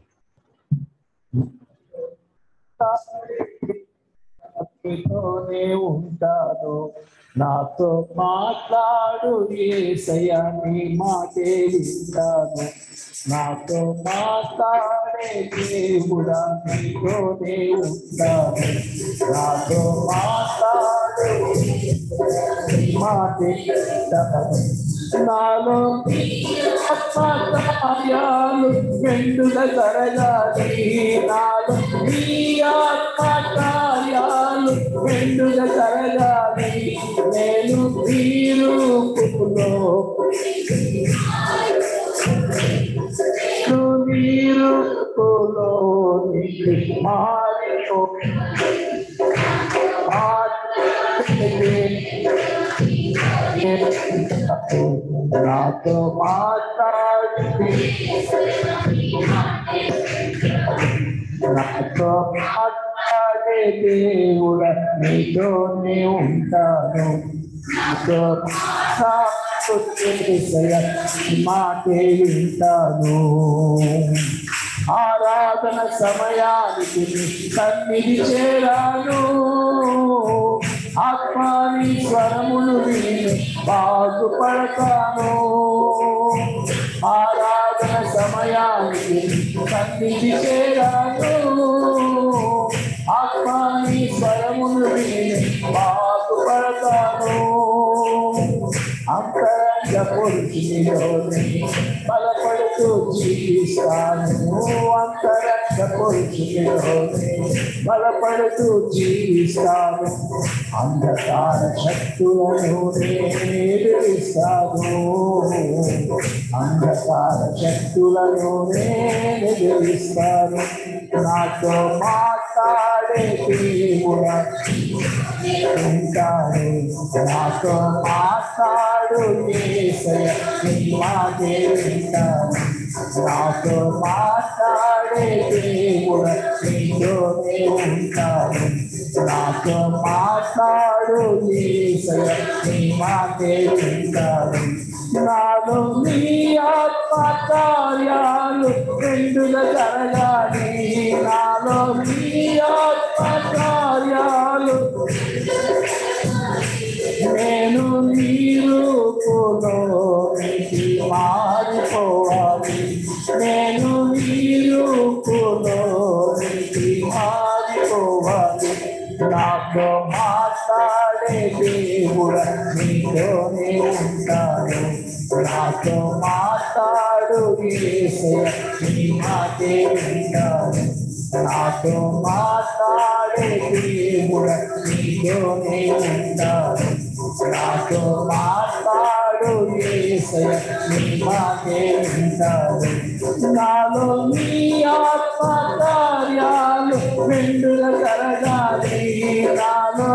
నీతోనే ఉంటాను నాతో మాట్లాడు ఏసయ్య నీ మాటే వింటాను నాతో మాట్లాడే దేవుడా నీతోనే ఉంటాను నాతో మాట్లాడు మాటే వింటాను నాలో ఆత్మకార్యాలు మెండుగా జరగాలి నాలో నీ ఆత్మకార్యాలు మెండుగా జరగాలి నేను ఈ రూపులో నీ రూపులో నీకు మారిపో నాతో మాట్లాడి నాతో మాట్లాడే దేవుడ నీతోనే ఉంటాను నాతో మాటే వింటాను ఆరాధన సమయానికి నీ సన్నిధి చేరాను ఆత్మాని స్వరములు విని బాగుపడతాను ఆరాధన సమయానికి సన్నిధి చేరాను ఆత్మాని స్వరములు విని బాగుపడతాను అంతరంగ పురుషునిలోనే బలపడుతూ జీవిస్తాను అంతరంగ పురుషునిలోనే బలపడుతూ జీవిస్తాను అంధకార శక్తులను ఎదిరిస్తాను అంధకార శక్తులను ఎదిరిస్తాను నాతో మాట్లాడే దేవుడా ఉంటాను నాతో మాట్లాడు యేసయ్య, నీ మాటే వింటాను నాతో మాట్లాడే దేవుడ నీతోనే ఉంటాను నాతో మాట్లాడు యేసయ్య, నీ మాటే వింటాను నాలో నీ ఆత్మ కార్యాలు రెండుగా జరగాలి నాలో నీ ఆత్మ కార్యాలు నేను నీరు పులోనికి మారిపోవాలి నేను నీరు పులోనికి మారిపోవాలి నాతో మాట్లాడే దేవుడ నీతోనే ఉంటాను నాతో మాట్లాడు యేసయ్య, నీ మాటే వింటాను నాతో మాట్లాడే దేవుడ నీతోనే ఉంటాను నాతో మాట్లాడు యేసయ్య, నీ మాటే వింటాను నాలో నీ ఆత్మ కార్యాలు మెండుగా జరగాలి నాలో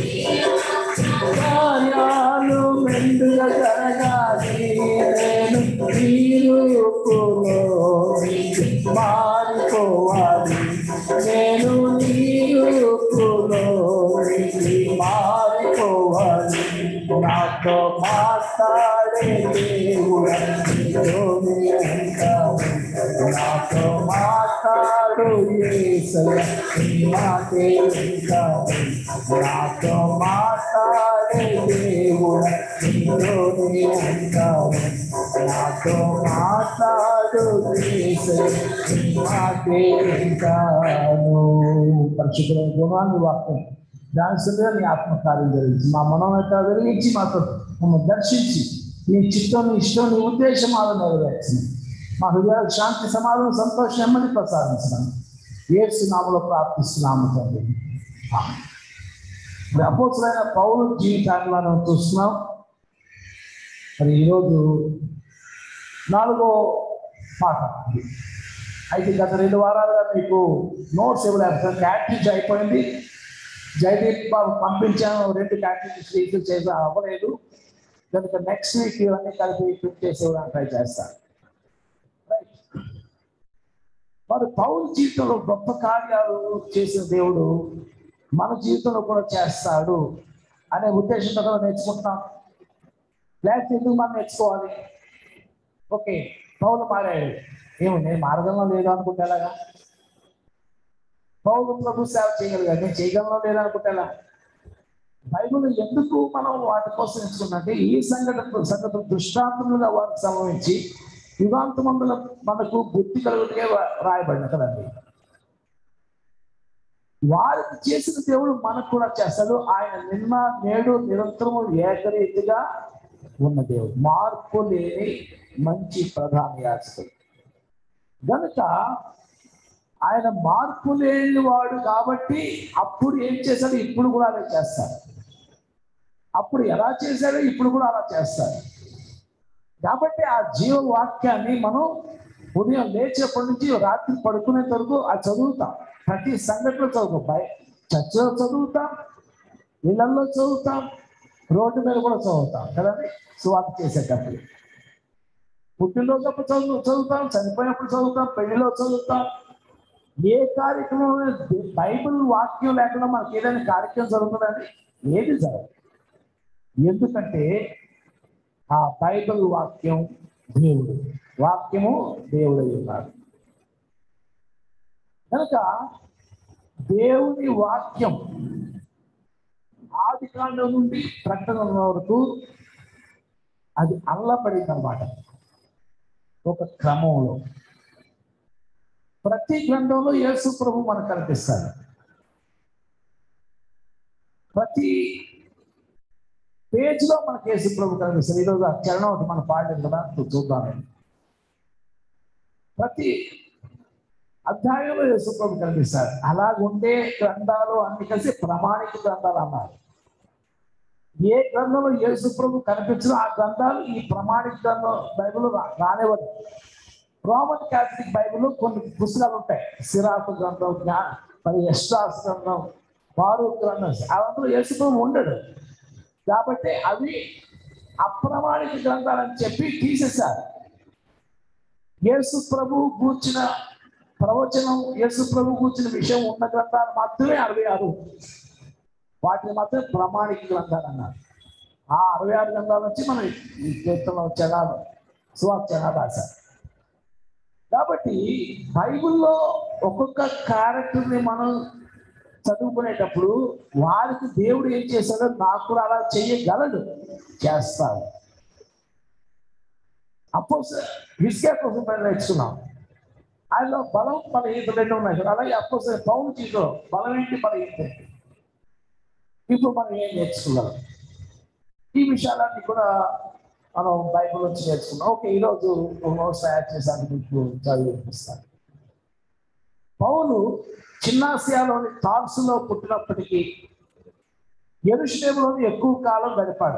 కార్యాలు మెండుగా జరగాలి నేను నీరు మారిపోవాలి నేను నీరు మారిపోవాలి నాతో మాట్లాడే దేవుడా నీతోనే ఉంటాను నాతో మాట్లాడు యేసయ్య, నీ మాటే వింటాను నాతో మాట్లాడే దేవుడా నీతోనే ఉంటాను నాతో మాట్లాడు యేసయ్య, నీ మాటే వింటాను పరిశుద్ధమైన గుణాన్ని వాక్యం దాని సమయంలో నీ ఆత్మకార్యం జరిగించి మా మనోనేత వెలిగించి మాతో మమ్మల్ని దర్శించి నీ చిత్తం నీ ఇష్టం నీ ఉద్దేశం మాలో నెరవేర్చింది మా హృదయాలకు శాంతి సమాధానం సంతోషం నెమ్మది ప్రసాదించడం ఏసు నామలో ప్రార్థిస్తున్నాము తండ్రి ఆమేన్. మరి అపోసరైన పౌరు జీవితాన్ని మనం చూస్తున్నాం మరి ఈరోజు నాలుగో పాట అయితే గత రెండు వారాలుగా మీకు నోట్స్ ఇవ్వలేదు యాక్టివిటీ అయిపోయింది జయదీప్ బాబు పంపించాను రెండు యాక్టివిటీస్ రీఫిల్ చేసి అవ్వలేదు కనుక నెక్స్ట్ వీక్ ఇవన్నీ కలిపి ప్రింట్ చేసి ఇవ్వడానికి ట్రై చేస్తాను Right. మరి పౌరు జీవితంలో గొప్ప కార్యాలు చేసిన దేవుడు మన జీవితంలో కూడా చేస్తాడు అనే ఉద్దేశంతో కూడా నేర్చుకుంటున్నాం లేకపోతే ఎందుకు మనం నేర్చుకోవాలి ఓకే పౌలు మారాడు ఏమో నేను మార్గంలో లేదు అనుకుంటే ఎలాగా పౌలు ప్రభు సేవ చేయగలిగా నేను చేయగలను లేదు అనుకుంటే ఎలా బైబిల్ ఎందుకు మనం వాటి కోసం ఎంచుకున్నట్టే ఈ సంఘటన సంగతులు దృష్టాంతములుగా వారికి సంభవించి యుగాంతమందుల మనకు బుద్ధి కలుగుటే రాయబడిన కదండి వారికి చేసిన దేవుడు మనకు కూడా చేస్తాడు ఆయన నిన్న నేడు నిరంతరము ఏకరీతిగా ఉన్న దేవుడు మార్పు లేని మంచి ప్రధాన యాజకుడు గనుక ఆయన మార్పు లేని వాడు కాబట్టి అప్పుడు ఏం చేశాడు ఇప్పుడు కూడా అలా చేస్తాడు అప్పుడు ఎలా చేశాడో ఇప్పుడు కూడా అలా చేస్తాడు కాబట్టి ఆ జీవ వాక్యాన్ని మనం ఉదయం లేచేప్పటి నుంచి రాత్రి పడుకునేంత వరకు అది చదువుతాం ప్రతి సంఘటనలో చదువుతాం బయ చర్చలో చదువుతాం ఇళ్లలో చదువుతాం రోడ్డు మీద కూడా చదువుతాం కదండి సువార్త చేసేటప్పుడు పుట్టినరోజప్పుడు చదువు చదువుతాం చనిపోయినప్పుడు చదువుతాం పెళ్లిలో చదువుతాం ఏ కార్యక్రమం బైబిల్ వాక్యం లేకుండా మనకి ఏదైనా కార్యక్రమం జరుగుతుందండి ఏది జరగదు ఎందుకంటే ఆ బైబిల్ వాక్యం దేవుడు వాక్యము దేవుడై ఉన్నాడు కనుక దేవుని వాక్యం ఆది కాండం నుండి ప్రకటన వరకు అది అల్లబడింది అనమాట ఒక క్రమంలో ప్రతి గ్రంథంలో యేసు ప్రభు మనకు కనిపిస్తాడు ప్రతి పేజ్లో మనకి యేసు ప్రభు కనిపిస్తుంది ఈరోజు ఆ చరణం ఒకటి మనం పాడలేదు కదా ఇప్పుడు చూద్దాం ప్రతి అధ్యాయంలో యేసు ప్రభు కనిపిస్తారు అలాగుండే గ్రంథాలు అన్ని కలిసి ప్రామాణిక గ్రంథాలు అన్నారు ఏ గ్రంథంలో యేసు ప్రభు కనిపించదో ఆ గ్రంథాలు ఈ ప్రామాణిక గ్రంథం బైబిల్ రానివ్వదు రోమన్ క్యాథలిక్ బైబిల్ కొన్ని పుస్తకాలు ఉంటాయి సిరాకు గ్రంథం జ్ఞా మరి ఎస్ట్రాస్ గ్రంథం వారు గ్రంథం అవందరూ యేసు ప్రభు ఉండడు కాబట్టి అవి అప్రమాణిక గ్రంథాలని చెప్పి తీసేశారు యేసు ప్రభు కూర్చిన ప్రవచనం యేసు ప్రభు కూర్చిన విషయం ఉన్న గ్రంథాలు మాత్రమే అరవై ఆరు వాటిని మాత్రమే ప్రామాణిక గ్రంథాలు అన్నారు ఆ అరవై ఆరు గ్రంథాల నుంచి మనం ఈ కీర్తన చదాలు సువార్త చదాలు రాశారు కాబట్టి బైబిల్లో ఒక్కొక్క క్యారెక్టర్ని మనం చదువుకునేటప్పుడు వారికి దేవుడు ఏం చేశాడో నాకు కూడా అలా చేయగలడు చేస్తాడు అప్పో హిస్కే కోసం పని నేర్చుకున్నాం ఆయనలో బలం బలహీనత రెండు ఉన్నాయి కదా అలాగే అప్పో పౌరు చీతో బలం ఏంటి బలహీనత ఏంటి ఇప్పుడు మనం ఏం నేర్చుకున్నాం ఈ విషయాలన్నీ కూడా మనం బైబిల్ నుంచి నేర్చుకున్నాం ఓకే ఈరోజు నోట్స్ తయారు చేశాను మీకు చదివి వినిపిస్తాను పౌలు చిన్నాసియాలోని తార్సులో పుట్టినప్పటికీ ఎరుషలేములోని ఎక్కువ కాలం గడిపాడు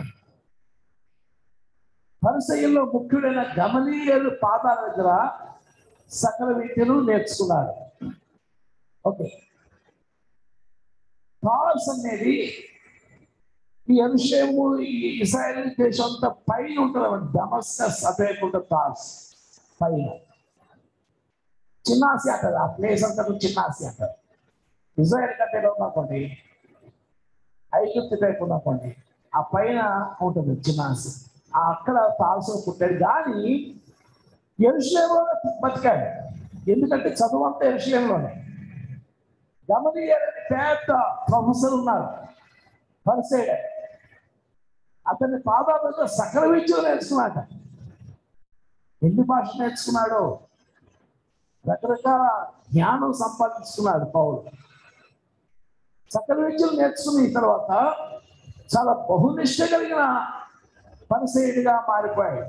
పరిసయ్యంలో ముఖ్యుడైన గమనీయులు పాదాల దగ్గర సకల విద్యను నేర్చుకున్నాడు ఓకే తార్స్ అనేది ఈ అనుషేము ఈ ఇస్రాయల్ దేశం అంతా పైన ఉంటుంది డమస్కస్ అదేకుండా తార్స్ పైన చిన్నాసి అంటారు ఆ ప్లేస్ అంతా చిన్నాసి అంటారు ఇజ్రాయల్ కంటే ఉన్నప్పండి ఐగుప్తు టైప్ ఉన్నప్పండి ఆ పైన ఉంటుంది చిన్నాసి ఆ అక్కడ తాల్సో పుట్టాడు కానీ ఎరుషలేంలో బతికాడు ఎందుకంటే చదువు అంతా ఎరుషలేంలోనే గమనీయాలని పెద్ద ప్రొఫెసర్ ఉన్నారు పరిసేడు అతని పాదాలతో సకల విద్యలు నేర్చుకున్నాడు ఎన్ని భాష నేర్చుకున్నాడు రకరకాల జ్ఞానం సంపాదించుకున్నాడు పౌలు సకల విద్యలు నేర్చుకున్న తర్వాత చాలా బహునిష్ట కలిగిన పరిసేయుడిగా మారిపోయాడు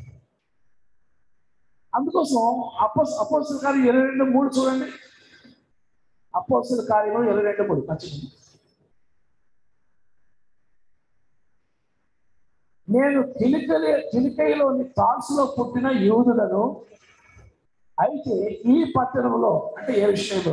అందుకోసం అపోస్ అపోసుల కార్యం ఇరవై రెండు మూడు చూడండి అపోసుల కార్యం ఇరవై రెండు మూడు మంచిది నేను కిలికలే కిలికైలోని తాల్సులో పుట్టిన యూదులను అయితే ఈ పట్టణంలో అంటే ఏ విషయంలో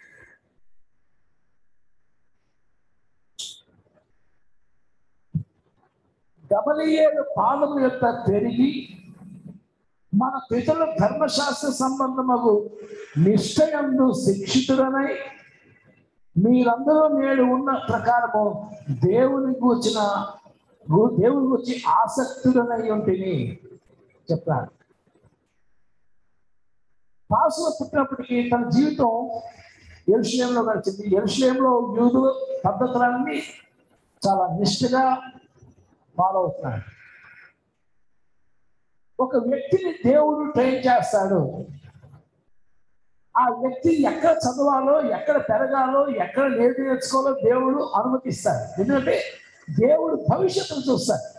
గమనీయుల పాదము యొక్క పెరిగి మన పితల ధర్మశాస్త్ర సంబంధమగు నిశ్చయందు శిక్షితుడనై మీరందరూ నేడు ఉన్న ప్రకారము దేవుని కూర్చిన దేవుని గురించి ఆసక్తుడనై ఉంటిని చెప్తాను పాసులో పుట్టినప్పటికీ తన జీవితం ఎరుషలేంలో గడిచింది ఎరుషలేంలో యూదు పద్ధతులన్నీ చాలా నిష్ఠగా ఫాలో అవుతున్నాడు ఒక వ్యక్తిని దేవుడు ట్రైన్ చేస్తాడు ఆ వ్యక్తి ఎక్కడ చదవాలో ఎక్కడ పెరగాలో ఎక్కడ నేర్పు నేర్చుకోవాలో దేవుడు అనుమతిస్తాడు ఎందుకంటే దేవుడు భవిష్యత్తును చూస్తాడు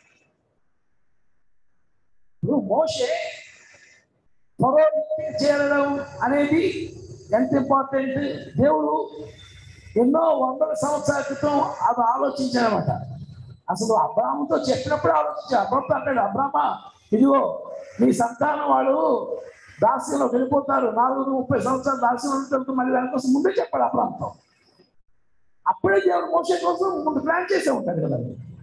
ఇప్పుడు మోషే మరో వ్యక్తికి చేరడం అనేది ఎంత ఇంపార్టెంట్ దేవుడు ఎన్నో వందల సంవత్సరాల క్రితం అది ఆలోచించాడనమాట అసలు అబ్రాహ్మతో చెప్పినప్పుడు ఆలోచించాడు అబ్రాహ్మతో అంటాడు అబ్రాహ్మ ఇదిగో నీ సంతానం వాడు దాస్యంలో వెళ్ళిపోతారు నాలుగు ముప్పై సంవత్సరాలు దాస్యంలో ఉంటారు మళ్ళీ దానికోసం ముందే చెప్పాడు అబ్రాహ్మతో అప్పుడే దేవుడు మోసే కోసం ముందు ప్లాన్ చేసే ఉంటాడు కదా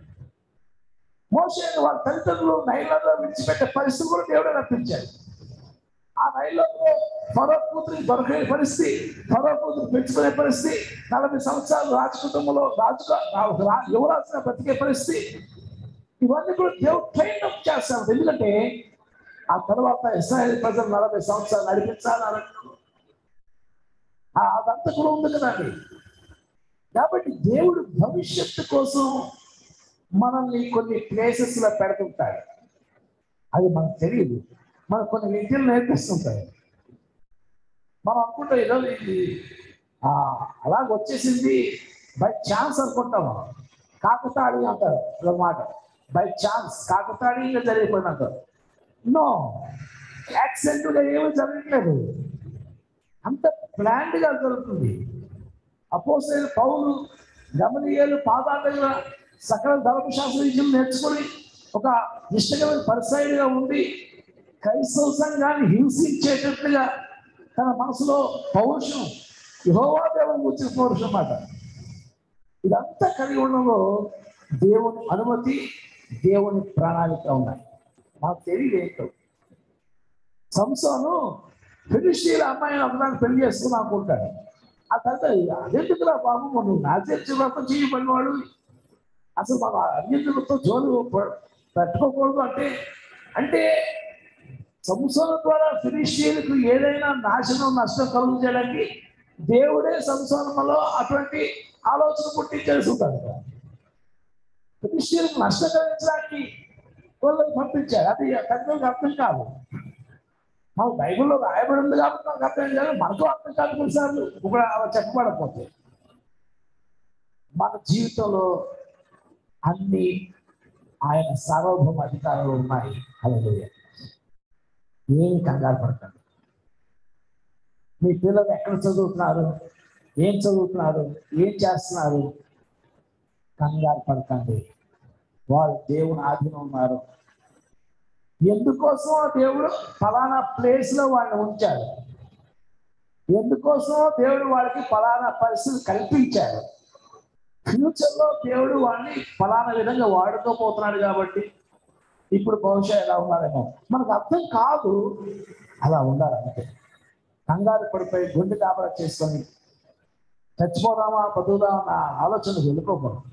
మోసే వాళ్ళ తల్లిదండ్రులు నైలలో విడిచిపెట్టే పరిస్థితి కూడా దేవుడే రప్పించాడు ఆ నైలో ఫరో కూతురికి దొరకని పరిస్థితి ఫరో కూతురు పెంచుకునే పరిస్థితి నలభై సంవత్సరాలు రాజ కుటుంబంలో రాజుగా రా- యువరాజుగా బ్రతికే పరిస్థితి ఇవన్నీ కూడా దేవుడు ట్రైన్ అప్ చేస్తాడు ఎందుకంటే ఆ తర్వాత ఇస్రాయల్ ప్రజలు నలభై సంవత్సరాలు నడిపించాలి అన్నట్టు ఆ అదంతా కూడా ఉంది కదండి కాబట్టి దేవుడు భవిష్యత్తు కోసం మనల్ని కొన్ని ప్లేసెస్ లో పెడుతుంటాడు అది మనకు తెలియదు మనకు కొన్ని విద్యలు నేర్పిస్తుంటాయి మనం అనుకుంటాం ఈరోజు ఇది ఆ, అలాగ వచ్చేసింది బై ఛాన్స్ అనుకుంటాం మనం కాకతాళి అంటారు ఒక మాట బై ఛాన్స్ కాకతాళీయంగా జరిగిపోయిన అంటారు నో యాక్సిడెంట్గా ఏమీ జరగట్లేదు అంత planned గా జరుగుతుంది అపోసైన పౌలు గమనీయాలు పాదాల దగ్గర సకల ధర్మశాస్త్ర విద్యలు నేర్చుకొని ఒక నిష్టమైన పరిసైడిగా ఉండి క్రైస్తవ సంఘాన్ని హింసించేటట్లుగా తన మనసులో పౌరుషం యహోవా దేవుని వచ్చిన పౌరుషం అన్నమాట ఇదంతా కలిగి ఉండడంలో దేవుని అనుమతి దేవుని ప్రణాళిక ఉన్నాయి నాకు తెలియదు ఏంటో సంసోను ఫిలిస్టీల అమ్మాయిని ఒకదాన్ని పెళ్లి చేసుకుని అనుకుంటాడు ఆ తర్వాత అదెందుకురా బాబు నువ్వు నా చర్చి వ్రతం చేయబడినవాడు అసలు మన అన్నింటితో జోలు ప- పెట్టుకోకూడదు అంటే అంటే సంసోనం ద్వారా ఫిలిస్టీలకు ఏదైనా నాశనం నష్టం కలుగు చేయడానికి దేవుడే సంసోనంలో అటువంటి ఆలోచన పుట్టించేస్తుంటాడు ఫిలిస్టీలకు నష్టం కలిగించడానికి వాళ్ళకి పంపించారు అది పెద్దలకు అర్థం కాదు మాకు బైబిల్లో రాయబడి ఉంది కాబట్టి మనకు అర్థం కాదు మనకు అర్థం కాదు కొన్నిసార్లు ఒక అలా చెప్పబడకపోతే మన జీవితంలో అన్ని ఆయన సార్వభౌమ అధికారాలు ఉన్నాయి అలాగే ఏమి కంగారు పడకండి మీ పిల్లలు ఎక్కడ చదువుతున్నారు ఏం చదువుతున్నారు ఏం చేస్తున్నారు కంగారు పడకండి వాళ్ళు దేవుని ఆధీనం ఉన్నారు ఎందుకోసం దేవుడు ఫలానా ప్లేస్ లో వాళ్ళని ఉంచాడు ఎందుకోసం దేవుడు వాళ్ళకి ఫలానా పరిస్థితి కల్పించాడు ఫ్యూచర్ లో దేవుడు వాడిని ఫలానా విధంగా వాడుకోపోతున్నాడు కాబట్టి ఇప్పుడు బహుశా ఎలా ఉన్నారేమో మనకు అర్థం కాదు అలా ఉండాలి అంతే కంగారు పడిపోయి గుండె కాపలా చేసుకొని చచ్చిపోదామా బతుకుదామా అన్న ఆలోచనకు వెళ్ళిపోకూడదు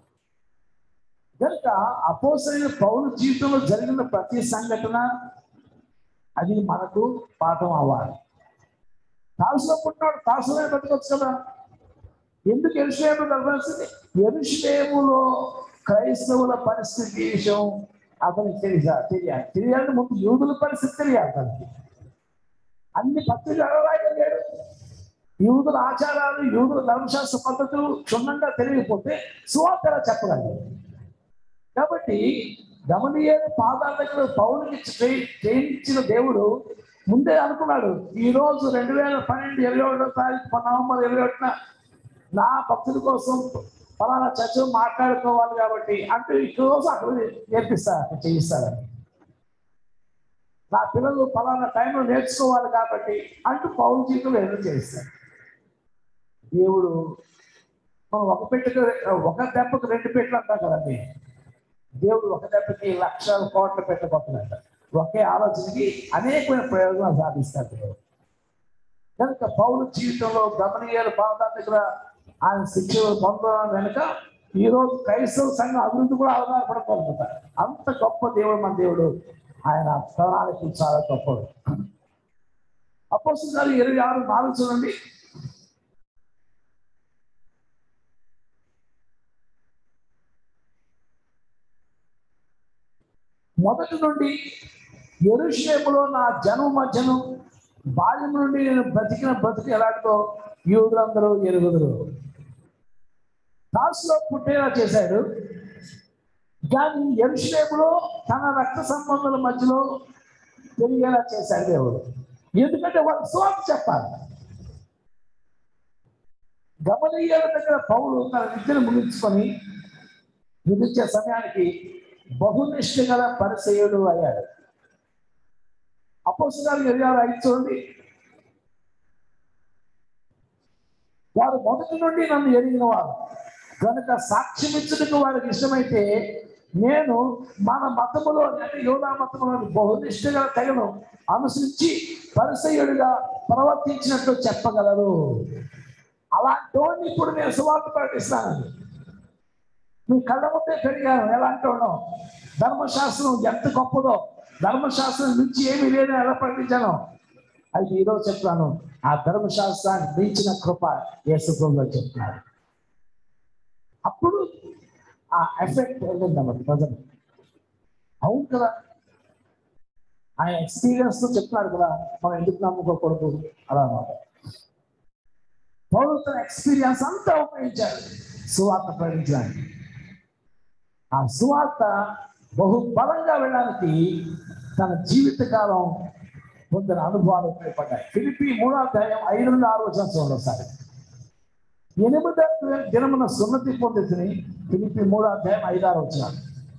కనుక అపోసైన పౌరు జీవితంలో జరిగిన ప్రతి సంఘటన అది మనకు పాఠం అవ్వాలి తాసులో పుట్టినాడు తాసులే బతకొచ్చు కదా ఎందుకు ఎరుషలేము వెళ్ళాల్సింది ఎరుషలేములో క్రైస్తవుల పరిస్థితి విషయం అతనికి తెలియదా తెలియాలి తెలియాలంటే ముందు యూదుల పరిస్థితి తెలియాలి అతనికి అన్ని పత్రికలు లేడు యూదుల ఆచారాలు యూదుల ధర్మశాస్త్ర పద్ధతులు క్షుణ్ణంగా తెలియకపోతే సువార్త ఎలా చెప్పగలరు కాబట్టి గమనీయని పాదాల దగ్గర పౌరునికి చేయి- చేయించిన దేవుడు ముందే అనుకున్నాడు ఈ రోజు రెండు వేల పన్నెండు ఇరవై ఒకటో తారీఖు నవంబర్ ఇరవై ఒకటిన నా భక్తుల కోసం ఫలానా చర్చ మాట్లాడుకోవాలి కాబట్టి అంటూ ఈ రోజు అక్కడ నేర్పిస్తారు అక్కడ చేయిస్తారని నా పిల్లలు ఫలానా టైంలో నేర్చుకోవాలి కాబట్టి అంటూ పౌరు జీవితంలో ఏదో చేయిస్తారు దేవుడు మనం ఒక పెట్టకు ఒక దెబ్బకు రెండు పెట్టలు అంటాం కదండి దేవుడు ఒక దెబ్బకి లక్షల కోట్ల పెట్టబోతున్నాడు ఒకే ఆలోచనకి అనేకమైన ప్రయోజనాలు సాధిస్తాడు దేవుడు కనుక పౌరు జీవితంలో గమనీయాల పాదాల దగ్గర ఆయన శిక్షలు పొందడం వెనుక ఈ రోజు క్రైస్తవ సంఘం అభివృద్ధి కూడా ఆధారపడగలుగుతారు అంత గొప్ప దేవుడు మన దేవుడు ఆయన ప్రణాళికలు చాలా గొప్పడు అపోస్తుల గారు ఇరవై ఆరు నాలుగు చూడండి మొదటి నుండి ఎరుషలేములో నా జనం మధ్యను బాల్యం నుండి నేను బ్రతికిన బ్రతికి ఎలాంటిదో యూదులందరూ ఎరుగుదురు దాసులో పుట్టేలా చేశాడు కానీ ఎరుషలేములో తన రక్త సంబంధాల మధ్యలో తెలియేలా చేశాడు దేవుడు ఎందుకంటే వాళ్ళకి స్వార్థ చెప్పాలి గమనీయాల దగ్గర పౌలు తన విద్యను ముగించుకొని ముగించే సమయానికి బహునిష్ట గల పరిచయుడు అయ్యాడు అపోసరాలు ఎరియాలు ఐదు చూడండి వారు మొదటి నుండి నన్ను ఎరిగిన వారు కనుక సాక్ష్యం ఇచ్చుటకు వారికి ఇష్టమైతే నేను మన మతములో అంటే యోగా మతములో బహునిష్టగా తెగను అనుసరించి పరిసయుడిగా ప్రవర్తించినట్లు చెప్పగలరు అలాంటి వాడిని ఇప్పుడు నేను సువార్త ప్రకటిస్తానండి మీ కళ్ళ ముందే పెరిగాను ఎలాంటి వాడో ధర్మశాస్త్రం ఎంత గొప్పదో ధర్మశాస్త్రం నుంచి ఏమీ లేదని ఎలా ప్రకటించాను అయితే ఈరోజు చెప్తాను ఆ ధర్మశాస్త్రాన్ని మించిన కృప యేసుప్రభులో చెప్తున్నాడు అప్పుడు ఆ ఎఫెక్ట్ వెళ్ళిందన్నమాట ప్రజలు అవును కదా ఆయన ఎక్స్పీరియన్స్ తో చెప్తున్నాడు కదా మనం ఎందుకు నమ్ముకోకూడదు అలా అన్నమాట పౌరు తన ఎక్స్పీరియన్స్ అంతా ఉపయోగించాడు సువార్త ప్రకటించడానికి ఆ సువార్త బహు బలంగా వెళ్ళడానికి తన జీవితకాలం పొందిన అనుభవాలు ఉపయోగపడ్డాయి ఫిలిపి మూడో అధ్యాయం ఐదు నుండి ఆరు సంవత్సరంలో ఒకసారి ఎనిమిదో దినమున సున్నతి పొందితిని ఫిలిపి మూడో అధ్యాయం ఐదారు వచ్చినాడు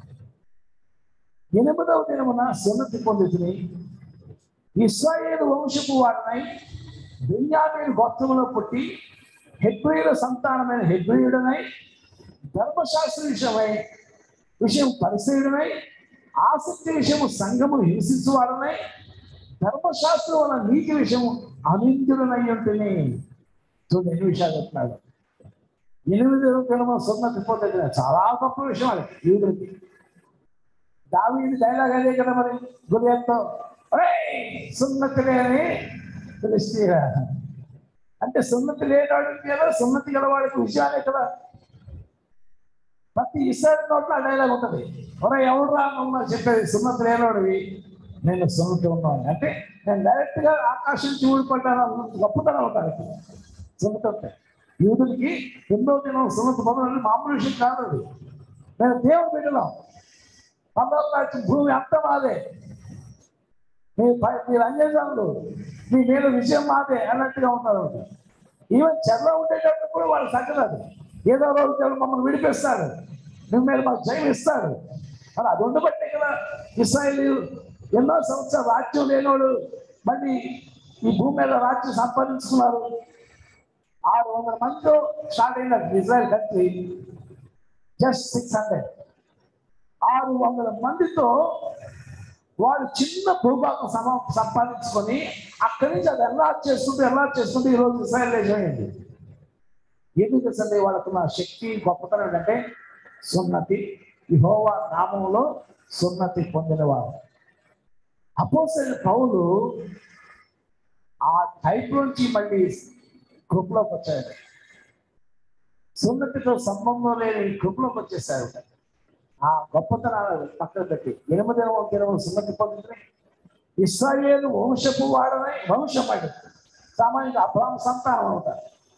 ఎనిమిదవ దినమున సున్నతి పొందితిని ఇస్రాయేలు వంశపు వాడినై బెన్యామీన్ గోత్రములో పుట్టి హెబ్రియుల సంతానమైన హెబ్రియుడనై ధర్మశాస్త్ర విషయమై విషయం పరిశీలనై ఆసక్తి విషయము సంఘమును హింసించువాడనై ధర్మశాస్త్రం వల్ల నీతి విషయము అనిందులనై ఉంటుంది చూడండి ఎన్ని విషయాలు చెప్తున్నాడు ఎనిమిది దినమున సున్నతి పొందిన చాలా గొప్ప విషయం అది యూదులకి దావీది డైలాగ్ అదే కదా మరి గురియత్తో సున్నతి లేని ఫిలిస్తీన్ అంటే సున్నతి లేనివాడు కదా సున్నతి గలవాడికి విషయాలే కదా ప్రతి ఇసారి నోట్లో ఆ డైలాగ్ ఉంటుంది ఒరే ఎవడు రా నువ్వు నాకు చెప్పేది సున్నతి లేనివాడివి నేను సున్నతి ఉన్నాను అంటే నేను డైరెక్ట్ గా ఆకాశం నుంచి ఊడిపడ్డాను అన్నంత గొప్పతనం ఉంటాను సున్నతి ఉంటాయి యూదులకి ఎన్నో దినం సున్నతి పొందడం మామూలు విషయం కాదు అది నేను దేవుడు బిడ్డలం పదవ భూమి అంత మాదే మీ పై- మీరు అంజనాలు మీ మీద విజయం మాదే అన్నట్టుగా ఉన్నారు ఈవెన్ చెల్ల ఉండేటప్పుడు కూడా వాళ్ళు తగ్గలేదు ఏదో రోజు దేవుడు మమ్మల్ని విడిపిస్తాడు మేము మీద మాకు జయం ఇస్తాడు మరి అది ఉండబట్టే కదా ఇస్రాయల్ ఎన్నో సంవత్సరాలు రాజ్యం లేనోడు మళ్ళీ ఈ భూమి మీద రాజ్యం సంపాదించుకున్నారు ఆరు వందల మందితో స్టార్ట్ అయిన Israel country just six hundred ఆరు వందల మందితో వాడు చిన్న భూభాగం సమ సంపాదించుకొని అక్కడి నుంచి అది ఎలా చేసుకుంటూ ఎలా చేసుకుంటూ ఈరోజు ఇస్రాయల్ దేశం అయింది ఎందుకు తెలుసండి వాళ్ళకున్న శక్తి గొప్పతనం ఏంటంటే సున్నతి యెహోవా నామంలో సున్నతి పొందినవారు అపోసైన పౌలు ఆ టైప్ నుంచి మళ్ళీ కృపలోకి వచ్చాడు సున్నతితో సంబంధం లేని కృపలోకి వచ్చేసారు ఆ గొప్పతనాలు పక్కన పెట్టి ఎనిమిది దినము సున్నతి పొందితే ఇస్రాయేలు వంశపు వాడనే వంశం అంటే సామాన్యంగా అబ్రాహ్మ సంతానం అవుతారు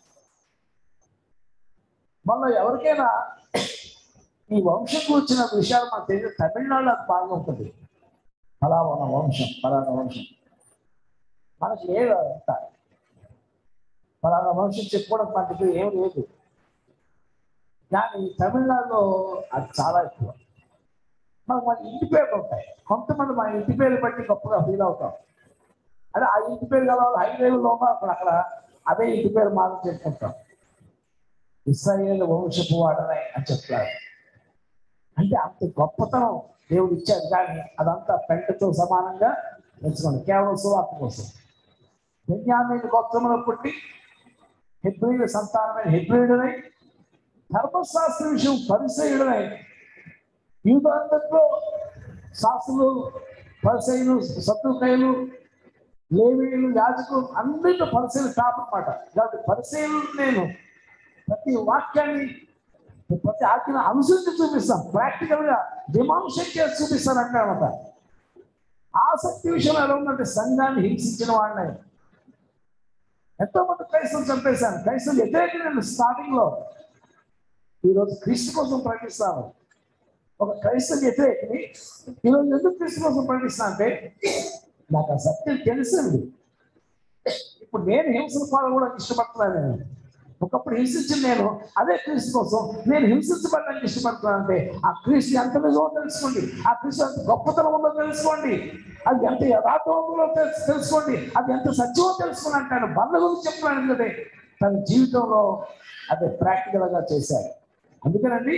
మళ్ళీ ఎవరికైనా ఈ వంశం కూర్చున్న విషయాలు మనకు తెలియదు తమిళనాడులో అది బాగా ఉంటుంది ఫలానా వంశం ఫలానా వంశం మనకి లేదు అంత ఫలానా వంశం చెప్పుకోవడం మనకి ఏం లేదు కానీ తమిళనాడులో అది చాలా ఎక్కువ మనకు మన ఇంటి పేర్లు ఉంటాయి కొంతమంది మన ఇంటి పేరు బట్టి గొప్పగా ఫీల్ అవుతాం అదే ఆ ఇంటి పేరు గల వాళ్ళు హైవేలో ఉన్నా అక్కడ అక్కడ అదే ఇంటి పేరు మాత్రం చెప్పుకుంటాం ఇస్రాయేల్ వంశపు వాడనే అని చెప్తారు అంటే అంత గొప్పతనం దేవుడు ఇచ్చాడు కానీ అదంతా పెంటతో సమానంగా ఎంచుకోండి కేవలం సువార్త కోసం బెన్యామీని గోత్రములో పుట్టి హెబ్రియుల సంతానమైన హెబ్రియుడనై ధర్మశాస్త్ర విషయం పరిచయుడనై యూదంతట్లో శాస్త్రులు పరిచయులు సత్తుకైలు లేవీలు యాజకులు అందరితో పరిచయం టాప్ అన్నమాట కాబట్టి పరిచయం నేను ప్రతి వాక్యాన్ని ప్రతి ఆజ్ఞను అనుసరించి చూపిస్తాం ప్రాక్టికల్ గా డిమాన్స్ట్రేట్ చేసి చూపిస్తాను అంటే అనమాట ఆసక్తి విషయం ఎలా ఉందంటే సంఘాన్ని హింసించిన వాళ్ళని ఎంతో మంది క్రైస్తవులు చంపేశాను క్రైస్తవులు వ్యతిరేకంగా నేను స్టార్టింగ్ లో ఈరోజు క్రీస్తు కోసం ప్రకటిస్తాను ఒక క్రైస్తవ వ్యతిరేకని ఈరోజు ఎందుకు క్రీస్తు కోసం ప్రకటిస్తా అంటే నాకు ఆ సత్యం తెలిసింది ఇప్పుడు నేను హింసల పాల్గొనడానికి ఇష్టపడుతున్నాను నేను ఒకప్పుడు హింసించిన నేను అదే క్రీస్తు కోసం నేను హింసించబడడానికి ఇష్టపడుతున్నాను అంటే ఆ క్రీస్తు ఎంత నిజమో తెలుసుకోండి ఆ క్రీస్తు ఎంత గొప్పతనం ఉందో తెలుసుకోండి అది ఎంత యథార్థంలో తెలుసుకోండి అది ఎంత సత్యమో తెలుసుకోండి అంటాను బంధ గురించి చెప్తున్నాను ఎందుకంటే తన జీవితంలో అది ప్రాక్టికల్ గా చేశాడు అందుకనండి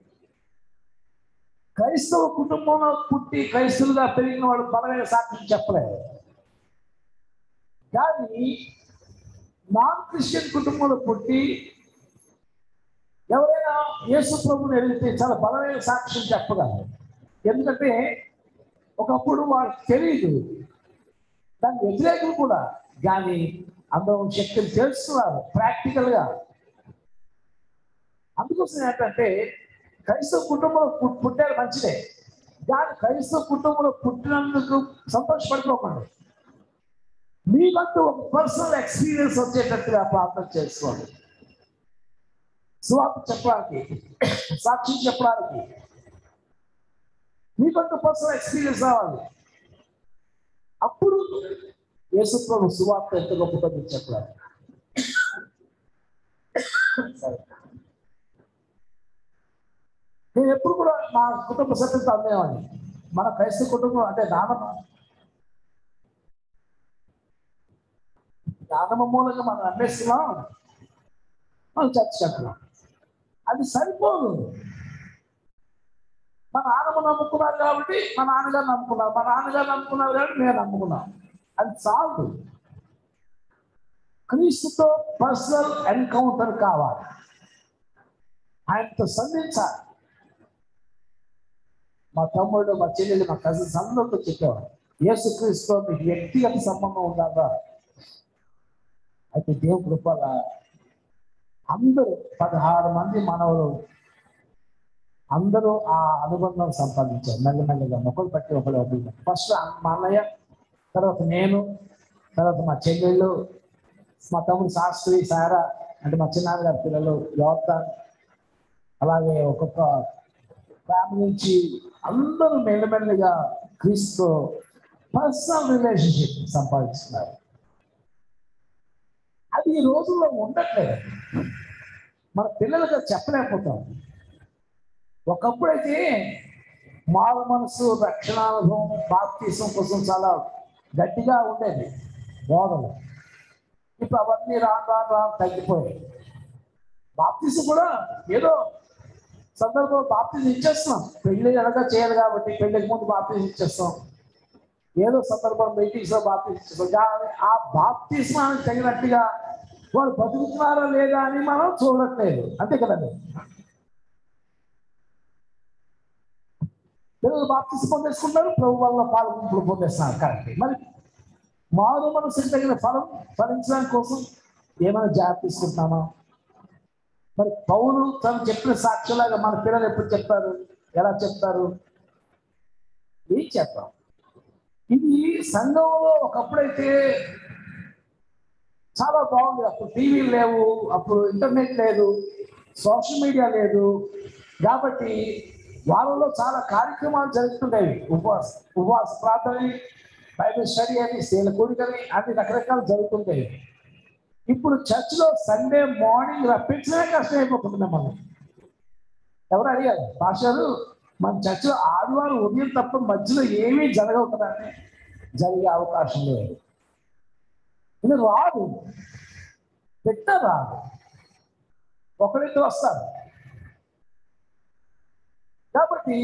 క్రైస్తవ కుటుంబంలో పుట్టి క్రైస్తవులుగా పెరిగిన వాడు బలమైన సాక్ష్యం చెప్పలేదు కానీ నాన్ క్రిస్టియన్ కుటుంబంలో పుట్టి ఎవరైనా యేసు ప్రభుని ఎదిగితే చాలా బలమైన సాక్ష్యం చెప్పగలరు ఎందుకంటే ఒకప్పుడు వాళ్ళకి తెలియదు దాని వ్యతిరేకులు కూడా కానీ అందరూ శక్తిని తెలుస్తున్నారు ప్రాక్టికల్ గా అందుకోసం ఏంటంటే క్రైస్తవ కుటుంబంలో పుట్- పుట్టారు మంచిదే కానీ క్రైస్తవ కుటుంబంలో పుట్టినందుకు సంతోషపడిపోకండి మీకంటూ ఒక పర్సనల్ ఎక్స్పీరియన్స్ వచ్చేటట్టుగా ప్రార్థన చేసుకోండి సువార్త చెప్పడానికి సాక్షి చెప్పడానికి మీకంటూ పర్సనల్ ఎక్స్పీరియన్స్ రావాలి అప్పుడు యేసుప్రభు సువార్త ఎంత గొప్పతో మీరు చెప్పాలి నేను ఎప్పుడు కూడా మా కుటుంబ సభ్యులతో అందేవాడిని మన క్రైస్తవ కుటుంబం అంటే నానమ్మ నానమ్మ మూలంగా మనం అమ్మేస్తున్నాం మనం చర్చ కట్టున్నాం అది సరిపోదు మా నాన్నమ్మ నమ్ముకున్నారు కాబట్టి మా నాన్నగారు నమ్ముకున్నారు మా నాన్నగారు నమ్ముకున్నారు కాబట్టి మేము నమ్ముకున్నాం అది చాలు క్రీస్తుతో పర్సనల్ ఎన్కౌంటర్ కావాలి ఆయనతో సంధించాలి మా తమ్ముడు మా చెల్లెలు మా కజిన్స్ అందరితో చెప్పేవాడు యేసు క్రీస్తుతో మీకు వ్యక్తిగత సంబంధం ఉందా అయితే దేవుని కృపల అందరూ పదహారు మంది మనవలు అందరూ ఆ అనుబంధం సంపాదించారు మెల్లమెల్లగా మొక్కలు పట్టి ఒకరు ఒకరు ఫస్ట్ మా అన్నయ్య తర్వాత నేను తర్వాత మా చెల్లెళ్ళు మా తమ్ముడు శాస్త్రి సారా అంటే మా చిన్నాన్నగారి పిల్లలు యువత అలాగే ఒక్కొక్క ఫ్యామిలీ నుంచి అందరూ మెల్లమెల్లగా క్రీస్తు పర్సనల్ రిలేషన్షిప్ సంపాదిస్తున్నారు అది ఈ రోజుల్లో ఉండట్లేదు మన పిల్లలకు అది చెప్పలేకపోతాం ఒకప్పుడైతే మారు మనసు రక్షణానుభవం బాప్తీసం కోసం చాలా గట్టిగా ఉండేది బోధలు ఇప్పుడు అవన్నీ రాను రాను రాను తగ్గిపోయాయి బాప్తీసం కూడా ఏదో సందర్భంలో బాప్తీసం ఇచ్చేస్తున్నాం పెళ్లి ఎలాగా చేయాలి కాబట్టి పెళ్లికి ముందు బాప్తీసం ఇచ్చేస్తాం ఏదో సందర్భం మీటింగ్స్ లో బాప్తీసం ఇచ్చేస్తాం కానీ ఆ బాప్తీస్మానికి తగినట్టుగా వాళ్ళు బతుకుతున్నారా లేదా అని మనం చూడట్లేదు అంతే కదండి పిల్లలు బాప్తీసం పొందేసుకుంటారు ప్రభు వల్ల పాల్గొంపులు పొందేస్తున్నారు కరెక్ట్ మరి మారు మనసు తగిన ఫలం ఫలించడం కోసం ఏమైనా జాగ్రత్త తీసుకుంటున్నామా మరి పౌరు తను చెప్పిన సాక్షులాగా మన పిల్లలు ఎప్పుడు చెప్తారు ఎలా చెప్తారు ఏం చెప్తాం ఇది సంఘంలో ఒకప్పుడైతే చాలా బాగుంది అప్పుడు టీవీ లేవు అప్పుడు ఇంటర్నెట్ లేదు సోషల్ మీడియా లేదు కాబట్టి వాళ్ళలో చాలా కార్యక్రమాలు జరుగుతుండేవి ఉపవాస ఉపవాస ప్రార్థన బైబిల్ స్టడీ అని శీల కూడికని అన్ని రకరకాలు జరుగుతుండేవి ఇప్పుడు చర్చ్లో సండే మార్నింగ్ రప్పించడమే కష్టమైపోతుంది మనం ఎవరు అడిగారు పాస్టారు మన చర్చిలో ఆదివారం ఉదయం తప్ప మధ్యలో ఏమీ జరగవు కదా అని జరిగే అవకాశం లేదు ఇది రాదు పెట్ట రాదు ఒకరిద్దరు వస్తారు కాబట్టి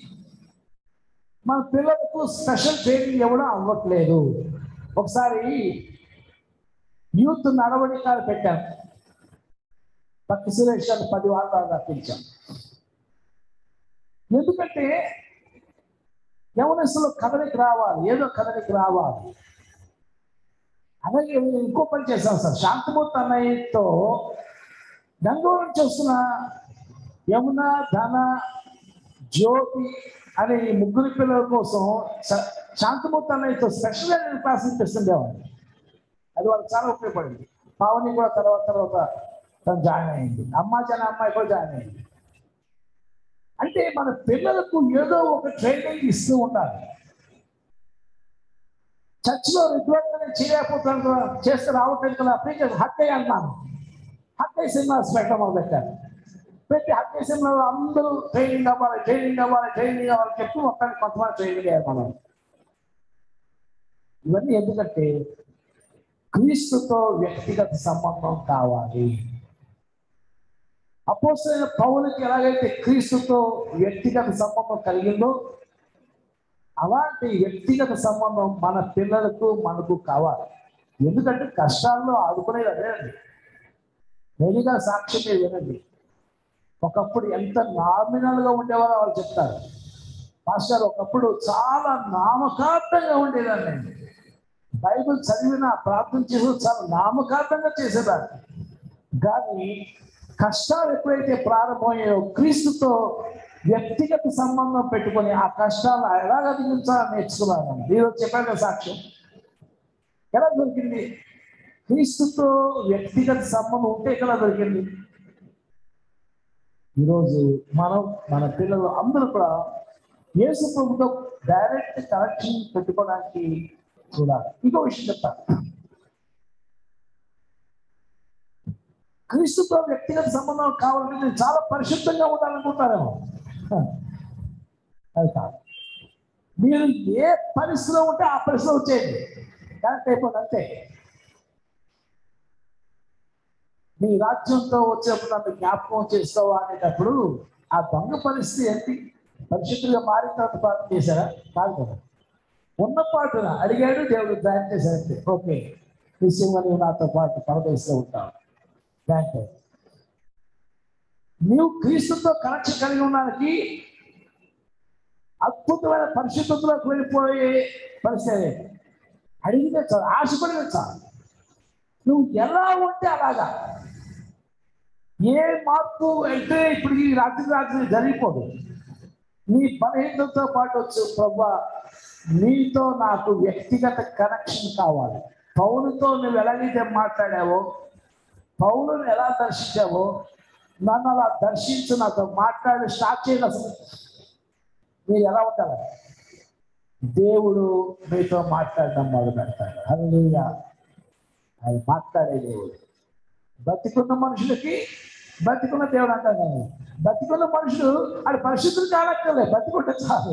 మన పిల్లలకు స్పెషల్ ట్రైనింగ్ ఇవ్వడం అవ్వట్లేదు ఒకసారి యూత్ నడవడికాలు పెట్టాం పక్క సురేష్ గారిని పది వారాలు రప్పించాం ఎందుకంటే యవనస్తులు కథనికి రావాలి ఏదో కథనికి రావాలి అలాగే ఇంకో పని చేశాం సార్ శాంతమూర్తి అన్నయ్యతో గంగవరం చేస్తున్న యమున ధన జ్యోతి అనే ఈ ముగ్గురు పిల్లల కోసం శ- శాంతమూర్తి అన్నయ్యతో స్పెషల్ క్లాస్ ఇప్పిస్తుండేవాడిని అది వాళ్ళకి చాలా ఉపయోగపడింది పావని కూడా తర్వాత తర్వాత తను జాయిన్ అయింది అమ్మాయి అనే అమ్మాయి కూడా జాయిన్ అయింది అంటే మన పిల్లలకు ఏదో ఒక ట్రైనింగ్ ఇస్తూ ఉండాలి చర్చిలో రెగ్యులర్ గా చేయకపోతాను కదా, చేస్తే రావట్లేదు కదా ప్లీజ్ హక్కయ్య అన్నాను హక్కయ్య సినిమాస్ పెట్టడం మొదలు పెట్టాను పెట్టి హక్కయ్య సినిమాలో అందరూ ట్రైనింగ్ అవ్వాలి ట్రైనింగ్ అవ్వాలి ట్రైనింగ్ అవ్వాలి చెప్పి మొత్తానికి కొంతమంది ట్రైనింగ్ అయ్యారు మనం ఇవన్నీ ఎందుకంటే క్రీస్తుతో వ్యక్తిగత సంబంధం కావాలి అపోసైన పౌలకి ఎలాగైతే క్రీస్తుతో వ్యక్తిగత సంబంధం కలిగిందో అలాంటి వ్యక్తిగత సంబంధం మన పిల్లలకు మనకు కావాలి ఎందుకంటే కష్టాల్లో ఆదుకునేది అదేనండి నేనుగా సాక్ష్యం మీరు వినండి ఒకప్పుడు ఎంత నామినల్ గా ఉండేవారో వాళ్ళు చెప్తారు మాస్టర్ ఒకప్పుడు చాలా నామకార్థంగా ఉండేదాన్ని బైబిల్ చదివిన ప్రార్థన చేసిన చాలా నామకార్థంగా చేసేదాన్ని కానీ కష్టాలు ఎప్పుడైతే ప్రారంభమయ్యాయో క్రీస్తుతో వ్యక్తిగత సంబంధం పెట్టుకొని ఆ కష్టాలు ఎలా అధిగించాలని నేర్చుకున్నాను ఈరోజు చెప్పాను కదా సాక్ష్యం ఎలా దొరికింది క్రీస్తుతో వ్యక్తిగత సంబంధం ఉంటే ఎలా దొరికింది ఈరోజు మనం మన పిల్లలు అందరూ కూడా యేసు ప్రభుతో డైరెక్ట్ కనెక్షన్ పెట్టుకోవడానికి చూడాలి ఇంకో విషయం చెప్తాను క్రీస్తుతో వ్యక్తిగత సంబంధం కావాలంటే నేను చాలా పరిశుద్ధంగా ఉండాలనుకుంటారేమో హ. అది కాదు మీరు ఏ పరిస్థితిలో ఉంటే ఆ పరిస్థితిలో వచ్చేయండి కరెక్ట్ అయిపోయింది అంతే నీ రాజ్యంతో వచ్చినప్పుడు నన్ను జ్ఞాపకం చేస్తావా అనేటప్పుడు ఆ దొంగ పరిస్థితి ఏంటి పరిశుద్ధులుగా మారిన తర్వాత ప్రార్థన చేశారా కాదు కదా ఉన్న పాటున అడిగాడు దేవుడు జాయిన్ చేశారంటే ఓకే విషయంగా నువ్వు నాతో పాటు పరదేశంలో ఉంటావు దాంట్లో నీవు క్రీస్తుతో కనెక్షన్ కలిగి ఉండడానికి అద్భుతమైన పరిశుద్ధతలోకి వెళ్ళిపోయే పరిస్థితి అడిగితే చాలు ఆశపడితే చాలు నువ్వు ఎలా ఉంటే అలాగా ఏ మార్పు అయితే ఇప్పుడు ఈ రాత్రి రాత్రి జరిగిపోదు నీ బలహీనతతో పాటు వచ్చు ప్రభా నీతో నాకు వ్యక్తిగత కనెక్షన్ కావాలి పౌరుతో నువ్వు ఎలాగైతే మాట్లాడావో పౌరుని ఎలా దర్శించావో నన్ను అలా దర్శించు నాతో మాట్లాడి స్టార్ట్ చేయండి అసలు మీరు ఎలా ఉంటారు దేవుడు మీతో మాట్లాడడం మొదలు పెడతాడు హల్లెలూయా అది మాట్లాడే దేవుడు బతికున్న మనుషులకి బతికున్న దేవుడు అంటారు కానీ బతికున్న మనుషులు అది పరిశుద్ధులు కాలక్కర్లే బతికుంటే చాలు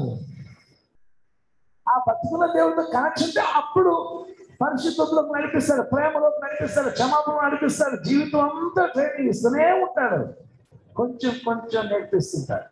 ఆ బతుకున్న దేవుడితో కనెక్షన్ ఉంటే అప్పుడు పరిశుద్ధతలోకి నడిపిస్తాడు ప్రేమలోకి నడిపిస్తాడు క్షమాపణ నడిపిస్తాడు జీవితం అంతా ట్రైనింగ్ ఇస్తూనే ఉంటాడు కొంచెం కొంచెం నేర్పిస్తుంటాడు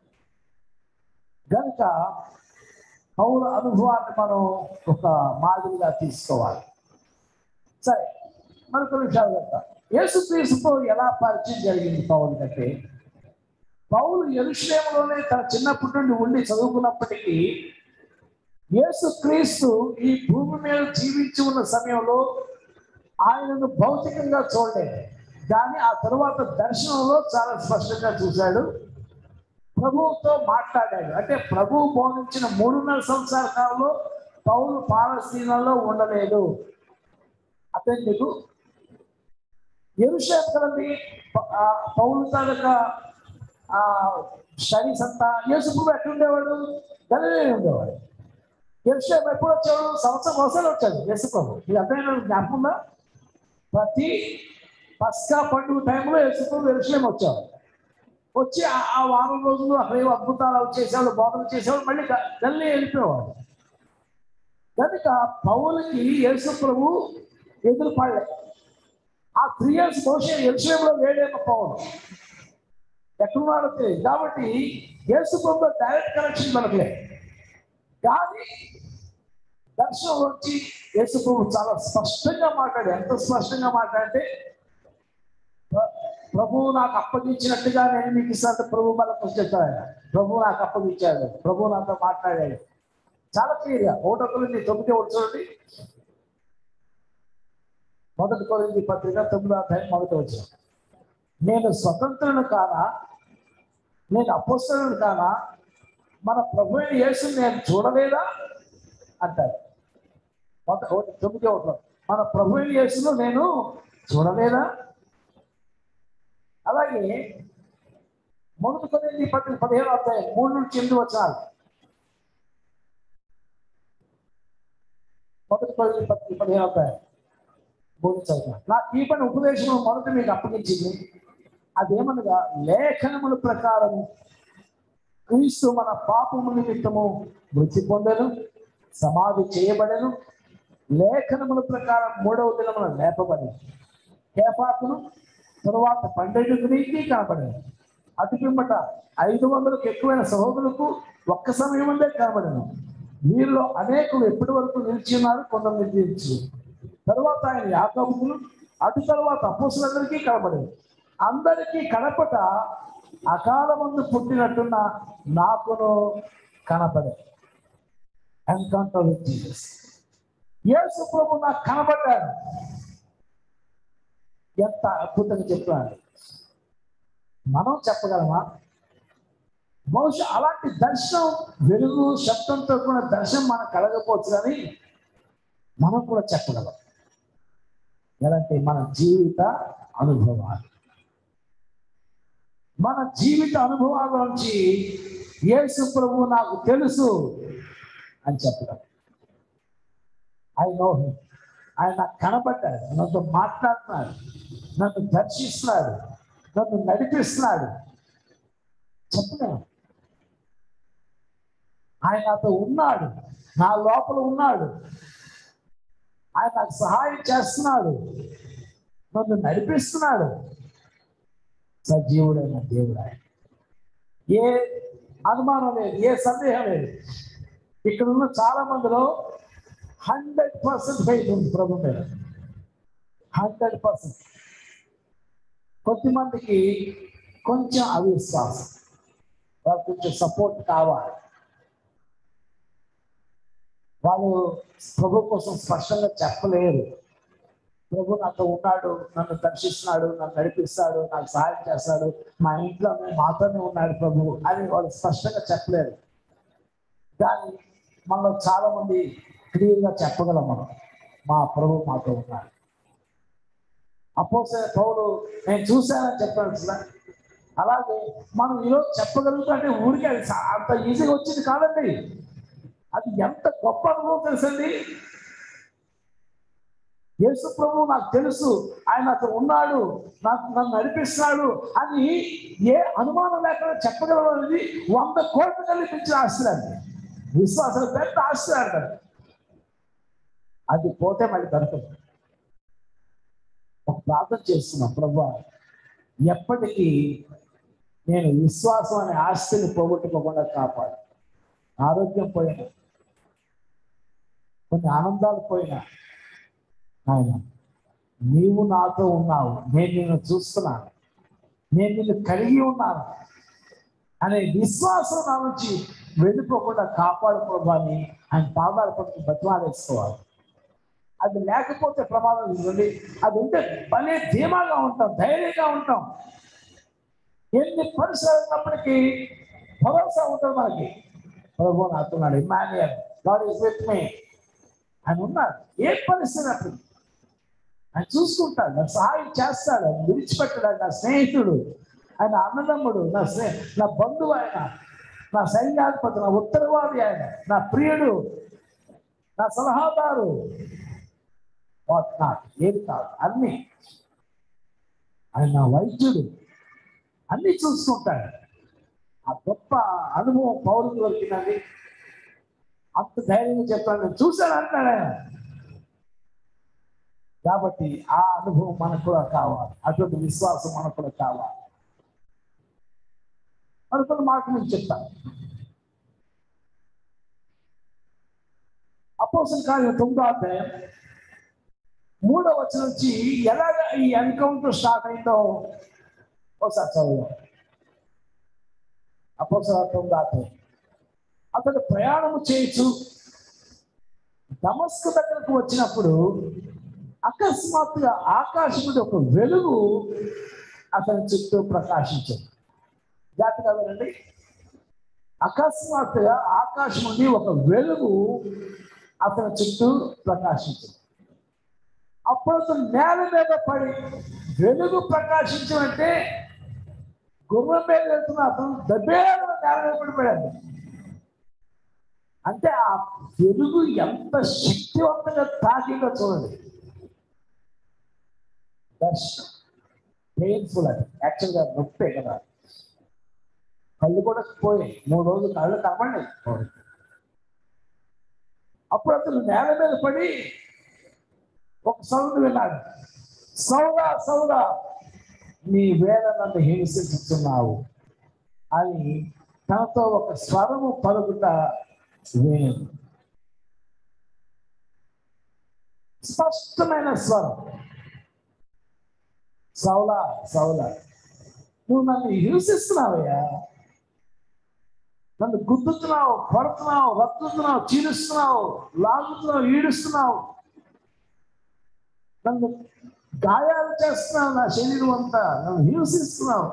కనుక పౌర అనుభవాన్ని మనం ఒక మాదిరిగా తీసుకోవాలి సరే మనకు విషయాలు చెప్తా యేసుక్రీస్తుతో ఎలా పరిచయం జరిగింది పౌలు కంటే పౌలు ఎరుశ్లేములోనే తన చిన్నప్పటి నుండి ఉండి చదువుకున్నప్పటికీ యేసుక్రీస్తు ఈ భూమి మీద జీవించి ఉన్న సమయంలో ఆయనను భౌతికంగా చూడలేదు కానీ ఆ తరువాత దర్శనంలో చాలా స్పష్టంగా చూశాడు ప్రభువుతో మాట్లాడాడు అంటే ప్రభువు బోధించిన మూడున్నర సంవత్సరాల కాలంలో పౌలు పాలస్తీనాలో ఉండలేదు అతను నీకు ఎరుషేం కదండి ప- ఆ పౌలు తాలూకా ఆ స్టడీస్ అంతా యేసుప్రభు ఎక్కడ ఉండేవాడు గలిలే ఉండేవాడు ఎరుషేం ఎప్పుడు వచ్చాడు సంవత్సరం ఒకసారి వచ్చాడు యేసుప్రభు ఇది అర్థమైన జ్ఞాపకం ఉందా ప్రతి పస్కా పండుగ టైంలో యేసుప్రభు ఎరుషేం వచ్చాడు వచ్చి ఆ- ఆ వారం రోజులు అక్కడ ఏవో అద్భుతాలు అవి చేసేవాళ్ళు బోధన చేసేవాళ్ళు మళ్ళీ గ- గల్లీ వెళ్ళిపోయేవాడు కనుక పౌలకి యేసు ప్రభు ఎదురు పడలే ఆ త్రీ ఇయర్స్ బహుశా ఎరుషలేంలో వేడేమో పౌలు ఎక్కడున్నాడో తెలియదు కాబట్టి యేసు ప్రభు డైరెక్ట్ కనెక్షన్ మనకులే కానీ దర్శనం వచ్చి యేసు ప్రభు చాలా స్పష్టంగా మాట్లాడు ఎంత స్పష్టంగా మాట్లాడితే ప్ర- ప్రభువు నాకు అప్పగించినట్టుగా నేను మీకు ఇస్తాను ప్రభు మళ్ళీ చెప్తాడు ఆయన ప్రభు నాకు అప్పగించాడు ప్రభు నాతో మాట్లాడాడు చాలా క్లియర్గా ఒకటో కొరింది తొమ్మిది ఒకటి చూడండి మొదటి కొరింది పత్రిక తొమ్మిదో అధ్యాయం మొదటి వచ్చిన నేను స్వతంత్రుడు కానా నేను అపోస్తలుడు కానా మన ప్రభు అయిన యేసుని నేను చూడలేదా అంటారు మొదట ఒకటి తొమ్మిది ఒకటిలో మన ప్రభు అయిన యేసును నేను చూడలేదా అలాగే మొదటి కొరింది పత్రిక పదిహేను అధ్యాయం మూడు నుంచి ఎనిమిది వచ్చినారు మొదటి పది పత్రిక పదిహేను అధ్యాయం బోధించాలి నాకు ఈ పని ఉపదేశం మొదట మీకు అప్పగించింది అదేమనగా లేఖనముల ప్రకారము క్రీస్తు మన పాపము నిమిత్తము మృతి పొందను సమాధి చేయబడను లేఖనముల ప్రకారం మూడవ దినమున లేపబడి కేపాకును తరువాత పన్నెండుగురికి కనబడను అటు పిమ్మట ఐదు వందలకు ఎక్కువైన సహోదరులకు ఒక్క సమయం ఉందే కనబడను వీరిలో అనేకులు ఎప్పటి వరకు నిలిచి ఉన్నారు కొందరు నిలిచి తరువాత ఆయన యాకబుకులు అటు తరువాత అపోసులందరికీ కనబడింది అందరికీ కనపట అకాల ముందు పుట్టినట్టున్న నాకును కనపడే ఎన్కౌంటర్ విత్ జీసస్ యేసు ప్రభు నాకు కనబడ్డాడు ఎంత అద్భుతంగా చెప్తున్నాడు మనం చెప్పగలమా బహుశా అలాంటి దర్శనం వెలుగు శబ్దంతో కూడా దర్శనం మనకు కలగకపోవచ్చు కానీ మనం కూడా చెప్పగలం ఎలాంటి మన జీవిత అనుభవాలు మన జీవిత అనుభవాల నుంచి యేసు ప్రభు నాకు తెలుసు అని చెప్పడం ఐ నో హిమ్ ఆయన నాకు కనబడ్డాడు నాతో మాట్లాడుతున్నాడు నన్ను దర్శిస్తున్నాడు నన్ను నడిపిస్తున్నాడు చెప్పలేము ఆయన నాతో ఉన్నాడు నా లోపల ఉన్నాడు ఆయన నాకు సహాయం చేస్తున్నాడు నన్ను నడిపిస్తున్నాడు సజీవుడైన దేవుడు ఆయన ఏ అనుమానం లేదు ఏ సందేహం లేదు ఇక్కడ ఉన్న చాలా మందిలో హండ్రెడ్ పర్సెంట్ ఫెయిత్ ఉంది ప్రభు మీద హండ్రెడ్ పర్సెంట్ కొద్దిమందికి కొంచెం అవిశ్వాసం వాళ్ళకి కొంచెం సపోర్ట్ కావాలి వాళ్ళు ప్రభు కోసం స్పష్టంగా చెప్పలేరు ప్రభు నాతో ఉన్నాడు నన్ను దర్శిస్తున్నాడు నన్ను నడిపిస్తాడు నాకు సహాయం చేస్తాడు మా ఇంట్లో మాతోనే ఉన్నాడు ప్రభు అని వాళ్ళు స్పష్టంగా చెప్పలేరు కానీ మనలో చాలా మంది క్లియర్గా చెప్పగలం మనం మా ప్రభు మాతో ఉన్నాడు అపోసే పౌలు నేను చూశానని చెప్పాను సార్ అలాగే మనం ఈరోజు చెప్పగలుగుతుంటే ఊరికే అది సా- అంత ఈజీగా వచ్చింది కాదండి అది ఎంత గొప్ప అనుభవం తెలుసండి యేసు ప్రభు నాకు తెలుసు ఆయన అక్కడ ఉన్నాడు నాకు నన్ను నడిపిస్తున్నాడు అని ఏ అనుమానం లేకుండా చెప్పగలరు అనేది వంద కోట్లు కల్పించిన ఆశ్చర్యాన్ని విశ్వాసం పెద్ద ఆశ్చర్యం అది పోతే మళ్ళీ దొరకదు ఒక ప్రార్థన చేస్తున్నాం ప్రభు ఎప్పటికీ నేను విశ్వాసం అనే ఆస్తిని పోగొట్టుకోకుండా కాపాడు ఆరోగ్యం పోయినా కొన్ని ఆనందాలు పోయినా ఆయన నీవు నాతో ఉన్నావు నేను నిన్ను చూస్తున్నాను నేను నిన్ను కలిగి ఉన్నాను అనే విశ్వాసం నా నుంచి వెళ్ళిపోకుండా కాపాడు ప్రభు అని ఆయన పాదాలు పట్టుకు బతిమాలేసుకోవాలి అది లేకపోతే ప్రమాదం ఇవ్వండి అది ఉంటే భలే ధీమాగా ఉంటాం ధైర్యంగా ఉంటాం ఎన్ని పరిసరాలు ఉన్నప్పటికీ భరోసా ఉంటుంది మనకి ప్రభు నాతున్నాడు Emmanuel God is with me ఆయన ఉన్నాడు ఏ పరిస్థితి అప్పుడు ఆయన చూసుకుంటాడు నా సహాయం చేస్తాడు ఆయన విడిచిపెట్టాడు ఆయన నా స్నేహితుడు ఆయన అన్నదమ్ముడు నా స్నే నా బంధువు ఆయన నా సైన్యాధిపతి నా ఉత్తరవాది ఆయన నా ప్రియుడు నా సలహాదారు వాట్ నాట్ ఏది కాదు అన్ని ఆయన నా వైద్యుడు అన్ని చూసుకుంటాడు ఆ గొప్ప అనుభవం పౌరులు దొరికిందండి అంత ధైర్యంగా చెప్తాను నేను చూశాను అంటాడు ఆయన కాబట్టి ఆ అనుభవం మనకు కూడా కావాలి అటువంటి విశ్వాసం మనకు కూడా కావాలి మరికొన్ని మాట నేను చెప్తాను అపోసం కార్యం తొమ్మిదో అధ్యాయం మూడో వచ్చిన నుంచి ఎలాగ ఈ ఎన్కౌంటర్ స్టార్ట్ అయిందో ఒకసారి చదువు అపోసల తొమ్మిదో అధ్యాయం అతడు ప్రయాణము చేయొచ్చు దమస్కు దగ్గరకు వచ్చినప్పుడు అకస్మాత్తుగా ఆకాశం నుండి ఒక వెలుగు అతని చుట్టూ ప్రకాశించింది జాగ్రత్తగా వినండి అకస్మాత్తుగా ఆకాశం నుండి ఒక వెలుగు అతని చుట్టూ ప్రకాశించింది అప్పుడు అతను నేల మీద పడి వెలుగు ప్రకాశించమంటే గుర్రం మీద వెళ్తున్న అతను దబ్బేల నేల మీద పడిపోయాడు అంటే ఆ వెలుగు ఎంత శక్తివంతంగా తాకిందో చూడండి దర్శనం పెయిన్ఫుల్ అది యాక్చువల్గా నొప్పే కదా కళ్ళు కూడా పోయాయి మూడు రోజులు కళ్ళు కనబడి అప్పుడు అతను నేల మీద పడి ఒక సౌండ్ విన్నాడు సౌదా సౌదా నీ వేద నన్ను హింసించుతున్నావు అని తనతో ఒక స్వరము పలుకుట వేరు స్పష్టమైన స్వరం సౌలా సౌలా నువ్వు నన్ను హింసిస్తున్నావయ్యా నన్ను గుద్దుతున్నావు కొడుతున్నావు రత్తుతున్నావు చీలుస్తున్నావు లాగుతున్నావు ఈడుస్తున్నావు నన్ను గాయాలు చేస్తున్నావు నా శరీరం అంతా నన్ను హింసిస్తున్నావు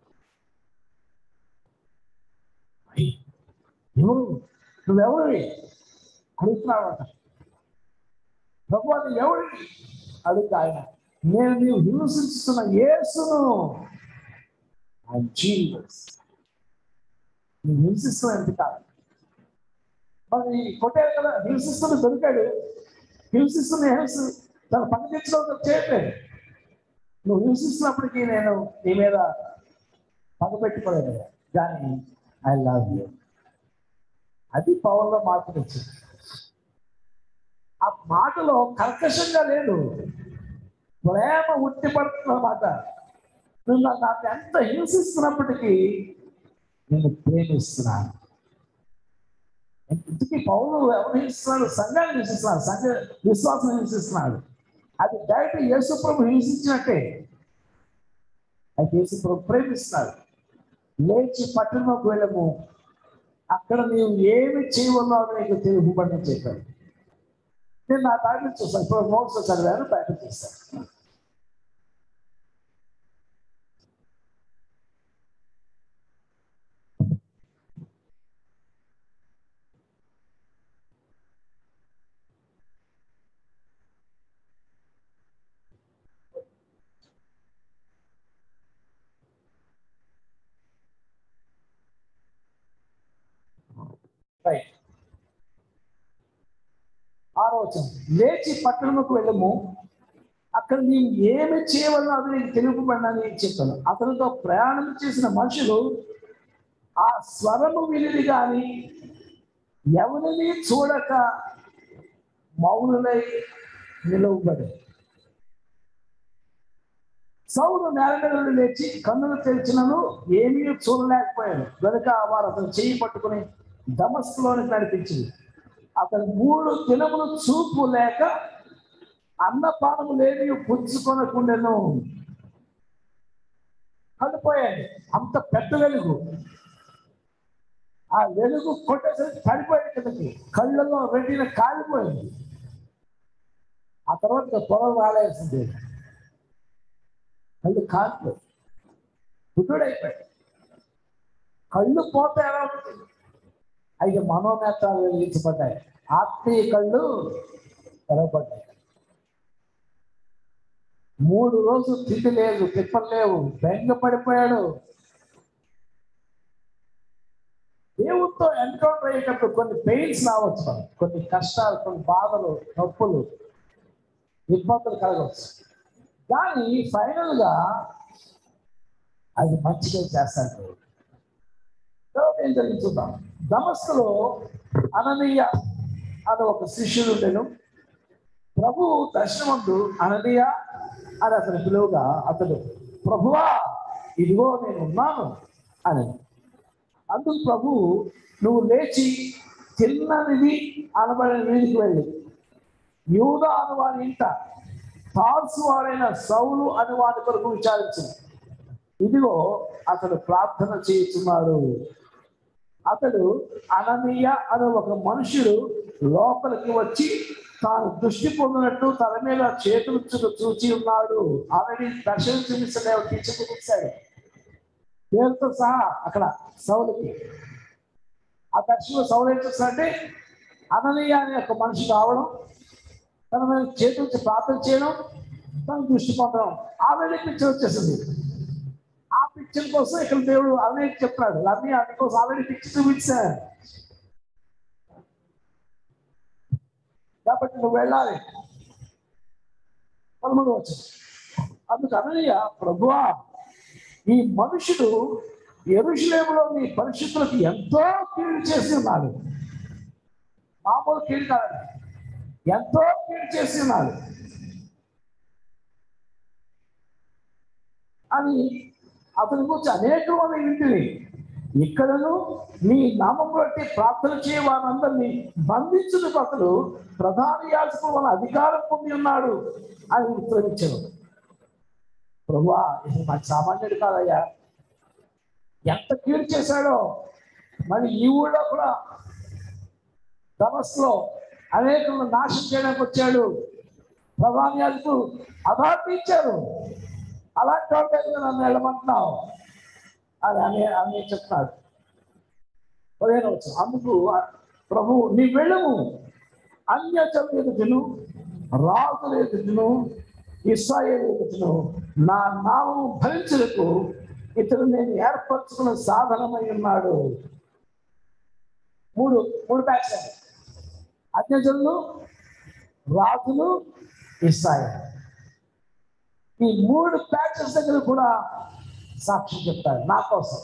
అయ్, ఎవరు నువ్వెవరివి అడుగుతున్నావట ప్రభు అది ఎవరివి అడుగుతా ఆయన నేను నీవు హింసిస్తున్న యేసును ఆయన జీసస్ నువ్వు హింసిస్తున్నావు ఎంత కాదు మరి కొట్టాడు కదా హింసిస్తున్న దొరికాడు హింసిస్తున్న హింస తన పని తెచ్చుకోవడం చేయట్లేదు నువ్వు హింసిస్తున్నప్పటికీ నేను నీ మీద పగ పెట్టుకోలేదు కానీ ఐ లవ్ యూ అది పవర్లో మార్పు తెచ్చింది ఆ మాటలో కర్కశంగా లేదు ప్రేమ ఉట్టి పడుతుందన్నమాట నువ్వు నన్ను నాకు ఎంత హింసిస్తున్నప్పటికీ నేను ప్రేమిస్తున్నాను ఇంటికి పౌరులు ఎవరు హింసిస్తున్నాడు సంఘాన్ని హింసిస్తున్నాడు సంఘ విశ్వాసం హింసిస్తున్నాడు అది డైరెక్ట్ యేసుప్రభు హింసించినట్టే అయితే యేసుప్రభు ప్రేమిస్తున్నాడు లేచి పట్టణంలోకి వెళ్ళము అక్కడ నీవు ఏమి చేయవన్నావు నీకు తెలుగుబడి చెప్పాడు నేను నా బైబిల్ చూస్తాను ఇప్పుడు నోట్స్ చదివాను బైబిల్ చూస్తాను రైట్ ఆలోచన లేచి పట్టణముకు వెళ్ళము అక్కడ నీవు ఏమి చేయవలనో అది నీకు తెలుపబడినని చెప్పాను అతనితో ప్రయాణం చేసిన మనుషులు ఆ స్వరము వినిది కానీ ఎవరిని చూడక మౌనులై నిలవబడి సౌలు నేల మీద నుండి లేచి కన్నులు తెరిచినను ఏమీ చూడలేకపోయాడు వెనుక వారు అతను చేయి పట్టుకుని దమస్కులోనికి నడిపించింది అతను మూడు దినములు చూపు లేక అన్నపానము లేని పుచ్చుకొనకుండాను కడిపోయాడు అంత పెద్ద వెలుగు ఆ వెలుగు కొట్టేసరికి పడిపోయాడు కిందకి కళ్ళలో రెడ్డిన కాలిపోయింది ఆ తర్వాత పొలం రాలేసింది కళ్ళు కాలిపోయి బుద్ధుడైపోయాడు కళ్ళు పోతే ఎలా ఉంటుంది అయితే మనోనేత్రాలు వెలిగించబడ్డాయి ఆత్మీయ కళ్ళు తెరవబడ్డాయి మూడు రోజులు తిండి లేదు తిప్పలు లేవు బెంగ పడిపోయాడు దేవుడితో ఎన్కౌంటర్ అయ్యేటప్పుడు కొన్ని పెయిన్స్ రావచ్చు మనకి. కొన్ని కష్టాలు కొన్ని బాధలు నొప్పులు ఇబ్బందులు కలగవచ్చు కానీ ఫైనల్ గా అది మంచిగా చేస్తాడు దేవుడు. తర్వాత ఏం జరిగింది చూద్దాం దమస్కులో అననీయ అని ఒక శిష్యుడు ఉండేను ప్రభు దర్శనమందు అననీయ అని అతను పిలువగా అతడు ప్రభువా ఇదిగో నేను ఉన్నాను అని అందుకు ప్రభు నువ్వు లేచి తిన్ననిది అనబడిన వీధికి వెళ్ళి యూదా అని వారి ఇంట తార్సు వాడైన సౌలు అని వారి కొరకు విచారించింది ఇదిగో అతడు ప్రార్థన చేస్తున్నాడు అతడు అననీయ అనే ఒక మనుషుడు లోపలికి వచ్చి తాను దృష్టి పొందినట్టు తల మీద చేతులు చూ- చూచి ఉన్నాడు ఆల్రెడీ దర్శనం చూపిస్తాడు టీచర్ చూపిస్తాడు పేరుతో సహా అక్కడ సౌలుకి ఆ దర్శనం సౌలు ఏం చూస్తాడంటే అననీయ అనే ఒక మనిషి కావడం తన మీద చేతులు ప్రార్థన చేయడం తన దృష్టి పొందడం ఆల్రెడీ పిక్చర్ వచ్చేసింది ఆ పిక్చర్ కోసం ఇక్కడ దేవుడు అవన్నీ చెప్తున్నాడు అన్నీ అందుకోసం ఆల్రెడీ పిక్చర్ చూపించాడు కాబట్టి నువ్వు వెళ్ళాలి పదమూడు వచ్చు అందుకు అననీయ ప్రభువా ఈ మనుషుడు ఎరుషులేములో నీ పరిస్థితులకు ఎంతో కీడు చేసి ఉన్నాడు మామూలు కీడు కాదండి ఎంతో కీడు చేసి ఉన్నాడు అని అతని గురించి అనేక మంది ఇంటిని ఇక్కడను నీ నామం బట్టి ప్రార్థన చేయ వారందరినీ బంధించిన బదులు ప్రధాన యాజకుడు వల్ల అధికారం పొంది ఉన్నాడు అని ఉత్తరమిచ్చాడు ప్రభువా ఇది మాకు సామాన్యుడు కాదయ్యా ఎంత కీడు చేశాడో మరి ఈ ఊళ్ళో కూడా దమస్లో అనేకులను నాశనం చేయడానికి వచ్చాడు ప్రధాన యాజకుడు అథారిటీ ఇచ్చారు అలాంటి వాళ్ళ దగ్గర నన్ను వెళ్ళమంటున్నావు అని అని అని చెప్తున్నాడు పదిహేను వచ్చు అందుకు ప్రభు నీ వెళ్ళము అన్యచలు ఎదుగును రాజులు ఎదుగును ఇస్రాయేల్ ఎదుగును నా నామము భరించులకు ఇతడు నేను ఏర్పరచుకున్న సాధనమై ఉన్నాడు మూడు మూడు బ్యాచ్ అండి అజ్ఞజనులు రాజులు ఇస్రాయల్ ఈ మూడు బ్యాచెస్ దగ్గర కూడా సాక్షి చెప్తారు నా కోసం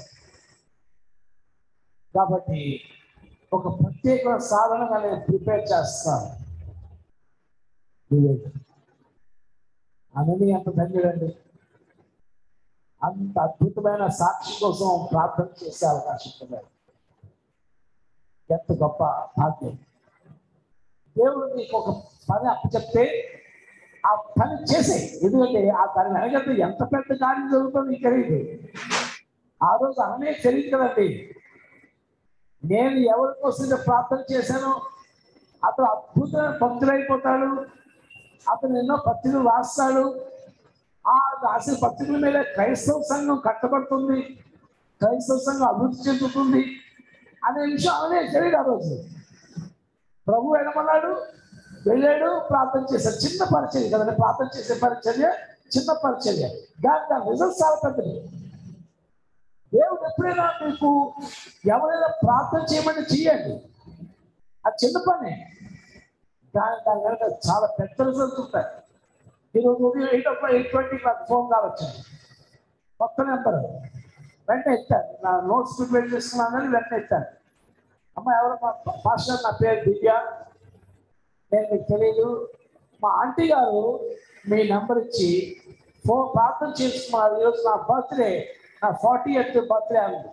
కాబట్టి ఒక ప్రత్యేక సాధనగా నేను ప్రిపేర్ చేస్తాను వివేక్ అనని అంత ధన్యుడండి అంత అద్భుతమైన సాక్షి కోసం ప్రార్థన చేసే అవకాశం పొందారు ఎంత గొప్ప భాగ్యం దేవుడు నీకు ఒక పని అప్పచెప్తే ఆ పని చేసే ఎందుకంటే ఆ దాని వెనకంటే ఎంత పెద్ద కార్యం జరుగుతుందో నీకు తెలియదు ఆ రోజు అననే తెలియదు కదండి నేను ఎవరి కోసం ప్రార్థన చేశానో అతను అద్భుతమైన భక్తులైపోతాడు అతను ఎన్నో పత్రికలు రాస్తాడు ఆ రాసిన పత్రికల మీద క్రైస్తవ సంఘం కట్టబడుతుంది క్రైస్తవ సంఘం అభివృద్ధి చెందుతుంది అనే విషయం అవనే తెలియదు ఆ రోజు ప్రభు ఏమన్నాడు వెళ్ళాడు ప్రార్థన చేశాడు చిన్న పరిచర్య కదండి ప్రార్థన చేసే పరిచర్య చిన్న పరిచర్య దాని దాని రిజల్ట్ చాలా పెద్దది దేవుడు ఎప్పుడైనా మీకు ఎవరైనా ప్రార్థన చేయమని చేయండి అది చిన్న పని దాని దాని వెనక చాలా పెద్ద రిజల్ట్స్ ఉంటాయి ఈరోజు ఉదయం ఎయిట్ ఓ క్లాక్ ఎయిట్ ట్వంటీకి నాకు ఫోన్ కాల్ వచ్చింది కొత్త నెంబర్ వెంటనే ఎత్తాను నా నోట్స్ ప్రిపేర్ చేసుకున్నాను కానీ వెంటనే ఎత్తాను అమ్మ ఎవరు మా మాస్టర్ నా పేరు దివ్య నేను మీకు తెలియదు మా ఆంటీ గారు మీ నెంబర్ ఇచ్చి ఫోన్ ప్రార్థన చేసుకున్నారు ఈరోజు నా బర్త్డే నా ఫార్టీ ఎయిత్ బర్త్డే అంది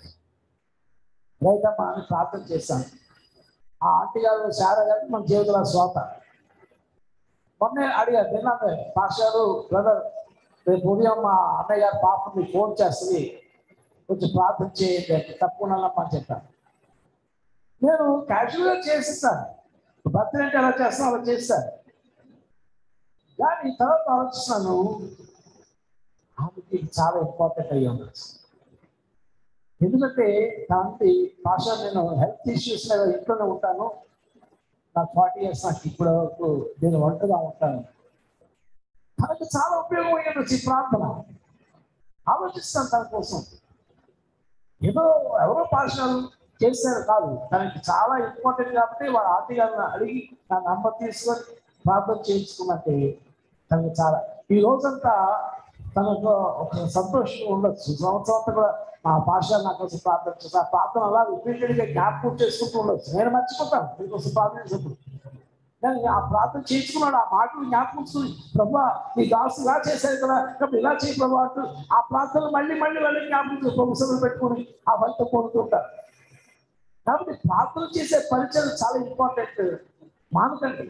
రైతమ్మ అని ప్రార్థన చేశాను ఆ ఆంటీ గారు శారా గారు మన జీవితంలో స్వాత మొన్నే అడిగారు తిన్నాను పాస్టారు బ్రదర్ రేపు ఉదయం మా అన్నయ్య గారు పాప మీకు ఫోన్ చేస్తుంది కొంచెం ప్రార్థన చేయండి అంటే తప్పకుండా అని చెప్పాను నేను క్యాజువల్గా చేసిస్తాను బర్త్డే అంటే ఎలా చేస్తాను అలా చేస్తాను కానీ తర్వాత ఆలోచిస్తున్నాను ఆమెకి చాలా ఇంపార్టెంట్ అయ్యి ఉండొచ్చు ఎందుకంటే దాంట్లో భాష నేను హెల్త్ ఇష్యూస్ మీద ఇంట్లోనే ఉంటాను నాకు ఫార్టీ ఇయర్స్ నాకు ఇప్పుడు వరకు నేను ఒంటరిగా ఉంటాను తనకు చాలా ఉపయోగం అయ్యింది ఈ ప్రార్థన ఆలోచిస్తాను తన కోసం ఏదో ఎవరో పాఠశాలలు చేశారు కాదు తనకి చాలా ఇంపార్టెంట్ కాబట్టి వాళ్ళ ఆంటీ గారిని అడిగి నా నంబర్ తీసుకొని ప్రార్థన చేయించుకున్నట్టే తనకు చాలా ఈ రోజంతా తనకు ఒక సంతోషం ఉండొచ్చు సంవత్సరం అంతా కూడా మా భాష నా కోసం ప్రార్థన చేసి ఆ ప్రార్థన అలా రిపీటెడ్ గా జ్ఞాపకం చేసుకుంటూ ఉండొచ్చు నేను మర్చిపోతాను మీకోసం ప్రార్థన చేసినప్పుడు కానీ ఆ ప్రార్థన చేయించుకున్నాడు ఆ మాటలు జ్ఞాపకం వస్తుంది ప్రభా నీ దాసు ఇలా చేశారు కదా కాబట్టి ఇలా చేయి ప్రభా అంటూ ఆ ప్రార్థనలు మళ్ళీ మళ్ళీ మళ్ళీ జ్ఞాపకం ప్రభుత్వం పెట్టుకొని ఆ ఫలితం పొందుతుంటారు కాబట్టి ప్రార్థన చేసే పరిచయం చాలా ఇంపార్టెంట్ మానకండి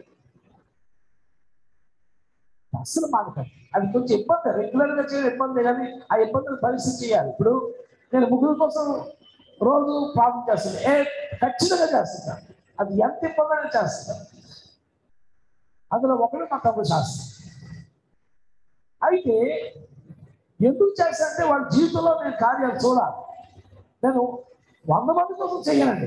అసలు మానకండి అది కొంచెం ఇబ్బంది రెగ్యులర్ గా చేయడం ఇబ్బంది కానీ ఆ ఇబ్బందులు పరిస్థితి చేయాలి ఇప్పుడు నేను ముగ్గురు కోసం రోజు ప్రార్థన చేస్తాను ఏ ఖచ్చితంగా చేస్తాను అది ఎంత ఇబ్బంది చేస్తాను అందులో ఒకడు మా తమ్ముడు శాస్త్రం అయితే ఎందుకు చేస్తానంటే వాళ్ళ జీవితంలో నేను కార్యాలు చూడాలి నేను వంద మంది కోసం చేయనండి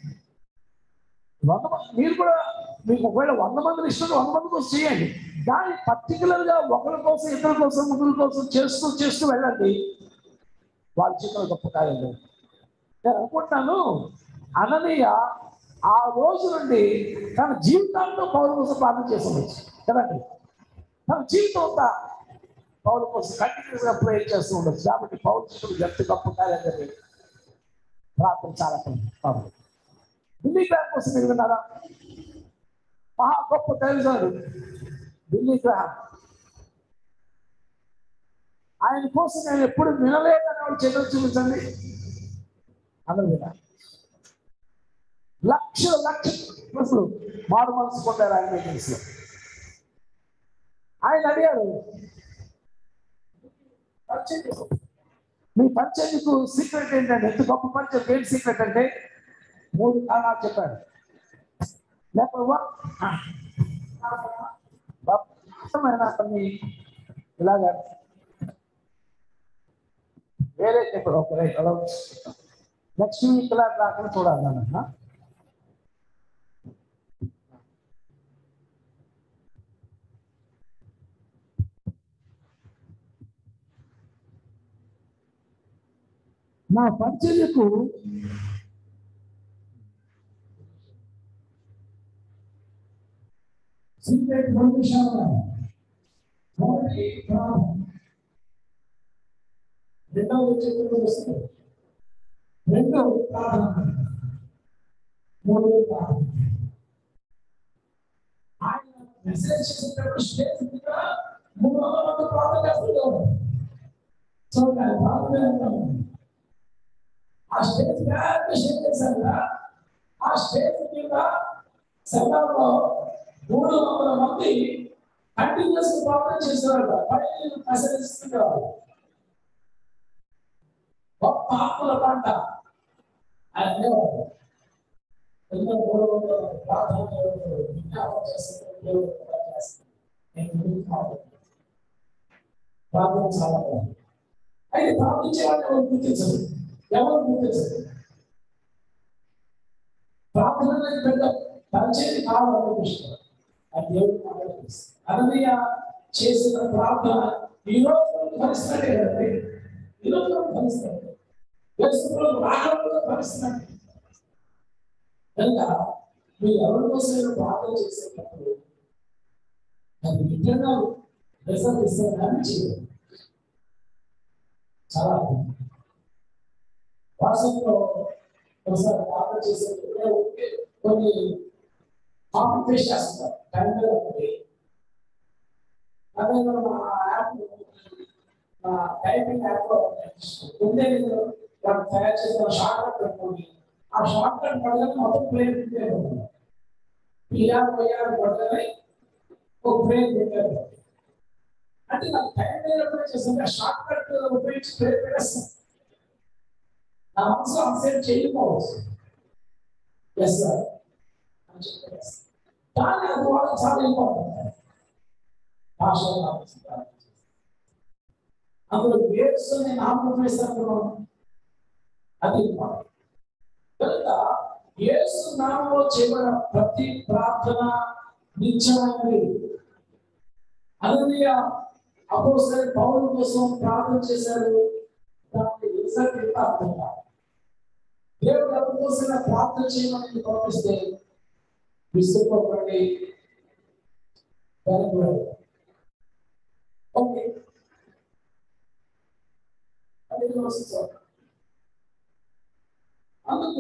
వంద మంది మీరు కూడా మీకు ఒకవేళ వంద మంది ఇష్టం వంద మంది కోసం చేయండి కానీ పర్టికులర్ గా ఒకరి కోసం ఇద్దరి కోసం ముగ్గురు కోసం చేస్తూ చేస్తూ వెళ్ళండి వాళ్ళ జీవితంలో గొప్ప కార్యం లేదు నేను అనుకుంటున్నాను అననీయ ఆ రోజు నుండి తన జీవితాంతో పౌరు కోసం ప్రార్థన చేసి ఉండొచ్చు కదండి తన జీవితం అంతా పౌరు కోసం కంటిన్యూస్ గా ప్రేర్ చేస్తూ ఉండొచ్చు కాబట్టి పౌరు జీవితం ఎంత గొప్ప కార్యం జరిగింది ప్రార్థన చాలా కాబట్టి ఢిల్లీ గ్రామ్ కోసం మీరు విన్నారా మహా గొప్ప దైవజనుడు ఢిల్లీ గ్రామ్ ఆయన కోసం నేను ఎప్పుడు వినలేదని వాళ్ళు చేతులు చూపించండి అందరూ విన్నారు లక్షల లక్షలు మారు మనసు పొందారు ఆయన మీటింగ్స్ లో ఆయన అడిగారు పరిచయం చేసుకో. మీ పరిచయకు సీక్రెట్ ఏంటంటే ఎంత గొప్ప పరిచయం ఏంటి సీక్రెట్ అంటే మూడు కారణాలు చెప్పాడు లేకపోతే వా- అర్థమైన కొన్ని ఇలాగా వేరే చెప్పాడు ఒక నెక్స్ట్ వీక్ ఇలా రాకుండా చూడాలి నాన్న నా పరిచర్యకు సీక్రెట్ రెండు విషయాలు ఉన్నాయి మొదటి ప్రార్థన రెండవది చెప్పిన వస్తుంది రెండవ ప్రార్థన మూడవ ప్రార్థన ఆయన మెసేజ్ చేసేటప్పుడు స్టేజ్ మీద మూడు వందల మంది ప్రార్థన చేస్తున్నారు సో ఆయన ప్రార్థన చేస్తాము ఆ స్టేజ్ పెద్ద స్టేజ్ చేశారు కదా, ఆ స్టేజ్ మీద సంఘంలో మూడు వందల మంది కంటిన్యూస్ ప్రార్థన చేసేవారు పైన ప్రసరిస్తున్నారు గొప్ప ఆత్మల పంట ఆయన అనేవారు. ఎన్నో మూడు వందల ప్రార్థన చేస్తున్నారు, విజ్ఞాపన చేస్తున్నారు, దేవుడు కూడా చేస్తున్నారు. నేను ముందుకు కాదు. ప్రార్థన చాలా బాగుంది. అయితే ప్రార్థించే వాళ్ళు ఎవరు గుర్తించరు ఎవరు గుర్తించరు ప్రార్థన అనేది పెద్ద పరిచయం కాదు అనుకుంటున్నారు అది దేవుడు మాట్లాడుతుంది అననీయ చేసిన ప్రార్థన ఈ రోజు ఫలిస్తాడే కదండి ఈ రోజు ఫలిస్తాడు యేసుప్రభు రాగంలో ఫలిస్తున్నాడు కనుక మీరు ఎవరి కోసం ప్రార్థన చేసేటప్పుడు అది ఇంటర్నల్ రిజల్ట్ ఇస్తారని చేయదు చాలా అద్భుతం. వాట్సాప్లో ఒకసారి ప్రార్థన చేసేటప్పుడు ఉంటే కొన్ని కాపీ పేస్ట్ చేస్తున్నారు టైం మీద ఒకటి అదే మన యాప్ టైపింగ్ యాప్ లో ముందే నేను వాళ్ళు తయారు చేసిన షార్ట్ కట్ పెట్టుకోండి ఆ షార్ట్ కట్ పడగానే మొత్తం ప్లేన్ పెట్టారు పిఆర్ పోయారు పడగానే ఒక ప్లేన్ పెట్టారు అంటే నాకు టైం లేనప్పుడు చేస్తాను ఆ షార్ట్ కట్ ఉపయోగించి ప్లేన్ పెట్టేస్తాను నా మనసు అప్సెట్ చేయకపోవచ్చు ఎస్ సార్ అని చెప్పేసి కానీ అది వాళ్ళకి చాలా ఇంపార్టెంట్ భాషలో ఆలోచిస్తారు. అందులో వేర్స్ నేను ఆత్మవేశాను అది ఇంపార్టెంట్ కనుక యేసు నామంలో చేయబడిన ప్రతి ప్రార్థన నిత్యమైనది అననీయ అపోసరి పౌరుల కోసం ప్రార్థన చేశారు దానికి రిజల్ట్ ఎంత అర్థం కాదు దేవుడు ఎవరి కోసం ప్రార్థన చేయమని పంపిస్తే విసుక్కోకండి వెనకబడి ఓకే అది వస్తుంది అందుకు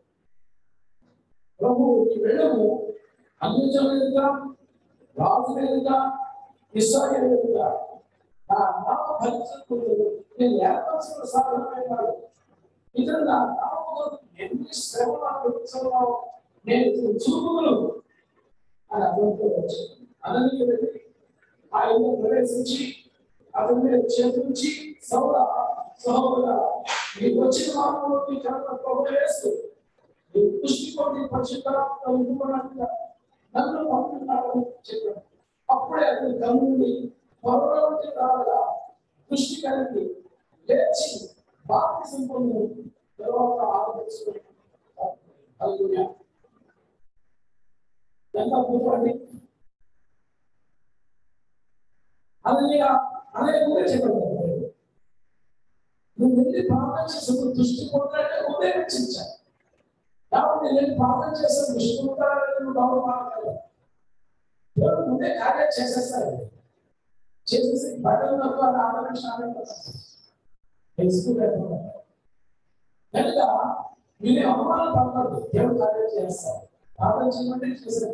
ప్రభు ఈ వెళ్ళము అందించలేదుగా రాజు లేదుగా ఇస్రాయల్ లేదుగా నా నామ భరించకూడదు నేను ఏర్పరచిన సాధనమైన వాడు ఇతడు నా నామములో ఎన్ని శ్రమలు అనుభవించున్నావు నేను చూపులు అని అర్థంతో వచ్చాను అనని వెళ్ళి ఆయన ప్రవేశించి అతని మీద చేతురించి సౌర సహోదర నీకు వచ్చిన మార్గంలోకి కనుక ప్రభు వేస్తూ నీ దృష్టి కొద్ది పరిశుద్ధంగా నన్ను పంపుతున్నాడని చెప్పాడు అప్పుడే అతని కన్నుండి పౌరవంటి రాగా దృష్టి కలిగి లేచి బాప్తి సంపన్ను తర్వాత ఆలోచించుకుని హల్లెలూయా ఎంత అద్భుతమండి అది అనే కూడా చెప్పాడు నువ్వు వెళ్ళి ప్రార్థన చేసినప్పుడు దృష్టి పొందాలంటే ముందే రక్షించాలి కాబట్టి నేను వెళ్ళి ప్రార్థన చేసిన దృష్టి పొందాలంటే నువ్వు డౌన్ మాట్లాడాలి దేవుడు ముందే కార్యం చేసేస్తాడు చేసేసి బట్టలు తక్కువ ఆదరణ స్టార్ట్ తెలుసుకుంటాడు కనుక మీరు అవమానం పడకూడదు దేవుడు కార్యం చేస్తారు ప్రార్థన చేయమంటే చేశాడు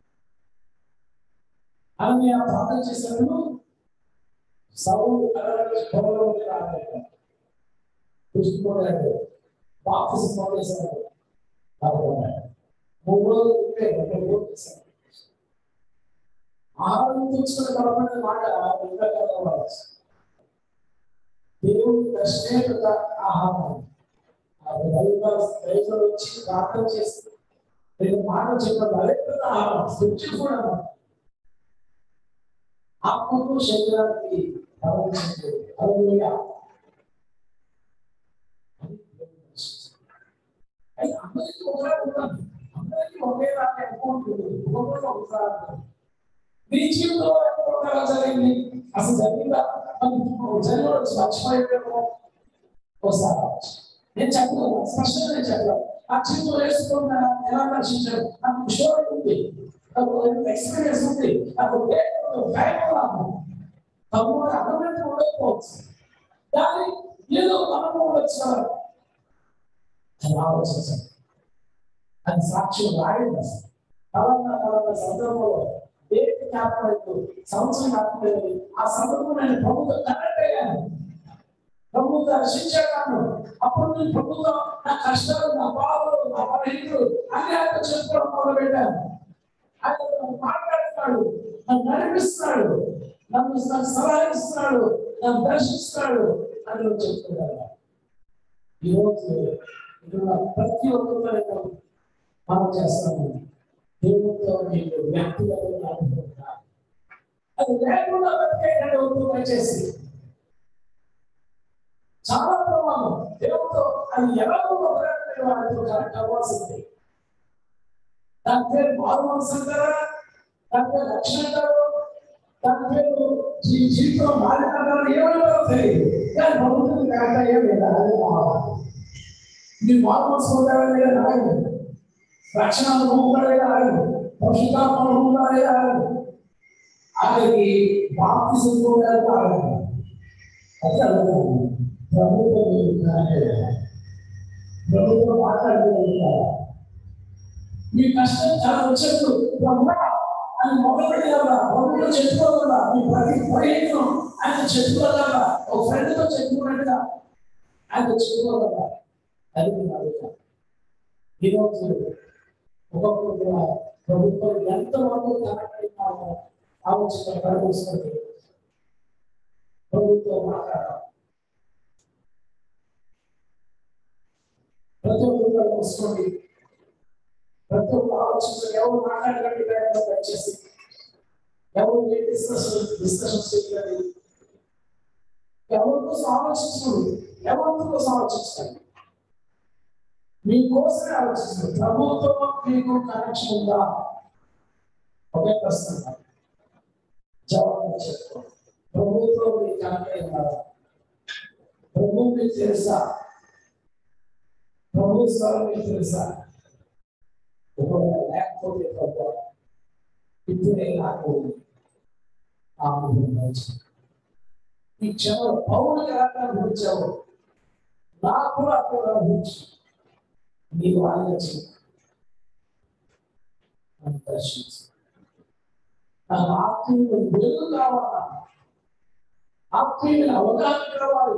అని ఆ ప్రార్థన చేశాను సౌలు పొలంలో ఉండి రాలేదు చూసుకోలేదు బాప్తిస్ పొందేశాడు మూడు రోజులు ఉంటే రెండు రోజులు చేశాడు ఆహారం తీసుకుని కలపడిన మాట ఇంకా కలవాలి దేవుడి దర్శనే పెద్ద ఆహారం దైవ వచ్చి ప్రార్థన చేసి నేను మాట చెప్పాను అదే పెద్ద ఆహారం స్క్రిప్చర్ కూడా అన్నమాట. ఆత్మకు శరీరానికి గమనించండి హల్లెలూయా అయితే అందరికీ ఒకలా ఉంటుంది అందరికీ ఒకేలాగా అకౌంట్ ఉంటుంది ఒక్కొక్కరు ఒకసారి ఉంటుంది. నీ జీవితంలో ఎక్కడ జరిగింది అసలు జరిగిందా జరిగిన మర్చిపోయేమో ఒకసారి నేను చెప్పలేదు స్పష్టంగా నేను చెప్పలేదు ఆ జీవితం వేసుకున్న ఎలా దర్శించాడు నాకు షోర్ ఉంది నాకు ఎక్స్పీరియన్స్ ఉంది నాకు భయం రాదు తమ్ముడు అర్థమైతే ఉండకపోవచ్చు కానీ ఏదో మనము ఉండొచ్చు అని ఆలోచించండి అది సాక్ష్యం రాయండి అసలు కలన్న కలన్న సందర్భంలో దేనికి జ్ఞాపకం సంవత్సరం జ్ఞాపకం ఆ సందర్భం నేను ప్రభుత్వం కనెక్ట్ అయ్యాను ప్రభుత్వ దర్శించాను అప్పుడు నేను ప్రభుత్వం నా కష్టాలు నా బాధలు నా బలహీనలు అన్ని ఆయన చెప్పుకోవడం మొదలు పెట్టాను ఆయన నన్ను మాట్లాడుతున్నాడు నన్ను నడిపిస్తున్నాడు నన్ను నాకు సలహా ఇస్తున్నాడు నన్ను దర్శిస్తున్నాడు అని నేను చెప్తున్నాను ఈరోజు ఇక్కడ ప్రతి ఒక్కరితో నేను మనం చేస్తాము దేవుడితో మీకు వ్యక్తిగతంగా అనుకుంటున్నాను అది లేకుండా బతికేటట్టు వద్దు దయచేసి చాలా ప్రమాదం దేవుడితో అది ఎలాగో ఒకరి వారితో కనెక్ట్ అవ్వాల్సింది దాని పేరు మారు మనసు అంటారా దాని పేరు రక్షణ అంటారు దాని పేరు జీ జీవితం మారినారు ఏమంటారో తెలియదు కానీ ప్రభుత్వం కరెక్ట్ అయ్యే లేదా అది మారాలి మీరు మారు మనసు పొందాలని లేదా రాయదు రక్షణ అనుభవం ఉందా లేదా రాయదు పరిశుద్ధాత్మ అనుభవం ఉందా లేదా రాయదు ఆఖరికి బాప్తి సంపూర్ణాలు రాయదు అదే అనుభవం ప్రభుత్వం మీకు కనెక్ట్ అయ్యాలి ప్రభుత్వం మాట్లాడుతున్నారు మీ కష్టం చాలా వచ్చినప్పుడు బ్రహ్మ అని మొదలుపెట్టగలరా ప్రభుత్వం చెప్పుకోగలరా మీ ప్రతి ప్రయత్నం ఆయన చెప్పుకోగలరా ఒక ఫ్రెండ్తో చెప్పుకున్నట్టుగా ఆయన చెప్పుకోగలరా అది నేను అడుగుతాను ఈరోజు ఒకప్పుడు కూడా ప్రభుత్వం ఎంతవరకు కనెక్ట్ అయినామో ఆలోచన కనిపిస్తుంది ప్రభుత్వం మాట్లాడాలి ప్రతి ఒక్కరు వస్తుంది ప్రతి ఒక్క ఆలోచన ఎవరు మాట్లాడకండి లేకుండా దయచేసి ఎవరు ఏ డిస్కషన్ డిస్కషన్స్ చేయలేదు ఎవరి కోసం ఆలోచించండి ఎవరి కోసం ఆలోచించండి మీకోసమే ఆలోచిస్తుంది ప్రభుత్వం మీకు కనెక్షన్ ఉందా ఒకే ప్రశ్న జవాబు చెప్తాం ప్రభుత్వం మీకు కనెక్ట్ అయిందా ప్రభు మీకు తెలుసా ప్రభు స్వరం మీకు తెలుసా ఒకవేళ లేకపోతే ప్రభు ఇప్పుడే నాకు ఆ అనుభవం వచ్చింది. ఈ క్షమ పౌరులకు ఎలా అనుభవించావు నాకు కూడా అప్పుడు అనుభవించు నీవు ఆలోచన నన్ను దర్శించు నాకు ఆత్మీయులు వెలుగు కావాలా ఆత్మీయుల అవగాహన కావాలి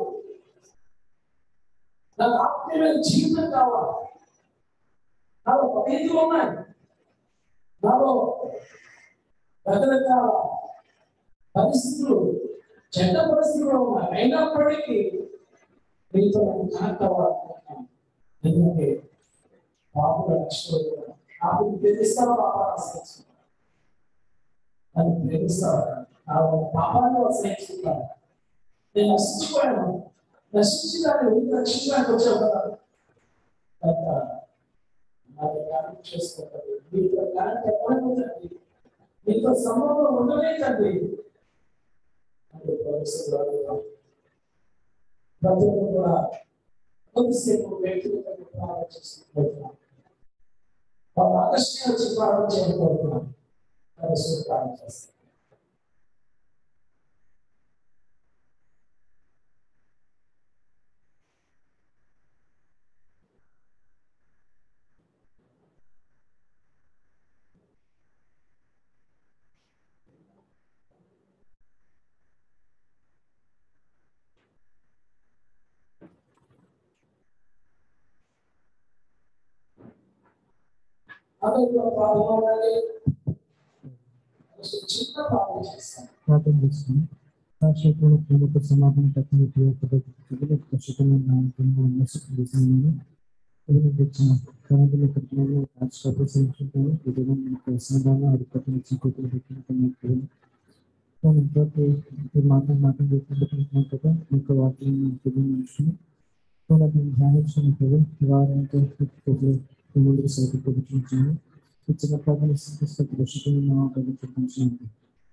నాకు ఆత్మీయమైన జీవితం కావాలి నాలో పదహైదు ఉన్నాయి నాలో రకరకాల పరిస్థితులు చెడ్డ పరిస్థితులు ఉన్నాయి అయినప్పటికీ మీతో నేను కనెక్ట్ అవ్వాలనుకుంటున్నాను ఎందుకంటే బాబు రక్షణ నాకు ప్రేమిస్తాను బాబా ఆశ్రయించుకుంటాను నన్ను ప్రేమిస్తాను నా పాపాన్ని ఆశ్రయించుకుంటాను నేను నశించిపోయాను నశించి దాన్ని ఎందుకు రక్షించడానికి వచ్చావు కదా కనుక నాకు కనెక్ట్ చేసుకుంటాను మీతో కనెక్ట్ ఎక్కడైపోతుంది మీతో సంబంధం ఉండలేదండి అని ప్రవేశిస్తున్నాను ప్రతి ఒక్కరు కూడా కొద్దిసేపు వ్యక్తిగతంగా ప్రారంభం చేసుకుంటున్నాను వాళ్ళ ఆకర్షణ వచ్చి ప్రారంభం చేయకపోతున్నాను పరిస్థితి ప్రారంభం చేస్తాను అందరిలో పాల్గొనాలి చిన్న ప్రారంభం చేస్తాను ప్రార్థన చేస్తున్నాం రాష్ట్రంలో ప్రేమకు సమాధానం తక్కువ ఉపయోగపడుతుంది ప్రస్తుతమైన నాయకులను అన్వేషిస్తున్నాను తెచ్చిన కరెంటుల కట్టడంలో రాష్ట్ర సంక్షేమం విధంగా మనకు సమాధానం అధిపతిని చిక్కుతులు పెట్టినట్టు ఇంకోటి ఈ మాట మాట చెప్పుకుంటున్నాం కదా మీకు వాటిని తెలియజేస్తున్నాం కూడా మేము ధ్యానించిన కదా వారంతో ముందుకు సైతం పొందుతున్నాము ఇచ్చిన ప్రార్థన స్థితిస్తూ దర్శకులను చూపించినట్టు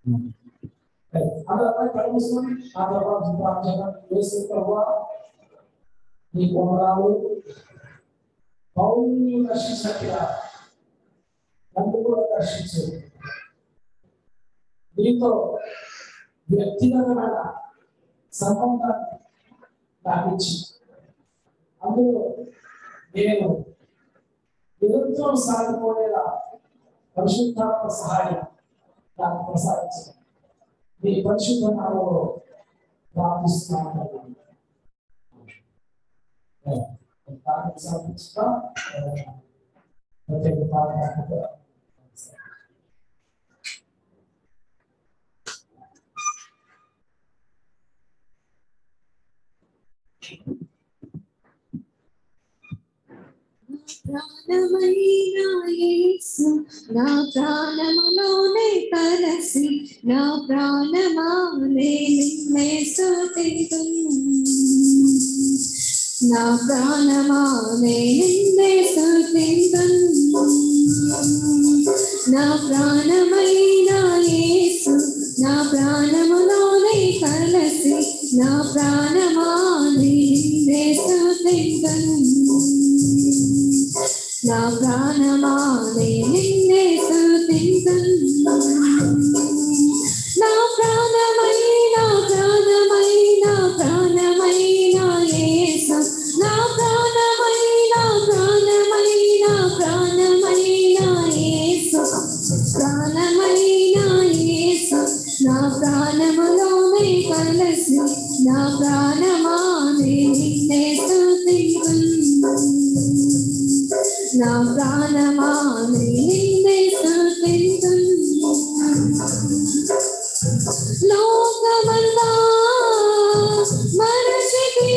అందరూ కలుసుకొని ఆ తర్వాత ప్రార్థన చేసిన ప్రభావ నీ కొందరాలు పౌరుని దర్శించినట్టుగా నన్ను కూడా దర్శించు నీతో వ్యక్తిగతమైన సంబంధాన్ని నాకు ఇచ్చి అందులో నేను నిరంతరం సాగిపోయేలా పరిశుద్ధాత్మ సహాయం నాకు ప్రసాదించండి మీ పరిశుద్ధ నామంలో ప్రార్థిస్తున్నాను ప్రార్థన సమర్పిస్తా ప్రత్యేక ప్రార్థన ప్రాణమైన యేసు నా ప్రాణములోనే కలసి నా ప్రాణమానే నిన్నే స్తుతింతును నా ప్రాణమానే నిన్నే స్తుతింతును నా ప్రాణమైన యేసు నా ప్రాణములోనే కలసి నా ప్రాణమానే నిన్నే స్తుతింతును నా ప్రాణమానే నిన్నే స్తుతింతును నా ప్రాణమైన ప్రాణమైన ప్రాణమైన యేసు నా ప్రాణమైన ప్రాణమైన ప్రాణమైన యేసు ప్రాణమైన యేసు నా ప్రాణములోనే కలసి నా ప్రాణమానే నిన్నే స్తుతింతును నా ప్రాణమానే నిన్నే స్తుతింతును లోకమంతా మరచితి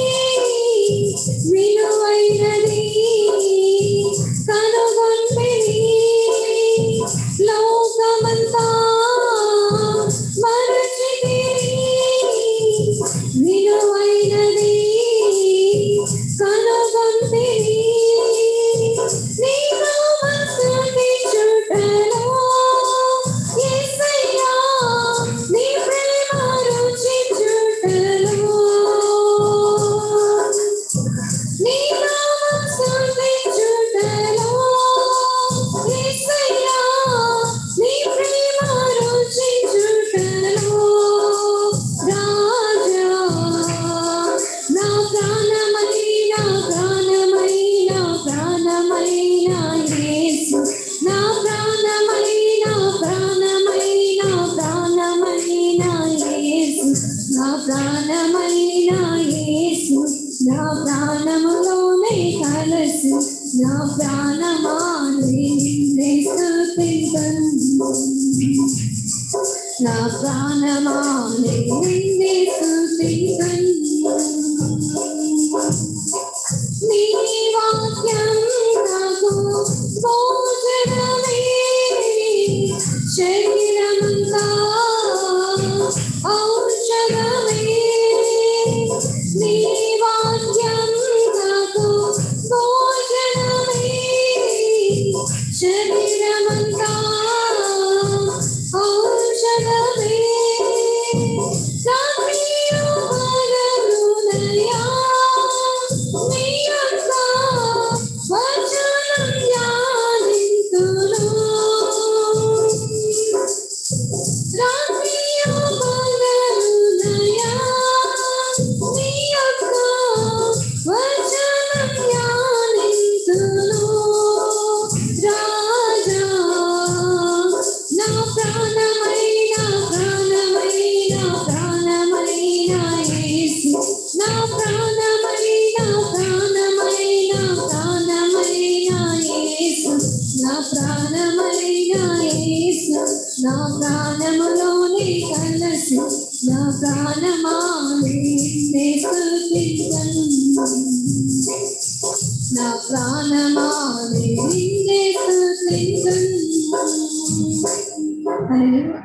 విలువైనది కనుగొంటిని లోకమంతా మరచితి విలువైనది కనుగొంటిని నీ నామస్తుతి చుట్టలో యేసయ్యా నీ ప్రేమ రుచి చుట్టలో నీ నామం స్తుతి చుట్టలో యేసయ్యా నీ ప్రేమ రుచి చుట్టలో రాజా నా ప్రాణమైన ప్రాణమైన ప్రాణమైన యేసు నా ప్రాణమైన ప్రాణమైన ప్రాణమైన యేసు నా ప్రాణమైన యేసు నా ప్రాణములోనే కలసి నా ప్రాణమాని నిన్నే స్తుతింతును నా ప్రాణమాని నిన్నే స్తుతింతును నీ వాక్యం నాకు భోజనమే శరీరమంతా ఔషధమే నీ వాక్యం నాకు భోజనమే శరీరమంతా ఔషధమే రాత్రియు పగలునయా నీ యొక్క వచనం ధ్యానింతును రాత్రియు పగలునయా నీ యొక్క వచనం ధ్యానింతును రాజా నా ప్రాణమైన ప్రాణమైన ప్రాణమైన యేసు నా ప్రాణమైన ప్రాణమైన ప్రాణమైన యేసు నా ప్రాణమైన యేసు నా ప్రాణములోనే కలసి నా ప్రాణమానే నిన్నే స్తుతింతును నా ప్రాణమానే నిన్నే స్తుతింతును హల్లెలూయా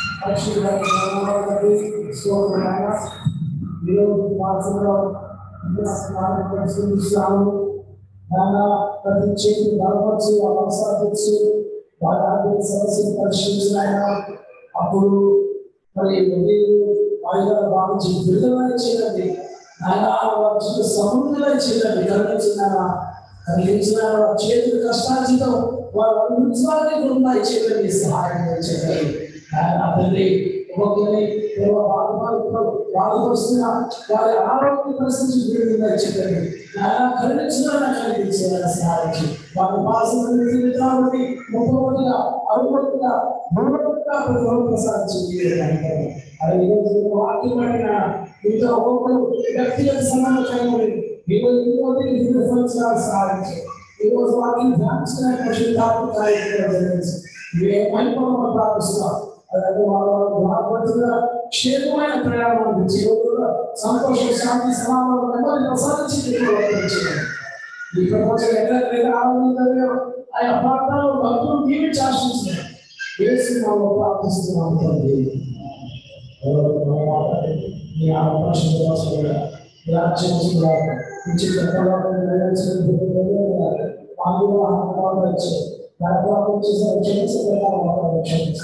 ఈరోజు మాసంలో పరిశీలిస్తున్నాము నాన్న ప్రతి చేతి బలపరిచి అవసరపరిచి వారి ఆర్థిక సమస్యను పరిశీలిస్తున్నాయన అప్పుడు మరి మీరు వాయిదాలు భావించి విడుదల చేయండి నాయన వారి జీవిత సమృద్ధిగా చేయండి కలిగించిన కలిగించిన చేతులు కష్టార్జితం వారు అనుభవించాలని ఉన్నాయి చేయండి సహాయం చేయండి ఆ తండ్రి ఒక్కొక్కరిని దేవ బాధపడుతూ బాధపరుస్తున్న వారి ఆరోగ్య పరిస్థితి గురించి చెప్పండి నాయన కరుణించిన కలిగించేలా సహాయించి వారి పాల్సిన జీవితాన్ని ముప్పటిగా అడుగుగా మూడుగా ప్రభుత్వం ప్రసాదించి అది ఈరోజు వాక్యం పడిన మీతో ఒక్కొక్కరు వ్యక్తిగత సమాచారం ఈరోజు ఇంకోటి వివిధ సంవత్సరాలు సాధించి ఈరోజు వాటిని ధ్యానించిన పరిశుద్ధాత్మ కార్యక్రమం జరిగించి ఏ మైపూర్ణ ప్రార్థిస్తున్నాం అలాగే వాళ్ళ బాధపడుతున్న క్షేమమైన ప్రయాణం జీవితంలో సంతోషం శాంతి సమాధానం నెమ్మది ప్రసాదించి ఈ ప్రపంచం ఎక్కడెక్కడ ఆనందంగా ఆయన ప్రార్థనలు భక్తులు దీవించి ఆశించినారు యేసు నామములో ప్రార్థిస్తున్నాం తండ్రి మీ అవకాశం కోసం రాజ్యం నుంచి అందులో ఆహ్వానించి వ్యాపారం చేసిన క్షమించగల క్షమించి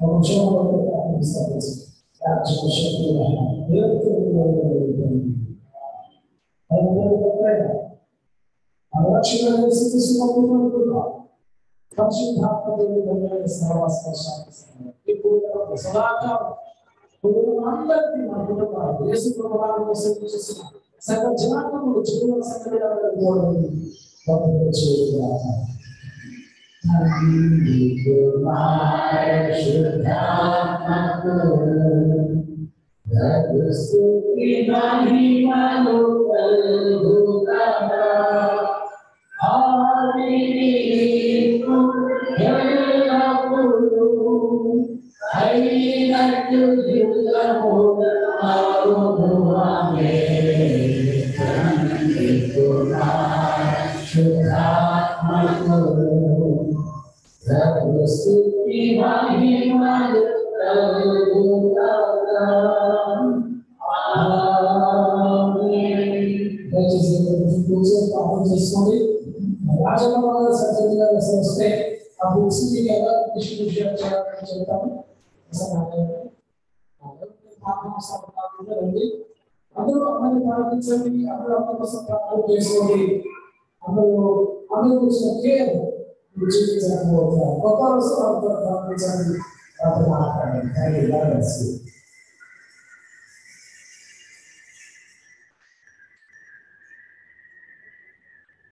సకల జనాంగములు జీవన సంకటం చేసుకోండి రాజభవన సత్యంగా వస్తే ఆ బుక్స్ మీకు ఎలా డిస్ట్రిబ్యూషన్ చేయాలని చెప్తాను రండి అందరూ అమ్మని ప్రార్థించండి అందరూ అమ్మ కోసం ప్రార్థన చేసుకోండి అందరూ అందరూ వచ్చిన కేర్ జీవించకపోతారు కొత్త వస్తూ అందరూ ప్రార్థించండి ప్రార్థన మాట్లాడండి థ్యాంక్ యూ